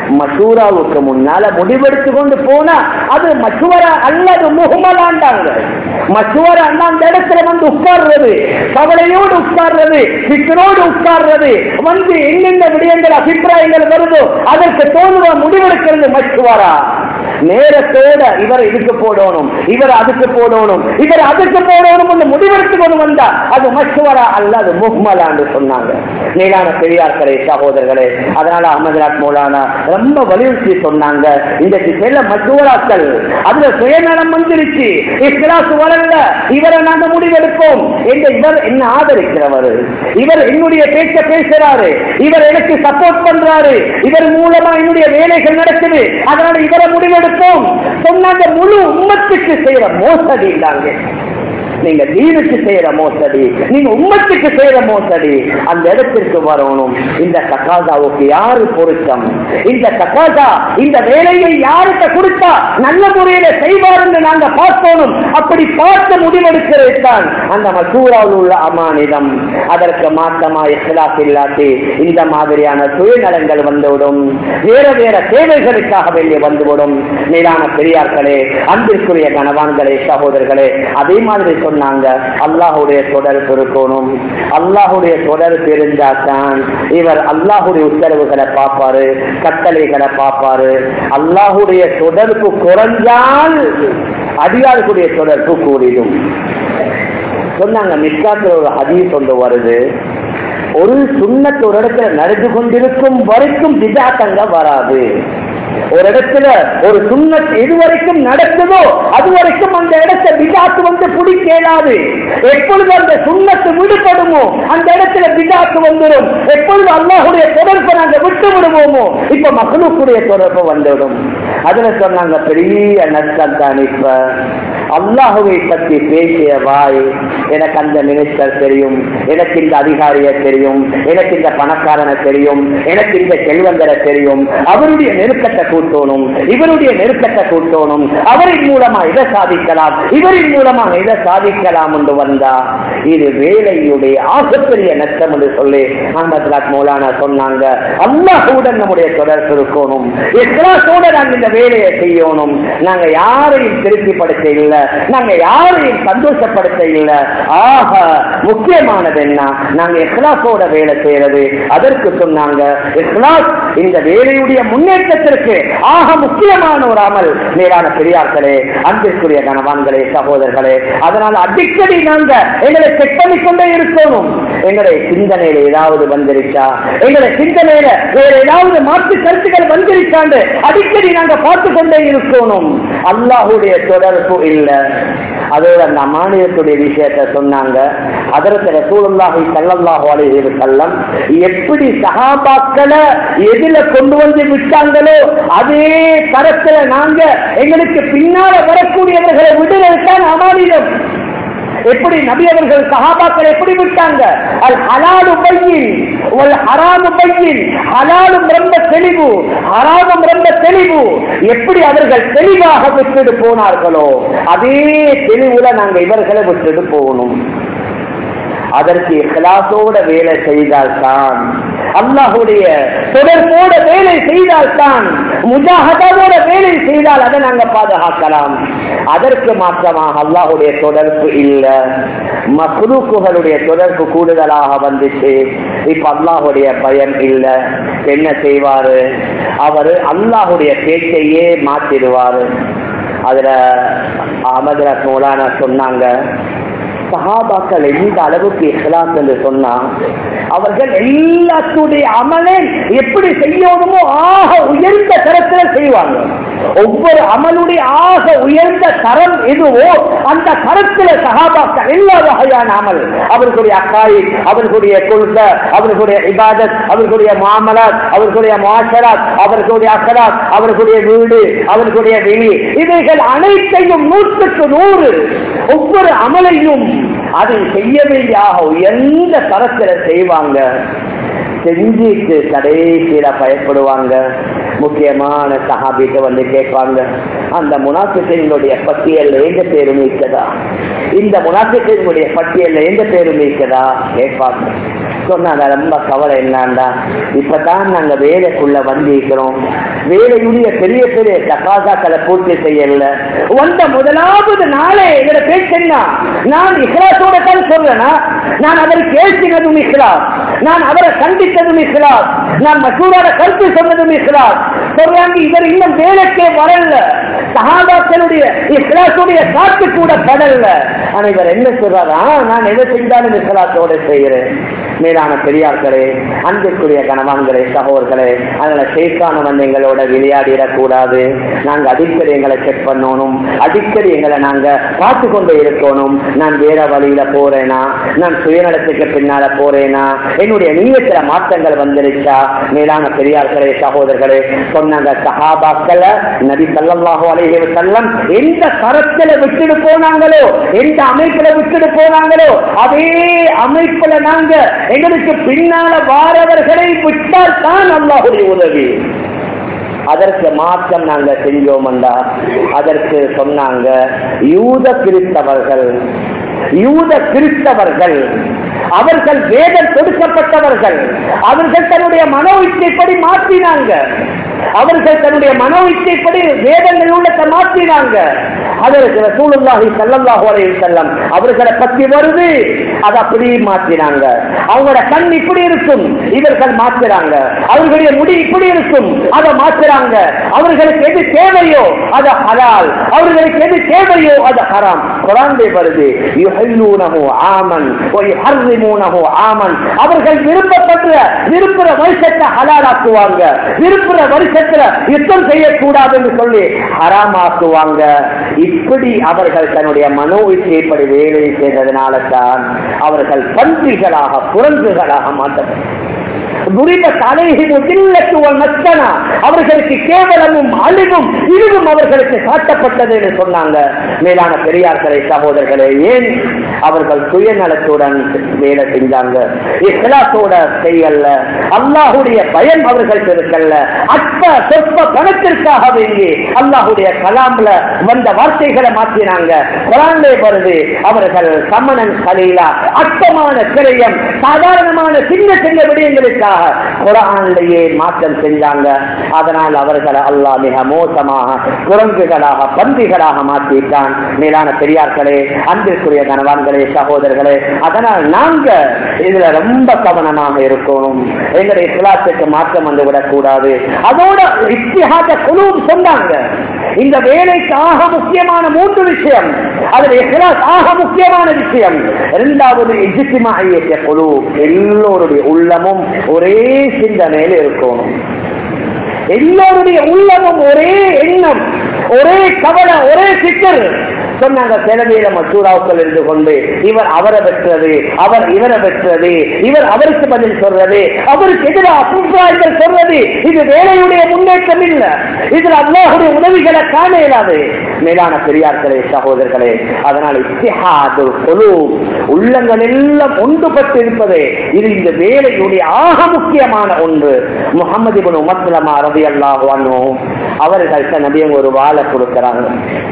A: மசூராவுக்கு முன்னால முடிவெடுத்து கொண்டு போனா அது மசூரா அல்லது முகமலாண்டாங்க மசூரா அந்த இடத்துல வந்து உட்கார்றது கவலையோடு உட்கார்றது சிக்கனோடு உட்கார்றது வந்து என்னென்ன விடயங்கள் அபிப்பிராயங்கள் வருதோ அதற்கு தோல்வ முடிவெடுக்கிறது மச்சுவாரா நேரத்தோட இவர் இதுக்கு போடணும் இவர் அதுக்கு போடணும் இவர் அதுக்கு போடணும் முடிவெடுத்து கொண்டு வந்தா அது மச்சுவரா அல்ல அது முஹ்மலான்னு சொன்னாங்க மேலான பெரியார்களே சகோதரர்களே அதனால அகமதுராத் மௌலானா ரொம்ப வலியுறுத்தி சொன்னாங்க இன்றைக்கு சில மச்சுவராக்கள் அதுல சுயநலம் வந்துருச்சு இஸ்லாசு வளரல இவரை நாங்க முடிவெடுப்போம் என்று இவர் என்ன ஆதரிக்கிறவர் இவர் என்னுடைய பேச்ச பேசுறாரு இவர் எனக்கு சப்போர்ட் பண்றாரு இவர் மூலமா என்னுடைய வேலைகள் நடக்குது அதனால இவரை முடிவெடுப்போம் சொன்னாங்க முழு உம்மத்துக்கு செய்யற மோசடி இல்லாங்க நீங்க தீனுக்கு செய்யற மோசடி நீங்க உம்மத்துக்கு செய்யற மோசடி அந்த இடத்திற்கு வரணும் இந்த தக்காதாவுக்கு யாரு பொருத்தம் இந்த தக்காதா இந்த வேலையை யாருக்கு கொடுத்தா நல்ல முறையில செய்வார்னு நாங்க பார்க்கணும் அப்படி பார்த்து முடிவெடுக்கிறது தான் அந்த மசூராவில் உள்ள அமானிதம் அதற்கு மாற்றமா இஸ்லாத் இல்லாட்டி இந்த மாதிரியான சுயநலங்கள் வந்துவிடும் வேற வேற தேவைகளுக்காக வேண்டிய வந்துவிடும் மேலான பெரியார்களே அன்பிற்குரிய கணவான்களே சகோதரர்களே அதே மாதிரி சொன்னாங்க அல்லாஹுடைய தொடர்பு இருக்கணும் அல்லாஹுடைய தொடர்பு இருந்தால்தான் இவர் அல்லாஹுடைய உத்தரவுகளை பார்ப்பாரு கட்டளைகளை பார்ப்பாரு அல்லாஹுடைய தொடர்பு குறைஞ்சால் அடியாருக்குடைய தொடர்பு கூடிடும் சொன்னாங்க மிக்காத்துல ஒரு ஹதீஸ் ஒன்று வருது ஒரு சுண்ணத்து ஒரு இடத்துல நடந்து கொண்டிருக்கும் வரைக்கும் விஜாத்தங்க வராது ஒரு இடத்துல ஒரு சுண்ணத் எது வரைக்கும் நடக்குதோ அது வரைக்கும் அந்த இடத்தை விஜாத்து வந்து பிடிக்கலாது எப்பொழுது அந்த சுண்ணத்து விடுபடுமோ அந்த இடத்துல விஜாத்து வந்துடும் எப்பொழுது அல்லாஹுடைய தொடர்பை நாங்க விட்டு விடுவோமோ இப்ப மக்களுக்குடைய தொடர்பு வந்துவிடும் அதுல சொன்னாங்க பெரிய நஷ்டம் தான் இப்ப அல்லாஹுவை பற்றி பேசிய வாய் எனக்கு அந்த மினிஸ்டர் தெரியும் எனக்கு இந்த அதிகாரியை தெரியும் எனக்கு இந்த பணக்காரனை தெரியும் எனக்கு இந்த செல்வந்தரை தெரியும் அவருடைய நெருக்கத்தை கூட்டணும் இவருடைய நெருக்கத்தை கூட்டணும் அவரின் மூலமா இதை சாதிக்கலாம் இவரின் மூலமாக இதை சாதிக்கலாம் என்று வந்தா இது வேலையுடைய ஆகப்பெரிய நஷ்டம் என்று சொல்லி அஹமத்லாத் மௌலானா சொன்னாங்க அல்லாஹுடன் நம்முடைய தொடர்பு இருக்கணும் இஸ்லாத்தோட நாங்க இந்த வேலையை செய்யணும் நாங்க யாரையும் திருப்திப்படுத்த இல்லை நாங்க யாரையும் சந்தோஷப்படுத்த இல்லை ஆக முக்கியமானது என்ன நாங்க இஸ்லாத்தோட வேலை செய்யறது அதற்கு சொன்னாங்க இஸ்லாஸ் இந்த வேலையுடைய முன்னேற்றத்திற்கு ஆக முக்கியமான ஒரு அமல் மேலான பெரியார்களே அன்பிற்குரிய கணவான்களே சகோதரர்களே அதனால் அடிக்கடி நாங்க எங்களை செக் பண்ணிக்கொண்டே இருக்கணும் எங்களுடைய சிந்தனையில ஏதாவது வந்துருச்சா எங்களுடைய சிந்தனையில வேற ஏதாவது மாற்று கருத்துக்கள் வந்துருச்சாண்டு அடிக்கடி நாங்க பார்த்து கொண்டே இருக்கணும் அல்லாஹுடைய தொடர்பு இல்லை அதோட அந்த அமானியத்துடைய விஷயத்த சொன்னாங்க அதற்கு ரசூலுல்லாஹி ஸல்லல்லாஹு அலைஹி வஸல்லம் எப்படி சஹாபாக்களை எதில கொண்டு வந்து விட்டாங்களோ அதே தரத்துல நாங்க எங்களுக்கு பின்னால வரக்கூடியவர்களை விடுவதற்கான அமானியம் எப்படி நபி அவர்கள் சஹாபாக்கள் எப்படி விட்டாங்க அல் ஹலாலு பையின் ஒல் ஹராமு பையின் ஹலாலும் ரொம்ப தெளிவு ஹராமும் ரொம்ப தெளிவு எப்படி அவர்கள் தெளிவாக விட்டுட்டு போனார்களோ அதே தெளிவுல நாங்க இவர்களை விட்டுட்டு போகணும் அதற்கு இஹ்லாசோட வேலை செய்தால்தான் அல்லாஹுடைய தொடர்போட வேலை செய்தால்தான் முஜாஹதாவோட வேலை செய்தால் அதை நாங்க பாதுகாக்கலாம் அதற்கு மாற்றமாக அல்லாஹுடைய தொடர்பு இல்ல மக்ரூக்குகளுடைய தொடர்பு கூடுதலாக வந்துச்சு இப்ப அல்லாஹுடைய பயம் இல்ல என்ன செய்வாரு அவரு அல்லாஹுடைய பேச்சையே மாத்திடுவாரு அதுல அகமது மௌலானா சொன்னாங்க சஹாபாக்கள் எந்த அளவுக்கு இஸ்லாஸ் என்று சொன்னா அவர்கள் எல்லாத்துடைய அமலை எப்படி செய்யணுமோ ஆக உயர்ந்த தரத்துல செய்வாங்க ஒவ்வொரு அமலுடைய ஆக உயர்ந்த தரம் எதுவோ அந்த தரத்துல சகாபாக்கள் எல்லா வகையான அமல் அவர்களுடைய அக்காய் அவர்களுடைய கொள்கை அவர்களுடைய இபாதத் அவர்களுடைய மாமலாத் அவர்களுடைய மாஷராத் அவர்களுடைய அக்கராத் அவர்களுடைய வீடு அவர்களுடைய வெளி இவைகள் அனைத்தையும் நூற்றுக்கு நூறு ஒவ்வொரு அமலையும் அதை செய்ய வேண்டியாக உயர்ந்த தரத்துல செய்வாங்க செஞ்சுட்டு கடைசியில பயப்படுவாங்க முக்கியமான சஹாபிக்கு வந்து கேட்பாங்க அந்த முனாஃபிகளுடைய பட்டியல்ல எங்க பேரும் இருக்கதா இந்த முனாஃபிகளுடைய பட்டியல்ல எங்க பேரும் இருக்கதா கேட்பாங்க சொன்னாங்க ரொம்ப கவலை என்னண்டா இப்பதான் நாங்க வேலைக்குள்ள வந்திருக்கிறோம் வேலையுடைய பெரிய பெரிய தகாசாக்களை பூர்த்தி செய்யல வந்த முதலாவது நாளே எங்களோட பேச்சென்னா நான் இஸ்லாத்தோட தான் சொல்றேனா நான் அவரை பேசினதும் இஸ்லாம் நான் அவரை கண்டித்ததும் இஸ்லாம் நான் மசூரோட கருத்து சொன்னதும் இஸ்லாம் சொல்றாங்க இவர் இன்னும் வேலைக்கே வரல சகாபாக்களுடைய இஸ்லாத்துடைய காத்து கூட படல ஆனா இவர் என்ன சொல்றாரா நான் எதை செஞ்சாலும் இஸ்லாத்தோட செய்கிறேன் மேலான பெரியார்களே அன்பிற்குரிய கணவான்களே சகோதர்களே அதனால சேக்கான வந்து எங்களோட விளையாடிடக்கூடாது நாங்க அடிக்கடி எங்களை செக் பண்ணணும் அடிக்கடி எங்களை நாங்க பார்த்து கொண்டே இருக்கணும் நான் வேற வழியில போறேனா நான் சுயநலத்துக்கு பின்னால போறேனா என்னுடைய நீயத்துல மாற்றங்கள் வந்துருச்சா மேலான பெரியார்களே சகோதரர்களே சொன்னாங்க சஹாபாக்களை நபி சல்லல்லாஹு அலைஹி வஸல்லம் எந்த கரத்துல விட்டுட்டு போனாங்களோ எந்த அமைப்புல விட்டுட்டு போனாங்களோ அதே அமைப்புல நாங்க எங்களுக்கு பின்னால வாரவர்களை விட்டால் தான் அல்லாஹுடைய உதவி அதற்கு மாற்றம் நாங்க செஞ்சோம்டா அதற்கு சொன்னாங்க யூத கிறிஸ்தவர்கள் யூத கிறிஸ்தவர்கள் அவர்கள் வேதம் கொடுக்கப்பட்டவர்கள் அவர்கள் தன்னுடைய மனோ இச்சைப்படி மாற்றினாங்க அவர்கள் தன்னுடைய மனோ இச்சைப்படி வேதங்கள் உள்ளத்தை மாற்றினாங்க அதற்கு ரசூலுல்லாஹி ஸல்லல்லாஹு அலைஹி வஸல்லம் அவர்களை பத்தி வருது அதை அப்படியே மாற்றினாங்க அவங்களோட கண் இப்படி இருக்கும் இவர்கள் மாற்றுறாங்க அவர்களுடைய முடி இப்படி இருக்கும் அதை மாற்றுறாங்க அவர்களுக்கு எது தேவையோ அது ஹலால் அவர்களுக்கு எது தேவையோ அது ஹராம் குரான்லே வருது யுஹில்லூனஹு ஆமன் வ யுஹர்ரிமூனஹு ஆமன் அவர்கள் விருப்பப்பட்ட விருப்புற வருஷத்தை ஹலாலாக்குவாங்க விருப்புற வருஷத்துல யுத்தம் செய்யக்கூடாதுன்னு சொல்லி ஹராமாக்குவாங்க இப்படி அவர்கள் தன்னுடைய மனோ இச்சைப்படி வேலை செய்ததனால தான் அவர்கள் பன்றிகளாக குரங்குகளாக மாற்றப்பட்டார் அவர்களுக்கு கேவலமும் அழிவும் இழிவும் அவர்களுக்கு காட்டப்பட்டது என்று சொன்னாங்க மேலான பெரியார்களே சகோதரர்களே ஏன் அவர்கள் சுயநலத்துடன் வேலை செஞ்சாங்க இஸ்லாத்தோட செய்யல அல்லாஹுடைய பயம் அவர்களுக்கு இருக்கல்ல அற்ப சொற்ப பணத்திற்காக வேண்டி அல்லாஹுடைய கலாம்ல வந்த வார்த்தைகளை மாற்றினாங்க குரான்லே வருது அவர்கள் சமணன் கலீலா அற்பமான கிரயம் சாதாரணமான சின்ன சின்ன விடயங்களுக்காக குரான்லேயே மாற்றம் செஞ்சாங்க அதனால் அவர்களை அல்லாஹ் மிக மோசமாக குரங்குகளாக பன்றிகளாக மாற்றிட்டான் மேலான பெரியார்களே அன்பிற்குரிய கணவான்களே சகோதரர்களே அதனால் நாங்க இதுல ரொம்ப கவனமாக இருக்கணும் எங்களுடைய இஸ்லாத்துக்கு மாற்றம் வந்து விடக்கூடாது அதோட இத்திஹாத குழு சொன்னாங்க இந்த வேலைக்கு ஆக முக்கியமான மூன்று விஷயம் அதுல இஸ்லாஸ் ஆக முக்கியமான விஷயம் இரண்டாவது இஜித்திமாய குழு எல்லோருடைய உள்ளமும் ஒரே சிந்தனையில் இருக்கணும் எல்லோருடைய உள்ளமும் ஒரே எண்ணம் ஒரே கவலை ஒரே சிக்கல் சொன்னாங்க சிலவேல மசூராவுக்கள் இருந்து கொண்டு இவர் அவரை பெற்றது அவர் இவரை பெற்றது இவர் அவருக்கு பதில் சொல்றது அவருக்கு எதிராக அபிப்பிராயங்கள் சொல்றது இது வேலையுடைய முன்னேற்றம் இல்ல இதுல அல்லாஹுடைய உதவிகளை காண இயலாது மேலான பெரியார்களே சகோதரர்களே அதனால் இத்திஹாது குழு உள்ளங்கள் எல்லாம் ஒன்றுபட்டு இருப்பது இது இந்த வேலையுடைய ஆக முக்கியமான ஒன்று முகமது இபன் உமத்துலமா ரவி அல்லாஹ் அவர்கள் நபியம் ஒரு வாழை கொடுக்கிறாங்க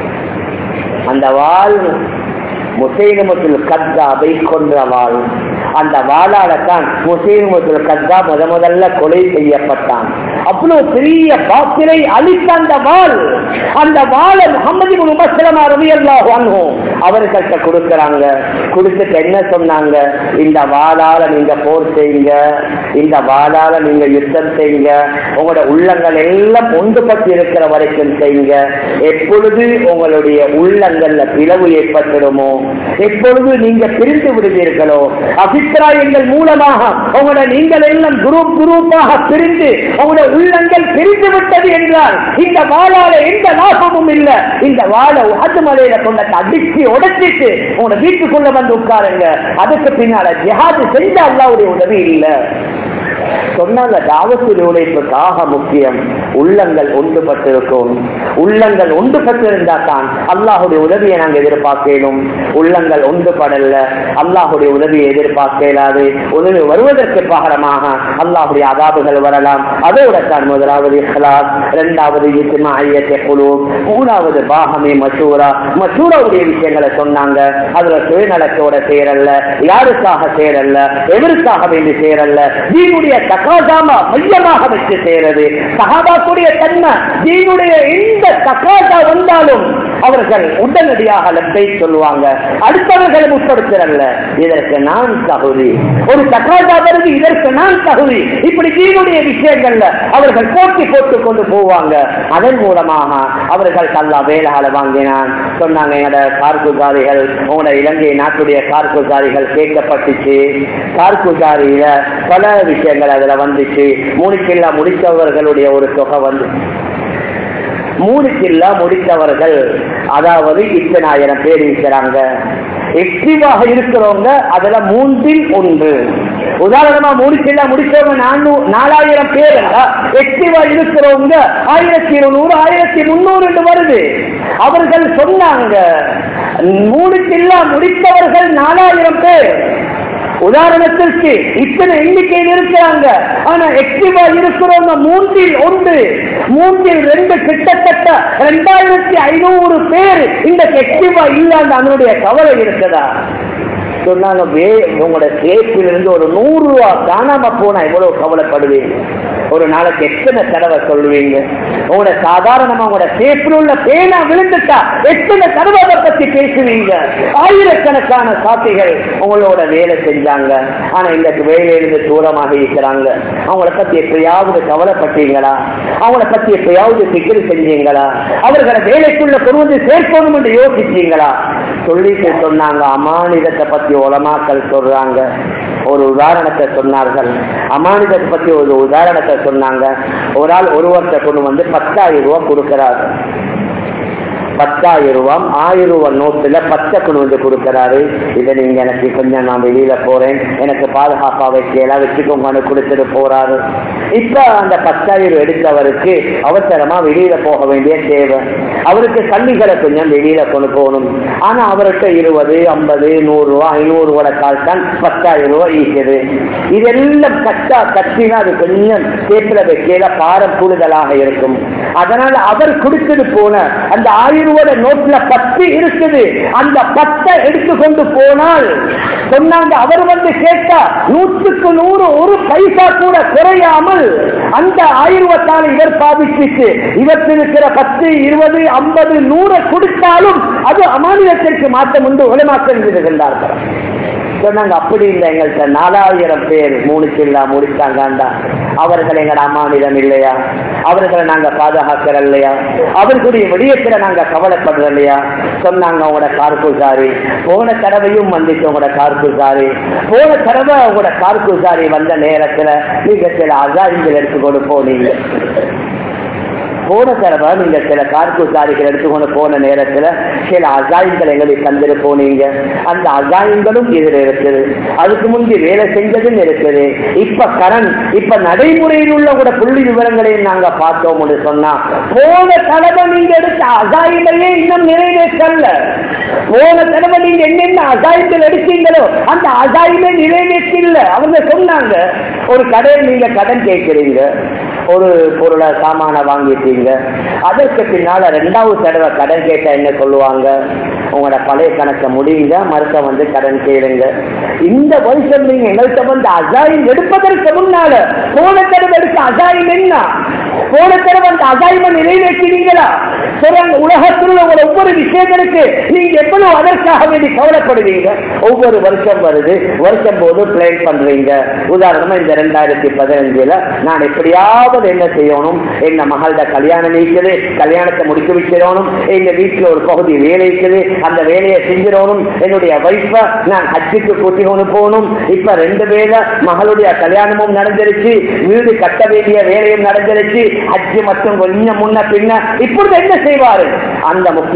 A: அந்த வாள் முசைனமத்துல் கத்தாபை கொன்ற வாள் அந்த வாளால தான் முசைனமத்துல் கத்தா முத முதல்ல கொலை செய்யப்பட்டான் அவ்வளவு பெரிய பாத்திரை அழித்த அந்த வாள் அந்த வாழை முகமது உமசலமா ரவி அல்லாஹ் அவர்கள்ட்ட கொடுக்கறாங்க கொடுத்துட்டு என்ன சொன்னாங்க இந்த வாளால நீங்க போர் செய்யுங்க இந்த வாளால நீங்க யுத்தம் செய்யுங்க உங்களோட உள்ளங்கள் எல்லாம் ஒன்றுபட்டு இருக்கிற வரைக்கும் செய்யுங்க எப்பொழுது உங்களுடைய உள்ளங்கள்ல பிளவு ஏற்பட்டுடுமோ எப்பொழுது நீங்க பிரிந்து விடுவீர்களோ அபிப்பிராயங்கள் மூலமாக உங்களோட நீங்கள் எல்லாம் குரூப் குரூப்பாக பிரிந்து உங்களுடைய உள்ளங்கள் பிரிந்து விட்டது என்றால் இந்த வாழால எந்த லாபமும் இல்ல இந்த வாழை உகது மலையில கொண்ட அடிச்சு உடைச்சிட்டு உங்களோட வீட்டுக்குள்ள வந்து உட்காருங்க அதுக்கு பின்னால ஜிஹாது செஞ்ச அல்லாவுடைய உதவி இல்லை சொன்னாங்க தாவத்தில் உழைப்புக்காக முக்கியம் உள்ளங்கள் ஒன்றுபட்டிருக்கும் உள்ளங்கள் ஒன்றுபட்டிருந்தா தான் அல்லாஹுடைய உதவியை நாங்கள் எதிர்பார்க்கணும் உள்ளங்கள் ஒன்றுபடல அல்லாஹுடைய உதவியை எதிர்பார்க்க இயலாது உதவி வருவதற்கு பகரமாக அல்லாஹுடைய அதாபுகள் வரலாம் அதோட தான் முதலாவது இஹ்லாஸ் இரண்டாவது ஐயத்தை குழு மூணாவது பாகமே மசூரா மசூராவுடைய விஷயங்களை சொன்னாங்க அதுல சுயநலத்தோட சேரல்ல யாருக்காக சேரல்ல எதற்காக வேண்டி சேரல்ல தீனுடைய தகாசாம மையமாக வச்சு சேரது சகாபாக்குடைய தன்மை தீனுடைய எந்த தகாசா வந்தாலும் அவர்கள் உடனடியாக லப்பை சொல்லுவாங்க அடுத்தவர்களை முற்படுத்துறல்ல இதற்கு நான் தகுதி ஒரு தக்காதா வருது இதற்கு நான் தகுதி இப்படி தீனுடைய விஷயங்கள்ல அவர்கள் போட்டி போட்டுக் கொண்டு போவாங்க அதன் மூலமாக அவர்கள் கல்லா வேலைகளை வாங்கினான் சொன்னாங்க எங்களோட கார்குசாரிகள் உங்களோட இலங்கை நாட்டுடைய கார்குசாரிகள் கேட்கப்பட்டுச்சு கார்குசாரியில பல விஷயங்கள் அதுல வந்துச்சு மூணுக்கில்லா முடித்தவர்களுடைய ஒரு தொகை வந்து மூணு கில்லா முடித்தவர்கள் அதாவது இத்தனாயிரம் பேர் இருக்கிறாங்க எக்டிவாக இருக்கிறவங்க அதுல மூன்றில் ஒன்று உதாரணமா மூணு கில்லா முடிச்சவங்க நானூ நாலாயிரம் பேர் எக்டிவா இருக்கிறவங்க ஆயிரத்தி இருநூறு ஆயிரத்தி முன்னூறு வருது அவர்கள் சொன்னாங்க மூணு கில்லா முடித்தவர்கள் நாலாயிரம் பேர் உதாரணத்திற்கு இத்தனை எண்ணிக்கையில் இருக்கிறாங்க ஆனா எக்டிவா இருக்கிறவங்க மூன்றில் ஒன்று மூன்றில் ரெண்டு கிட்டத்தட்ட ரெண்டாயிரத்தி ஐநூறு பேர் இந்த எக்டிவா இல்லாத அதனுடைய கவலை இருக்குதா சொன்னாங்க வே உங்களோட சேப்பில் இருந்து ஒரு நூறு ரூபா காணாம போனா எவ்வளவு கவலைப்படுவீங்க ஒரு நாளைக்கு எத்தனை தடவை சொல்லுவீங்க உங்களோட சாதாரணமா உங்களோட சேப்பில் உள்ள பேனா விழுந்துட்டா எத்தனை தடவை அதை பத்தி பேசுவீங்க ஆயிரக்கணக்கான சாத்திகள் உங்களோட வேலை செஞ்சாங்க ஆனா இன்னைக்கு வேலையிலிருந்து தூரமாக இருக்கிறாங்க அவங்கள பத்தி எப்பயாவது கவலைப்பட்டீங்களா அவங்கள பத்தி எப்பயாவது சிக்கல் செஞ்சீங்களா அவர்களை வேலைக்குள்ள கொண்டு வந்து சேர்க்கணும் என்று யோசிச்சீங்களா சொல்லிட்டு சொன்னாங்க அமானிதத்தை பத்தி உலமாக்கள் சொல்றாங்க ஒரு உதாரணத்தை சொன்னார்கள் அமானிதத்தை பத்தி ஒரு உதாரணத்தை சொன்னாங்க ஒரு ஆள் ஒருவர்கிட்ட கொண்டு வந்து பத்தாயிரம் ரூபாய் கொடுக்கிறாரு பத்தாயிரம் ரூபாய் ஆயிரம் ரூபாய் நோட்டுல பச்சை கொண்டு வந்து கொடுக்கிறாரு இதை நீங்க எனக்கு கொஞ்சம் நான் வெளியில போறேன் எனக்கு பாதுகாப்பா வைக்கலாம் வச்சுக்கோங்கன்னு கொடுத்துட்டு போறாரு இப்ப அந்த பத்தாயிரம் எடுத்தவருக்கு அவசரமா வெளியில போக வேண்டிய தேவை அவருக்கு கல்விகளை கொஞ்சம் வெளியில கொண்டு போகணும் ஆனா அவர்கிட்ட இருபது ஐம்பது நூறு ரூபாய் ஐநூறு ரூபாய் கால் தான் பத்தாயிரம் ரூபாய் ஈக்குது இதெல்லாம் கட்டா கட்டினா அது கொஞ்சம் சேத்துல வைக்கல பாரம் கூடுதலாக இருக்கும் அதனால அவர் கொடுத்துட்டு போன அந்த ஆயிரம் ரூபாய் நோட்ல பத்து இருக்குது அந்த பத்தை எடுத்துக்கொண்டு போனால் சொன்னாங்க அவர் வந்து கேட்டா நூற்றுக்கு நூறு ஒரு பைசா கூட குறையாமல் அந்த ஆயிரத்தால் இவர் பாதிச்சுட்டு இவருக்கு இருக்கிற பத்து இருபது ஐம்பது நூறு கொடுத்தாலும் அது அமானியத்திற்கு மாற்றம் உண்டு உலமாக்கம் இருக்கின்றார்கள் சொன்னாங்க அப்படி இல்லை எங்கள்கிட்ட நாலாயிரம் பேர் மூணு கில்லா முடித்தாங்கண்டா அவர்கள் எங்கட அம்மானிடம் இல்லையா அவர்களை நாங்க பாதுகாக்கிற இல்லையா அவர்களுடைய விடயத்துல நாங்க கவலைப்படுற இல்லையா சொன்னாங்க உங்களோட கார்குசாரி போன தடவையும் வந்துச்சு உங்களோட கார்குசாரி போன தடவை உங்களோட கார்குசாரி வந்த நேரத்துல நீங்க சில அசாரிகள் எடுத்துக்கொண்டு போனீங்க போன தடவை நீங்க சில கார்குசாரிகள் எடுத்துக்கொண்டு போன நேரத்துல சில அசாயங்கள் எங்களுக்கு தந்துட்டு போனீங்க அந்த அசாயங்களும் இதுல இருக்குது அதுக்கு முந்தி வேலை செஞ்சதும் இருக்குது இப்ப கரண் இப்ப நடைமுறையில் உள்ள கூட புள்ளி விவரங்களையும் நாங்க பார்த்தோம்னு சொன்னா போன தடவை நீங்க எடுத்த அசாயங்களையே இன்னும் நிறைவேற்றல போன தடவை நீங்க என்னென்ன அசாயங்கள் எடுத்தீங்களோ அந்த அசாயமே நிறைவேற்றில்ல அவங்க சொன்னாங்க ஒரு கடையில் நீங்க கடன் கேட்கிறீங்க ஒரு பொருளை சாமான வாங்கிட்டீங்க அதற்கு பின்னால ரெண்டாவது தடவை கடன் கேட்டா என்ன சொல்லுவாங்க உங்களோட பழைய கணக்கை முடியுங்க மறுக்க வந்து கடன் கேளுங்க இந்த வருஷம் நீங்க எங்கள்கிட்ட வந்து அசாயம் எடுப்பதற்கு முன்னால போன தடவை எடுத்த அசாயம் என்ன போன தடவை அந்த அசாயமை நிறைவேற்றினீங்களா சொல்றாங்க உலகத்தில் உள்ள ஒவ்வொரு விஷயங்களுக்கு நீங்க எவ்வளவு அதற்காக வேண்டி கவலைப்படுவீங்க ஒவ்வொரு வருஷம் வருது வருஷம் போது பிளான் பண்றீங்க உதாரணமா இந்த ரெண்டாயிரத்தி பதினஞ்சுல நான் எப்படியாவது என்ன செய்யணும் எங்க மகளோட கல்யாணம் இருக்குது கல்யாணத்தை முடிக்க வைக்கிறோனும் எங்க வீட்டுல ஒரு பகுதி வேலை இருக்குது அந்த வேலையை செஞ்சிடணும் என்னுடைய வைஃப நான் ஹஜ்ஜுக்கு கூட்டிக்கொண்டு போகணும் இப்ப ரெண்டு வேலை மகளுடைய கல்யாணமும் நடந்துருச்சு வீடு கட்ட வேண்டிய வேலையும் நடந்துருச்சு ஹஜ்ஜு மட்டும் கொஞ்சம் முன்ன பின்ன இப்பொழுது என்ன செய்வாரு அந்த முக்கிய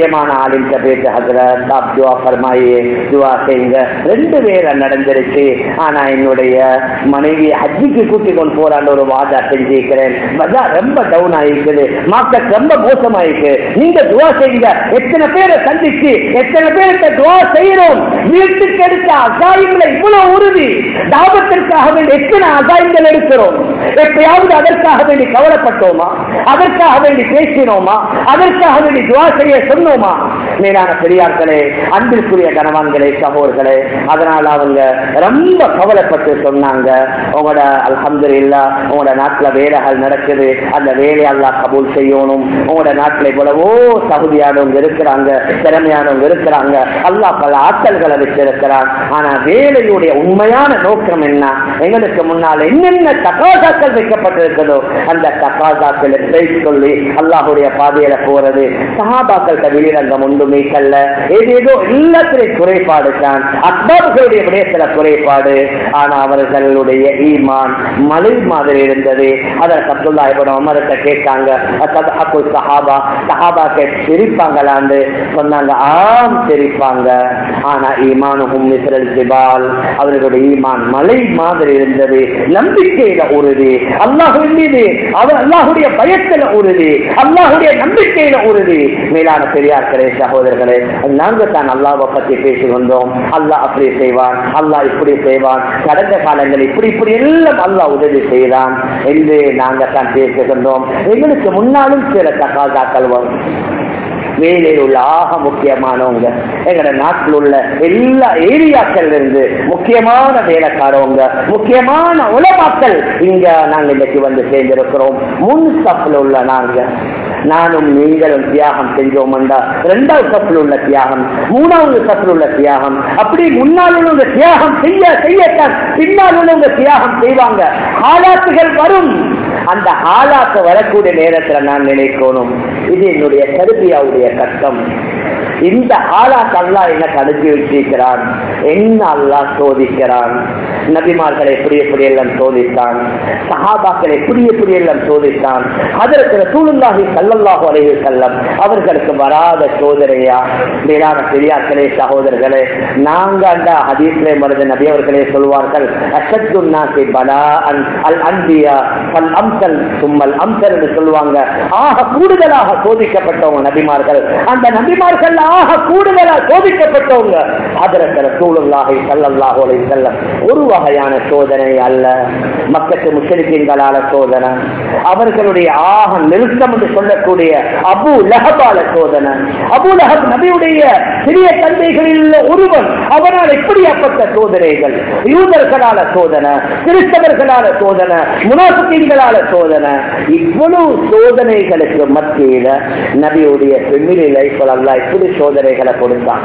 A: முக்கியமான ஆலிம் பேட்டு ஹசரத் ஆப் துவா ஃபர்மாயே துவா செய்யுங்க ரெண்டு பேரை நடந்துருச்சு ஆனா என்னுடைய மனைவி ஹஜ்ஜிக்கு கூட்டி கொண்டு போறான்னு ஒரு வாதா செஞ்சிருக்கிறேன் பஜார் ரொம்ப டவுன் ஆயிக்குது மார்க்கெட் ரொம்ப மோசமாயிருக்கு நீங்க துவா செய்யுங்க எத்தனை பேரை சந்திச்சு எத்தனை பேருக்கு துவா செய்யறோம் வீட்டுக்கு எடுத்த அசாயங்களை இவ்வளவு உறுதி தாபத்திற்காக வேண்டி எத்தனை அசாயங்கள் எடுக்கிறோம் எப்பயாவது அதற்காக வேண்டி கவலைப்பட்டோமா அதற்காக வேண்டி பேசினோமா அதற்காக வேண்டி துவா செய்ய சொன்னோமா மேலான பெரியார்களே அன்பிற்குரிய கணவான்களே சகோதர்களே அதனால அவங்க ரொம்ப கவலைப்பட்டு சொன்னாங்க உங்களோட அல்ஹம்து இல்லா உங்களோட நாட்டுல வேலைகள் நடக்குது அந்த வேலையை அல்லாஹ் கபூல் செய்யணும் உங்களோட நாட்டுல எவ்வளவோ தகுதியானவங்க இருக்கிறாங்க திறமையானவங்க இருக்கிறாங்க அல்லாஹ் பல ஆற்றல்களை வச்சிருக்கிறான் ஆனா வேலையுடைய உண்மையான நோக்கம் என்ன எங்களுக்கு முன்னால் என்னென்ன தகாசாக்கள் வைக்கப்பட்டிருக்கிறதோ அந்த தகாசாக்களை சொல்லி அல்லாஹுடைய பாதையில போறது சஹாபாக்கள் வெளிரங்கம் ஒன்றுமே கல்ல ஏதேதோ எல்லாத்திலையும் குறைபாடு தான் அக்பாபுகளுடைய விடயத்துல குறைபாடு ஆனா அவர்களுடைய ஈமான் மலை மாதிரி இருந்தது அதற்கு அப்துல்லா இபன் அமரத்தை கேட்டாங்க அக்கு சஹாபா சஹாபாக்கு சிரிப்பாங்களான்னு சொன்னாங்க ஆம் சிரிப்பாங்க ஆனா ஈமானும் மிஸ்ரல் ஜிபால் அவர்களுடைய ஈமான் மலை மாதிரி இருந்தது நம்பிக்கையில உறுதி அல்லாஹுவின் மீது அவர் அல்லாஹுடைய பயத்துல உறுதி அல்லாஹுடைய நம்பிக்கையில உறுதி மேலான பெரியார்களே சகோதரர்களே நாங்க தான் அல்லாஹை பத்தி பேசி வந்தோம் அல்லாஹ் அப்படி செய்வான் அல்லாஹ் இப்படி செய்வான் கடந்த காலங்கள் இப்படி இப்படி எல்லாம் அல்லாஹ் உதவி செய்தான் என்று நாங்க தான் பேசுகின்றோம் எங்களுக்கு முன்னாலும் சில தகாதாக்கள் வரும் வேலையில் உள்ள ஆக முக்கியமானவங்க எங்களோட நாட்டில் உள்ள எல்லா ஏரியாக்கள் இருந்து முக்கியமான வேலைக்காரவங்க முக்கியமான உலமாக்கள் இங்க நாங்க இன்னைக்கு வந்து சேர்ந்திருக்கிறோம் முன் சப்பில் உள்ள நாங்க நானும் நீங்களும் தியாகம் செஞ்சோம்டா ரெண்டாவது சப்பில் உள்ள தியாகம் மூணாவது சப்பில் உள்ள தியாகம் அப்படி முன்னால் உள்ளவங்க தியாகம் செய்ய செய்யத்தான் பின்னால் உள்ளவங்க தியாகம் செய்வாங்க ஆலாத்துகள் வரும் அந்த ஆளாக்க வரக்கூடிய நேரத்துல நான் நினைக்கணும் இது என்னுடைய கருப்பியாவுடைய கஷ்டம் இந்த ஆளாக்கு அல்லா என்ன தடுத்து வச்சிருக்கிறான் என்ன அல்லா சோதிக்கிறான் நபிமார்களை எப்படி எப்படி எல்லாம் சோதித்தான் சஹாபாக்களை எப்படி எப்படி எல்லாம் சோதித்தான் அதற்கு சூழ்நாகி சல்லல்லாஹு அலைஹி செல்லம் அவர்களுக்கு வராத சோதனையா மேலான பெரியார்களே சகோதரர்களே நாங்க அந்த ஹதீஸ்லே மருது நபி அவர்களே சொல்வார்கள் அசத்துன்னாசி பலா அன் அல் அன்பியா பல் அம்சல் சும்மல் அம்சல் என்று சொல்லுவாங்க ஆக கூடுதலாக சோதிக்கப்பட்டவங்க நபிமார்கள் அந்த நபிமார்கள் ஆக கூடுதலாக சோதிக்கப்பட்டவங்க அதற்கு ரசூலுல்லாஹி ஸல்லல்லாஹு அலைஹி வஸல்லம் ஒரு வகையான சோதனை அல்ல மக்கத்து முஸ்லிம்களால சோதனை அவர்களுடைய ஆக நெருக்கம் என்று சொல்லக்கூடிய அபு லஹபால சோதனை அபு லஹப் நபியுடைய சிறிய தந்தைகளில் ஒருவன் அவனால் எப்படியாப்பட்ட சோதனைகள் யூதர்களால சோதனை கிறிஸ்தவர்களால சோதனை முனாசுக்கீன்களால சோதனை இவ்வளவு சோதனைகளுக்கு மத்தியில நபியுடைய பெண்ணிலை லைஃப்ல அல்ல இப்படி சோதனைகளை கொடுத்தான்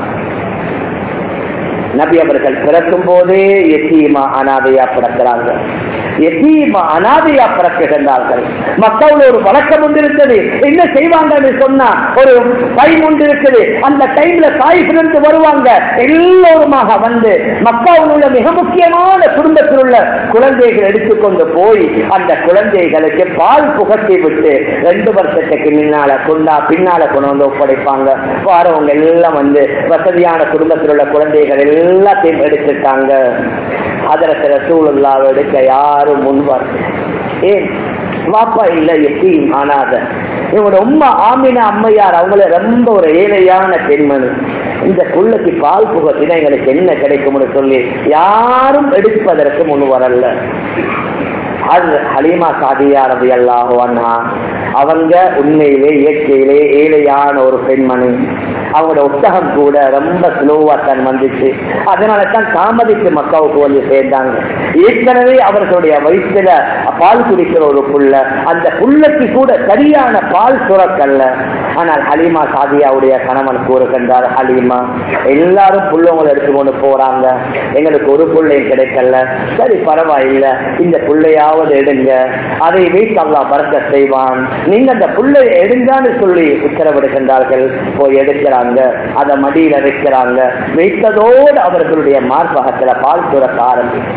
A: நபி அவர்கள் பிறக்கும் போதே எத்தீமா அனாதையா பிறக்கிறாங்க எத்தீமா அனாதையா பிறக்குகின்றார்கள் மக்கள் ஒரு வழக்கம் ஒன்று இருக்குது என்ன செய்வாங்கன்னு சொன்னா ஒரு டைம் ஒன்று இருக்குது அந்த டைம்ல தாய்ப்பிலிருந்து வருவாங்க எல்லோருமாக வந்து மக்காவில் உள்ள மிக முக்கியமான குடும்பத்தில் உள்ள குழந்தைகள் எடுத்துக்கொண்டு போய் அந்த குழந்தைகளுக்கு பால் புகட்டி விட்டு ரெண்டு வருஷத்துக்கு முன்னால கொண்டா பின்னால கொண்டு வந்து ஒப்படைப்பாங்க வாரவங்க எல்லாம் வந்து வசதியான குடும்பத்தில் உள்ள குழந்தைகள் எல்லாத்தையும் எடுத்துட்டாங்க அதற்கு ரசூலுல்லாவை எடுக்க யாரும் முன்வர் ஏன் வாப்பா இல்ல எத்தையும் ஆனாத இவனோட உம்மா ஆமினா அம்மையார் அவங்கள ரொம்ப ஒரு ஏழையான பெண்மணி இந்த புள்ளைக்கு பால் புகத்தினா எங்களுக்கு என்ன கிடைக்கும்னு சொல்லி யாரும் எடுப்பதற்கு முன் வரல அது ஹலீமா சாதியா ரவி அல்லாஹுவன்னா அவங்க உண்மையிலே இயற்கையிலே ஏழையான ஒரு பெண்மணி அவங்களோட ஒட்டகம் கூட ரொம்ப ஸ்லோவா தான் வந்துச்சு அதனால தான் தாமதித்து மக்காவுக்கு வந்து சேர்ந்தாங்க ஏற்கனவே அவர்களுடைய வயிற்றுல பால் குடிக்கிற ஒரு புள்ள அந்த புள்ளைக்கு கூட சரியான பால் சுரக்கல்ல ஆனால் ஹலீமா சாதியாவுடைய கணவன் கூறுகின்றார் ஹலீமா எல்லாரும் புள்ளவங்களை எடுத்துக்கொண்டு போறாங்க எங்களுக்கு ஒரு புள்ளையும் கிடைக்கல சரி பரவாயில்ல இந்த புள்ளையாவது எடுங்க அதை வைத்து அல்லா பறக்க செய்வான் நீங்க அந்த புள்ளை எடுங்கான்னு சொல்லி உத்தரவிடுகின்றார்கள் போய் எடுக்கிறாங்க அதை மடியில வைக்கிறாங்க வைத்ததோடு அவர்களுடைய மார்பகத்துல பால் சுரக்க ஆரம்பிச்சு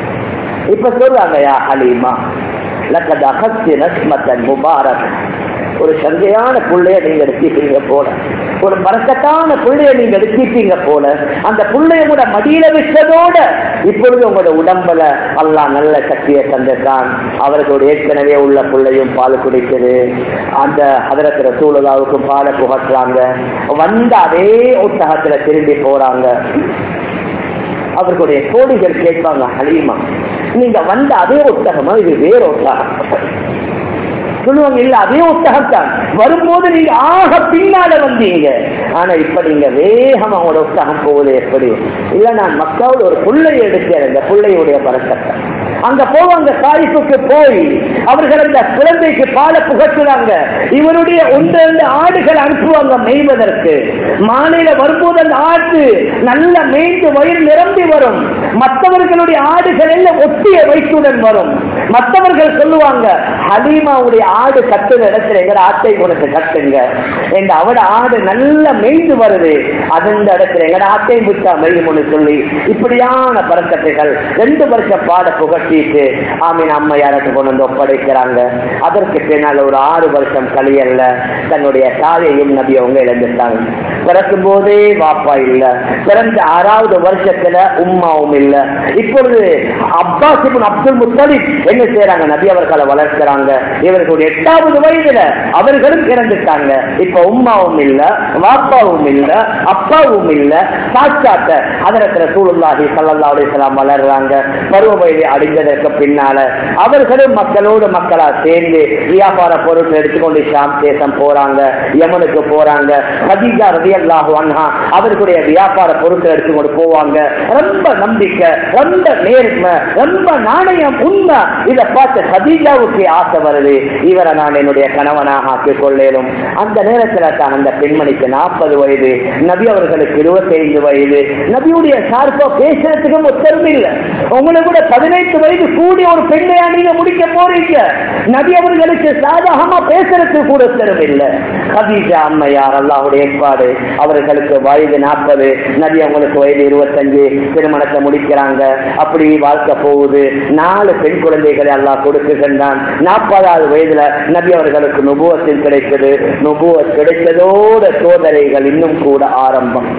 A: இப்ப சொல்றாங்க யா ஹலீமா லக்கத் அகத்து நஸ்மத்தன் முபாரக் ஒரு சந்தையான புள்ளைய நீங்க எடுத்துட்டீங்க போல ஒரு பறக்கத்தான புள்ளைய நீங்க எடுத்துட்டீங்க போல அந்த புள்ளைய கூட மடியில வச்சதோட இப்பொழுது உங்களோட உடம்புல அல்லாஹ் நல்ல சக்தியை தந்திருக்கான் அவர்களோட ஏற்கனவே உள்ள புள்ளையும் பால் குடிக்குது அந்த அதரத்துல சூழலாவுக்கும் பாலை புகட்டுறாங்க வந்த அதே ஒட்டகத்துல திரும்பி போறாங்க அவர்களுடைய கோடிகள் கேட்பாங்க ஹலீமா நீங்க வந்த அதே ஒட்டகமா இது வேற ஒட்டகம் சொல்லுவாங்க இல்ல அதே ஒட்டகம் தான் வரும்போது நீங்க ஆக பின்னால வந்தீங்க ஆனா இப்ப நீங்க வேகமா உங்களோட ஒட்டகம் போவது எப்படி இல்ல நான் மக்காவோட ஒரு புள்ளையை எடுத்தேன் இந்த புள்ளையுடைய பறக்கத்தை அங்க போவாங்க தாய்ப்புக்கு போய் அவர்கள் அந்த குழந்தைக்கு பாலை புகட்டுறாங்க இவருடைய ஒன்று ரெண்டு ஆடுகள் அனுப்புவாங்க மேய்வதற்கு மாலையில வரும்போது அந்த ஆடு நல்ல மேய்ந்து வயிறு நிரம்பி வரும் மற்றவர்களுடைய ஆடுகள் எல்லாம் ஒட்டிய வயிற்றுடன் வரும் மற்றவர்கள் சொல்லுவாங்க ஹலீமாவுடைய ஆடு கட்டுற இடத்துல எங்க ஆட்டை உனக்கு கட்டுங்க எங்க அவட ஆடு நல்ல மேய்ந்து வருது அந்த இடத்துல எங்கட ஆட்டையும் விட்டா மெய்யும்னு சொல்லி இப்படியான பறக்கத்தைகள் ரெண்டு வருஷம் பாட புகட்டிட்டு ஆமீன் அம்மையாருக்கு கொண்டு வந்து ஒப்படைக்கிறாங்க அதற்கு பின்னால் ஒரு ஆறு வருஷம் கழியல்ல தன்னுடைய தாயையும் நபி அவங்க இழந்துட்டாங்க பிறக்கும் போதே வாப்பா இல்ல பிறந்த ஆறாவது வருஷத்துல உம்மாவும் இல்ல இப்பொழுது அப்பாஸ் இப்னு அப்துல் முத்தலிப் என்ன செய்யறாங்க நபி அவர்களை வளர்க்கிறாங்க இவர்களுடைய எட்டாவது வயதுல அவர்களும் இறந்துட்டாங்க இப்ப உம்மாவும் இல்ல வாப்பாவும் இல்ல அப்பாவும் இல்ல சாட்சாத்த அதரத்துல சூழலாகி சல்லல்லா அலிஸ்லாம் வளர்றாங்க பருவ வயதை அடைந்ததற்கு பின்னால அவர்களும் மக்களோடு மக்களா சேர்ந்து வியாபார பொருட்கள் எடுத்துக்கொண்டு ஷாம் தேசம் போறாங்க யமனுக்கு போறாங்க ஹதீஜா ரதியல்லாஹு அன்ஹா அவர்களுடைய வியாபார பொருட்கள் எடுத்துக்கொண்டு போவாங்க ரொம்ப நம்பிக்கை ரொம்ப நேர்மை ரொம்ப நாணயம் உண்மை இதை பார்த்து ஹதீஜாவுக்கு ஆசை வருது இவரை நான் என்னுடைய கணவனாக ஆக்கிக் கொள்ளேனும் அந்த நேரத்துல தான் அந்த பெண்மணிக்கு நாற்பது வயது நபி அவர்களுக்கு இருபத்தி ஐந்து வயது நபியுடைய சார்பா பேசுறதுக்கும் ஒத்தரும் இல்லை உங்களுக்கு கூட பதினைந்து வயது கூடிய ஒரு பெண்ணையா நீங்க முடிக்க போறீங்க நபி அவர்களுக்கு சாதகமா பேசுறதுக்கு கூட ஒத்தரும் இல்லை ஹதீஜா அம்மையார் அல்லாஹுடைய ஏற்பாடு அவர்களுக்கு வயது நாற்பது நபி அவங்களுக்கு வயது இருபத்தஞ்சு திருமணத்தை முடிக்கிறாங்க அப்படி வாழ்க்கை போகுது நாலு பெண் குழந்தைகளை அல்லாஹ் கொடுக்குகின்றான் நாற்பதாவது வயதுல நபி அவர்களுக்கு நுபுவத்தில் கிடைத்தது நுபுவத் கிடைத்ததோட சோதனைகள் இன்னும் கூட ஆரம்பம்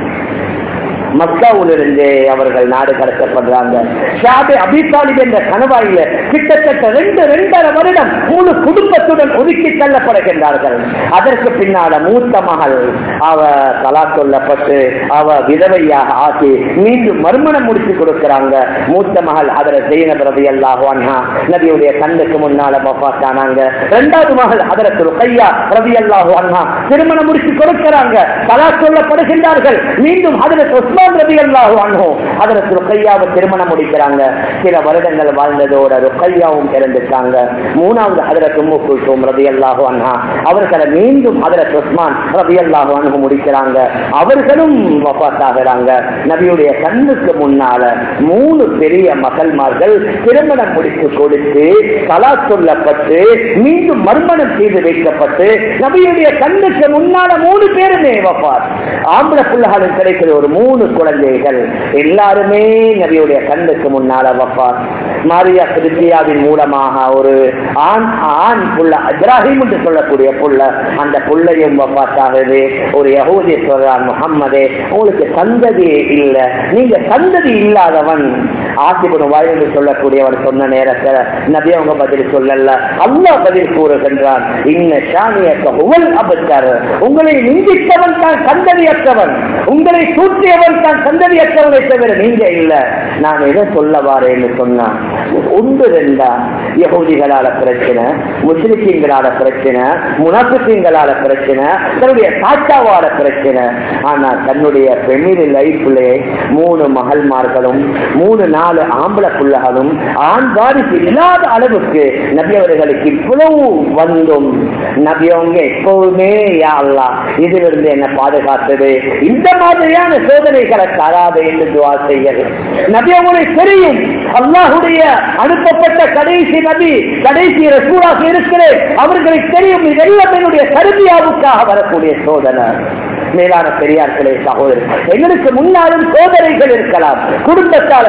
A: மக்காவிலிருந்தே அவர்கள் நாடு கடத்தப்படுறாங்க ஷாபே அபிசாலிப் என்ற கணவாயில கிட்டத்தட்ட ரெண்டு ரெண்டரை வருடம் முழு குடும்பத்துடன் ஒதுக்கி தள்ளப்படுகின்றார்கள் அதற்கு பின்னால மூத்த மகள் அவ தலா சொல்லப்பட்டு அவ விதவையாக ஆக்கி மீண்டும் மறுமணம் முடிச்சு கொடுக்கிறாங்க மூத்த மகள் அதர ஜெயினப் ரவி அல்லாஹான்ஹா நபியுடைய கண்ணுக்கு முன்னால பப்பாத்தானாங்க ரெண்டாவது மகள் அதரத்து ருக்கையா ரவி அல்லாஹான்ஹா திருமணம் முடிச்சு கொடுக்கிறாங்க தலா சொல்லப்படுகின்றார்கள் மீண்டும் அதரத்து உஸ்மான் ரவி அல்லாஹு அன்ஹோ அதரத்து ருக்கையாவை திருமணம் முடிக்கிறாங்க சில வருடங்கள் வாழ்ந்ததோட ருக்கையாவும் இறந்துட்டாங்க மூணாவது ஹதரத் உம்மு குல்சூம் ரவி அல்லாஹு அன்ஹா அவர்களை மீண்டும் ஹதரத் உஸ்மான் ரவி அல்லாஹு அன்ஹு முடிக்கிறாங்க அவர்களும் வபாத்தாகிறாங்க நபியுடைய கண்ணுக்கு முன்னால மூணு பெரிய மகள்மார்கள் திருமணம் முடித்து கொடுத்து தலா சொல்லப்பட்டு மீண்டும் மறுமணம் செய்து வைக்கப்பட்டு நபியுடைய கண்ணுக்கு முன்னால மூணு பேருமே வப்பார் ஆம்பளை பிள்ளைகளும் கிடைக்கிற ஒரு மூணு குழந்தைகள் எல்லாருமே நபியுடைய கண்ணுக்கு முன்னால வப்பார் மாரியா கிருத்தியாவின் மூலமாக ஒரு ஆண் ஆண் புள்ள இப்ராஹிம் என்று சொல்லக்கூடிய புள்ள அந்த புள்ளையும் வப்பாத்தாகுது ஒரு யகூதி சொல்றான் முகம்மதே உங்களுக்கு சந்ததியே இல்ல நீங்க சந்ததி இல்லாதவன் ஆசிபுன் வாழ்ந்து சொல்லக்கூடியவன் சொன்ன நேரத்துல நபி அவங்க பதில் சொல்லல அல்லாஹ் பதில் கூறுகின்றான் இன்ன ஷானியக்க உவல் அபத்தர் உங்களை நிந்தித்தவன் தான் சந்ததியற்றவன் உங்களை சூற்றியவன் தான் சந்ததியற்றவனை தவிர நீங்க இல்ல நான் எதை சொல்ல வாரேன்னு சொன்னா ஒன்று ரெண்டா யகூதிகளால பிரச்சனை முஸ்லிம்களால பிரச்சனை முனப்பிங்களால பிரச்சனை தன்னுடைய சாச்சாவால பிரச்சனை ஆனா தன்னுடைய பெமிலி லைஃப்ல மூணு மகள்மார்களும் மூணு நாலு ஆம்பளை பிள்ளைகளும் ஆண் வாரிசு இல்லாத அளவுக்கு நபி அவர்களுக்கு இவ்வளவு வந்தும் நபி அவங்க எப்பவுமே யா அல்லாஹ் இதிலிருந்து என்ன பாதுகாத்தது இந்த மாதிரியான சோதனைகளை தராது என்று துவா செய்யது நபி அவங்களுக்கு தெரியும் அல்லாஹுடைய அனுப்பப்பட்ட கடைசி நபி கடைசி ரசூலாக இருக்கிறேன் அவர்களுக்கு தெரியும் இதெல்லாம் என்னுடைய கருதியாவுக்காக வரக்கூடிய சோதனை மேலான பெரியார்களே சகோதரர் எங்களுக்கு முன்னாலும் சோதனைகள் இருக்கலாம் குடும்பத்தால சோதனை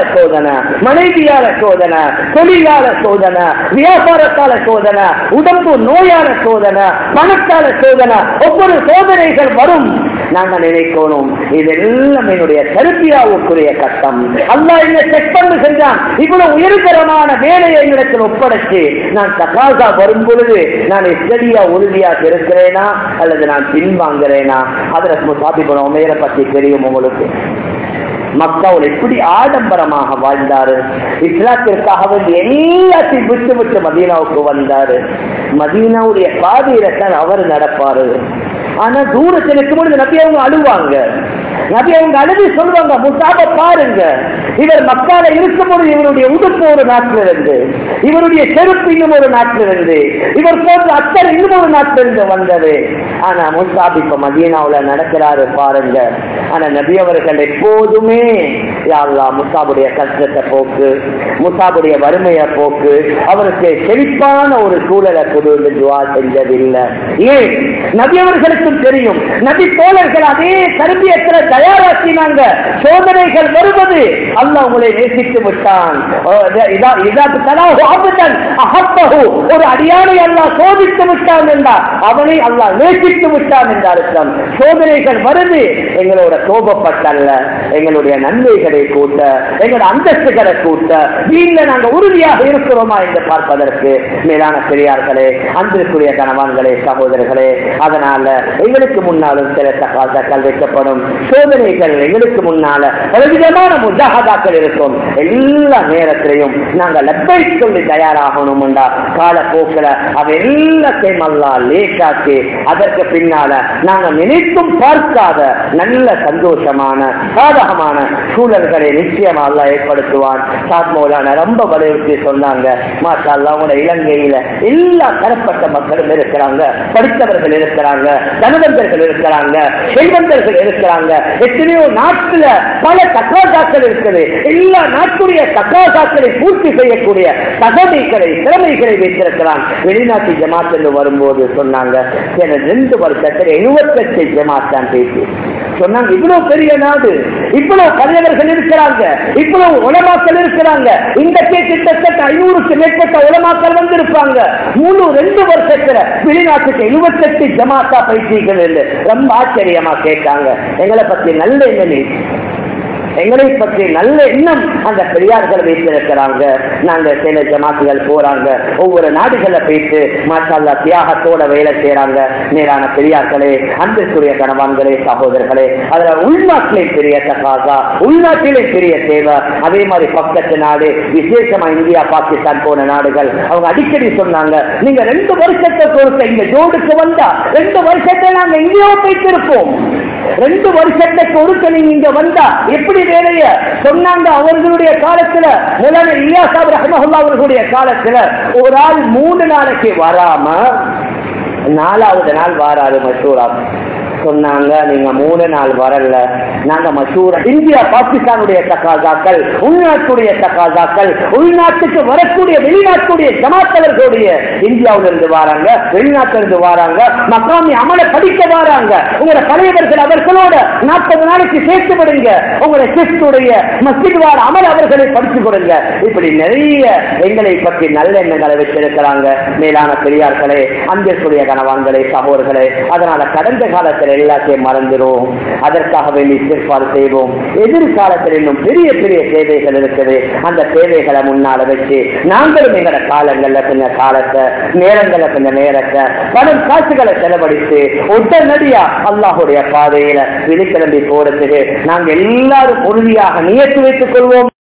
A: சோதனை மனைவியால சோதனை தொழிலால சோதனை வியாபாரத்தால சோதனை உடம்பு நோயால சோதனை பணத்தால சோதனை ஒவ்வொரு சோதனைகள் வரும் நாங்க நினைக்கணும் இதெல்லாம் என்னுடைய தருப்பியாவுக்குரிய கட்டம் அல்லா என்ன செக் பண்ணு செஞ்சான் இவ்வளவு உயர்தரமான வேலையை என்னிடத்தில் ஒப்படைச்சு நான் தகாசா வரும் பொழுது நான் எஸ்டடியா உறுதியா இருக்கிறேனா அல்லது நான் பின்வாங்குறேனா அதுல முசாபிபுரம் உமையரை பத்தி தெரியும் உங்களுக்கு மக்காவில் எப்படி ஆடம்பரமாக வாழ்ந்தாரு இஸ்லாத்திற்காக வேண்டி எல்லாத்தையும் விட்டு விட்டு மதீனாவுக்கு வந்தாரு மதீனாவுடைய பாதையில தான் அவர் நடப்பாரு ஆனா தூரத்தில் இருக்கும் பொழுது நபி அவங்க அழுவாங்க நபி அவங்க அழுது சொல்லுவாங்க முசாப பாருங்க இவர் மக்கால இருக்கும் பொழுது இவருடைய உடுப்பு ஒரு நாட்டில் இருந்து இவருடைய செருப்பு இன்னும் ஒரு நாட்டில் இருந்து இவர் போன்ற அத்தர் இன்னும் ஒரு நாட்டில் இருந்து வந்தது ஆனா முசாப் இப்ப மதீனாவுல நடக்கிறாரு பாருங்க ஆனா நபி அவர்கள் எப்போதுமே யாழ்லா முசாபுடைய கஷ்டத்தை போக்கு முசாபுடைய வறுமையை போக்கு அவருக்கு செழிப்பான ஒரு சூழலை கொண்டு துவா செஞ்சதில்லை ஏன் நபி அவர்களுக்கும் தெரியும் நபி தோழர்கள் அதே கரும்பியத்துல தயாராக்கினாங்க சோதனைகள் வருவது அல்லாஹ் உங்களை நேசித்து விட்டான் ஒரு அடியானை அல்லாஹ் சோதித்து விட்டான் என்றார் அவனை அல்லாஹ் நேசித்து விட்டான் என்ற அர்த்தம் சோதனைகள் வருது எங்களோட கோபப்பட்டல்ல எங்களுடைய நன்மைகளை கூட்ட எங்களோட அந்தஸ்துகளை கூட்ட வீண்ல நாங்க உறுதியாக இருக்கிறோமா என்று பார்ப்பதற்கு மேலான பெரியார்களே அன்பிற்குரிய கணவான்களே சகோதரர்களே அதனால எங்களுக்கு முன்னாலும் சில தகாசாக்கள் வைக்கப்படும் சோதனைகள் எங்களுக்கு முன்னால பலவிதமான முஜாகதாக்கள் இருக்கும் எல்லா நேரத்திலையும் நாங்க லப்பை சொல்லி தயாராகணும் காலப்போக்கில் அது எல்லாத்தையும் அல்லா லேட்டாக்கி அதற்கு பின்னால நாங்க நினைத்தும் பார்க்காத நல்ல சந்தோஷமான சாதகமான சூழல்களை நிச்சயமா அல்லா ஏற்படுத்துவான் சாத்மோலான ரொம்ப வலியுறுத்தி சொன்னாங்க மாஷா அல்லா உங்களோட இலங்கையில எல்லா தரப்பட்ட மக்களும் இருக்கிறாங்க படித்தவர்கள் இருக்கிறாங்க தனவந்தர்கள் இருக்கிறாங்க செல்வந்தர்கள் இருக்கிறாங்க எத்தனையோ நாட்டுல பல தக்காசாக்கள் இருக்குது எல்லா நாட்டுடைய தக்காசாக்களை பூர்த்தி செய்யக்கூடிய தகமைகளை திறமைகளை வைத்திருக்கிறான் வெளிநாட்டு ஜமாத் என்று வரும்போது சொன்னாங்க ரெண்டு வருஷத்தில் எழுபத்தெட்டு ஜமாத் தான் பேசி சொன்னாங்க இவ்வளவு பெரிய நாடு இவ்வளவு கலைஞர்கள் இருக்கிறாங்க இவ்வளவு உலமாக்கள் இருக்கிறாங்க இந்த கிட்டத்தட்ட ஐநூறுக்கு மேற்பட்ட உலமாக்கள் வந்திருப்பாங்க மூணு ரெண்டு வருஷத்துல வெளிநாட்டுக்கு எழுபத்தெட்டு ஜமாத்தா பைத்தியங்கள் இல்லை ரொம்ப ஆச்சரியமா கேட்டாங்க எங்களை பத்தி நல்ல எண்ணம் எங்களை பற்றி நல்ல எண்ணம் அந்த பெரியார்கள் வைத்திருக்கிறாங்க நாங்க சில ஜமாத்துகள் போறாங்க ஒவ்வொரு நாடுகளை போயிட்டு மாஷால்லா தியாகத்தோட வேலை செய்யறாங்க நேரான பெரியார்களே அன்பிற்குரிய கணவான்களே சகோதரர்களே அதுல உள்நாட்டிலே பெரிய தகாசா உள்நாட்டிலே பெரிய தேவை அதே மாதிரி பக்கத்து நாடு விசேஷமா இந்தியா பாகிஸ்தான் போன நாடுகள் அவங்க அடிக்கடி சொன்னாங்க நீங்க ரெண்டு வருஷத்தை பொறுத்த இந்த ஜோடுக்கு வந்தா ரெண்டு வருஷத்தை நாங்க எங்கேயோ போயிட்டு இருப்போம் ரெண்டு வருஷத்துக்கு ஒருக்க நீங்க இங்க வந்தா எப்படி வேலைய சொன்னாங்க அவர்களுடைய காலத்துல முதல்ல இலியாசாப் ரஹமஹுல்லா அவர்களுடைய காலத்துல ஒரு ஆள் மூணு நாளைக்கு வராம நாலாவது நாள் வாராரு மசூரா சொன்னாங்க நீங்க மூணு நாள் வரல நாங்க மசூர இந்தியா பாகிஸ்தானுடைய தக்காசாக்கள் உள்நாட்டுடைய தக்காசாக்கள் உள்நாட்டுக்கு வரக்கூடிய வெளிநாட்டுடைய ஜமாத்தவர்களுடைய இந்தியாவில இருந்து வராங்க வெளிநாட்டில இருந்து வராங்க மக்காமி அமல படிக்க வராங்க உங்களோட தலைவர்கள் அவர்களோட நாற்பது நாளைக்கு சேர்த்து விடுங்க உங்களுடைய சிஸ்டுடைய மஸ்ஜித் வார அமல் அவர்களை படிச்சு கொடுங்க இப்படி நிறைய எங்களை பற்றி நல்ல எண்ணங்களை வச்சிருக்கிறாங்க மேலான பெரியார்களே அன்பிற்குரிய கணவான்களே சகோதரர்களே அதனால கடந்த காலத்தில் எல்லாத்தையும் மறந்துடும் அதற்காக வேண்டி சிற்பாடு செய்வோம் எதிர்காலத்தில் இன்னும் பெரிய பெரிய தேவைகள் இருக்குது அந்த தேவைகளை முன்னால வச்சு நாங்களும் எங்களோட காலங்கள்ல கொஞ்ச காலத்தை நேரங்கள்ல கொஞ்ச நேரத்தை பணம் காசுகளை செலவழித்து உடனடியா அல்லாஹுடைய பாதையில விழிக்கிளம்பி போறதுக்கு நாங்க எல்லாரும் உறுதியாக நியத்து வைத்துக் கொள்வோம்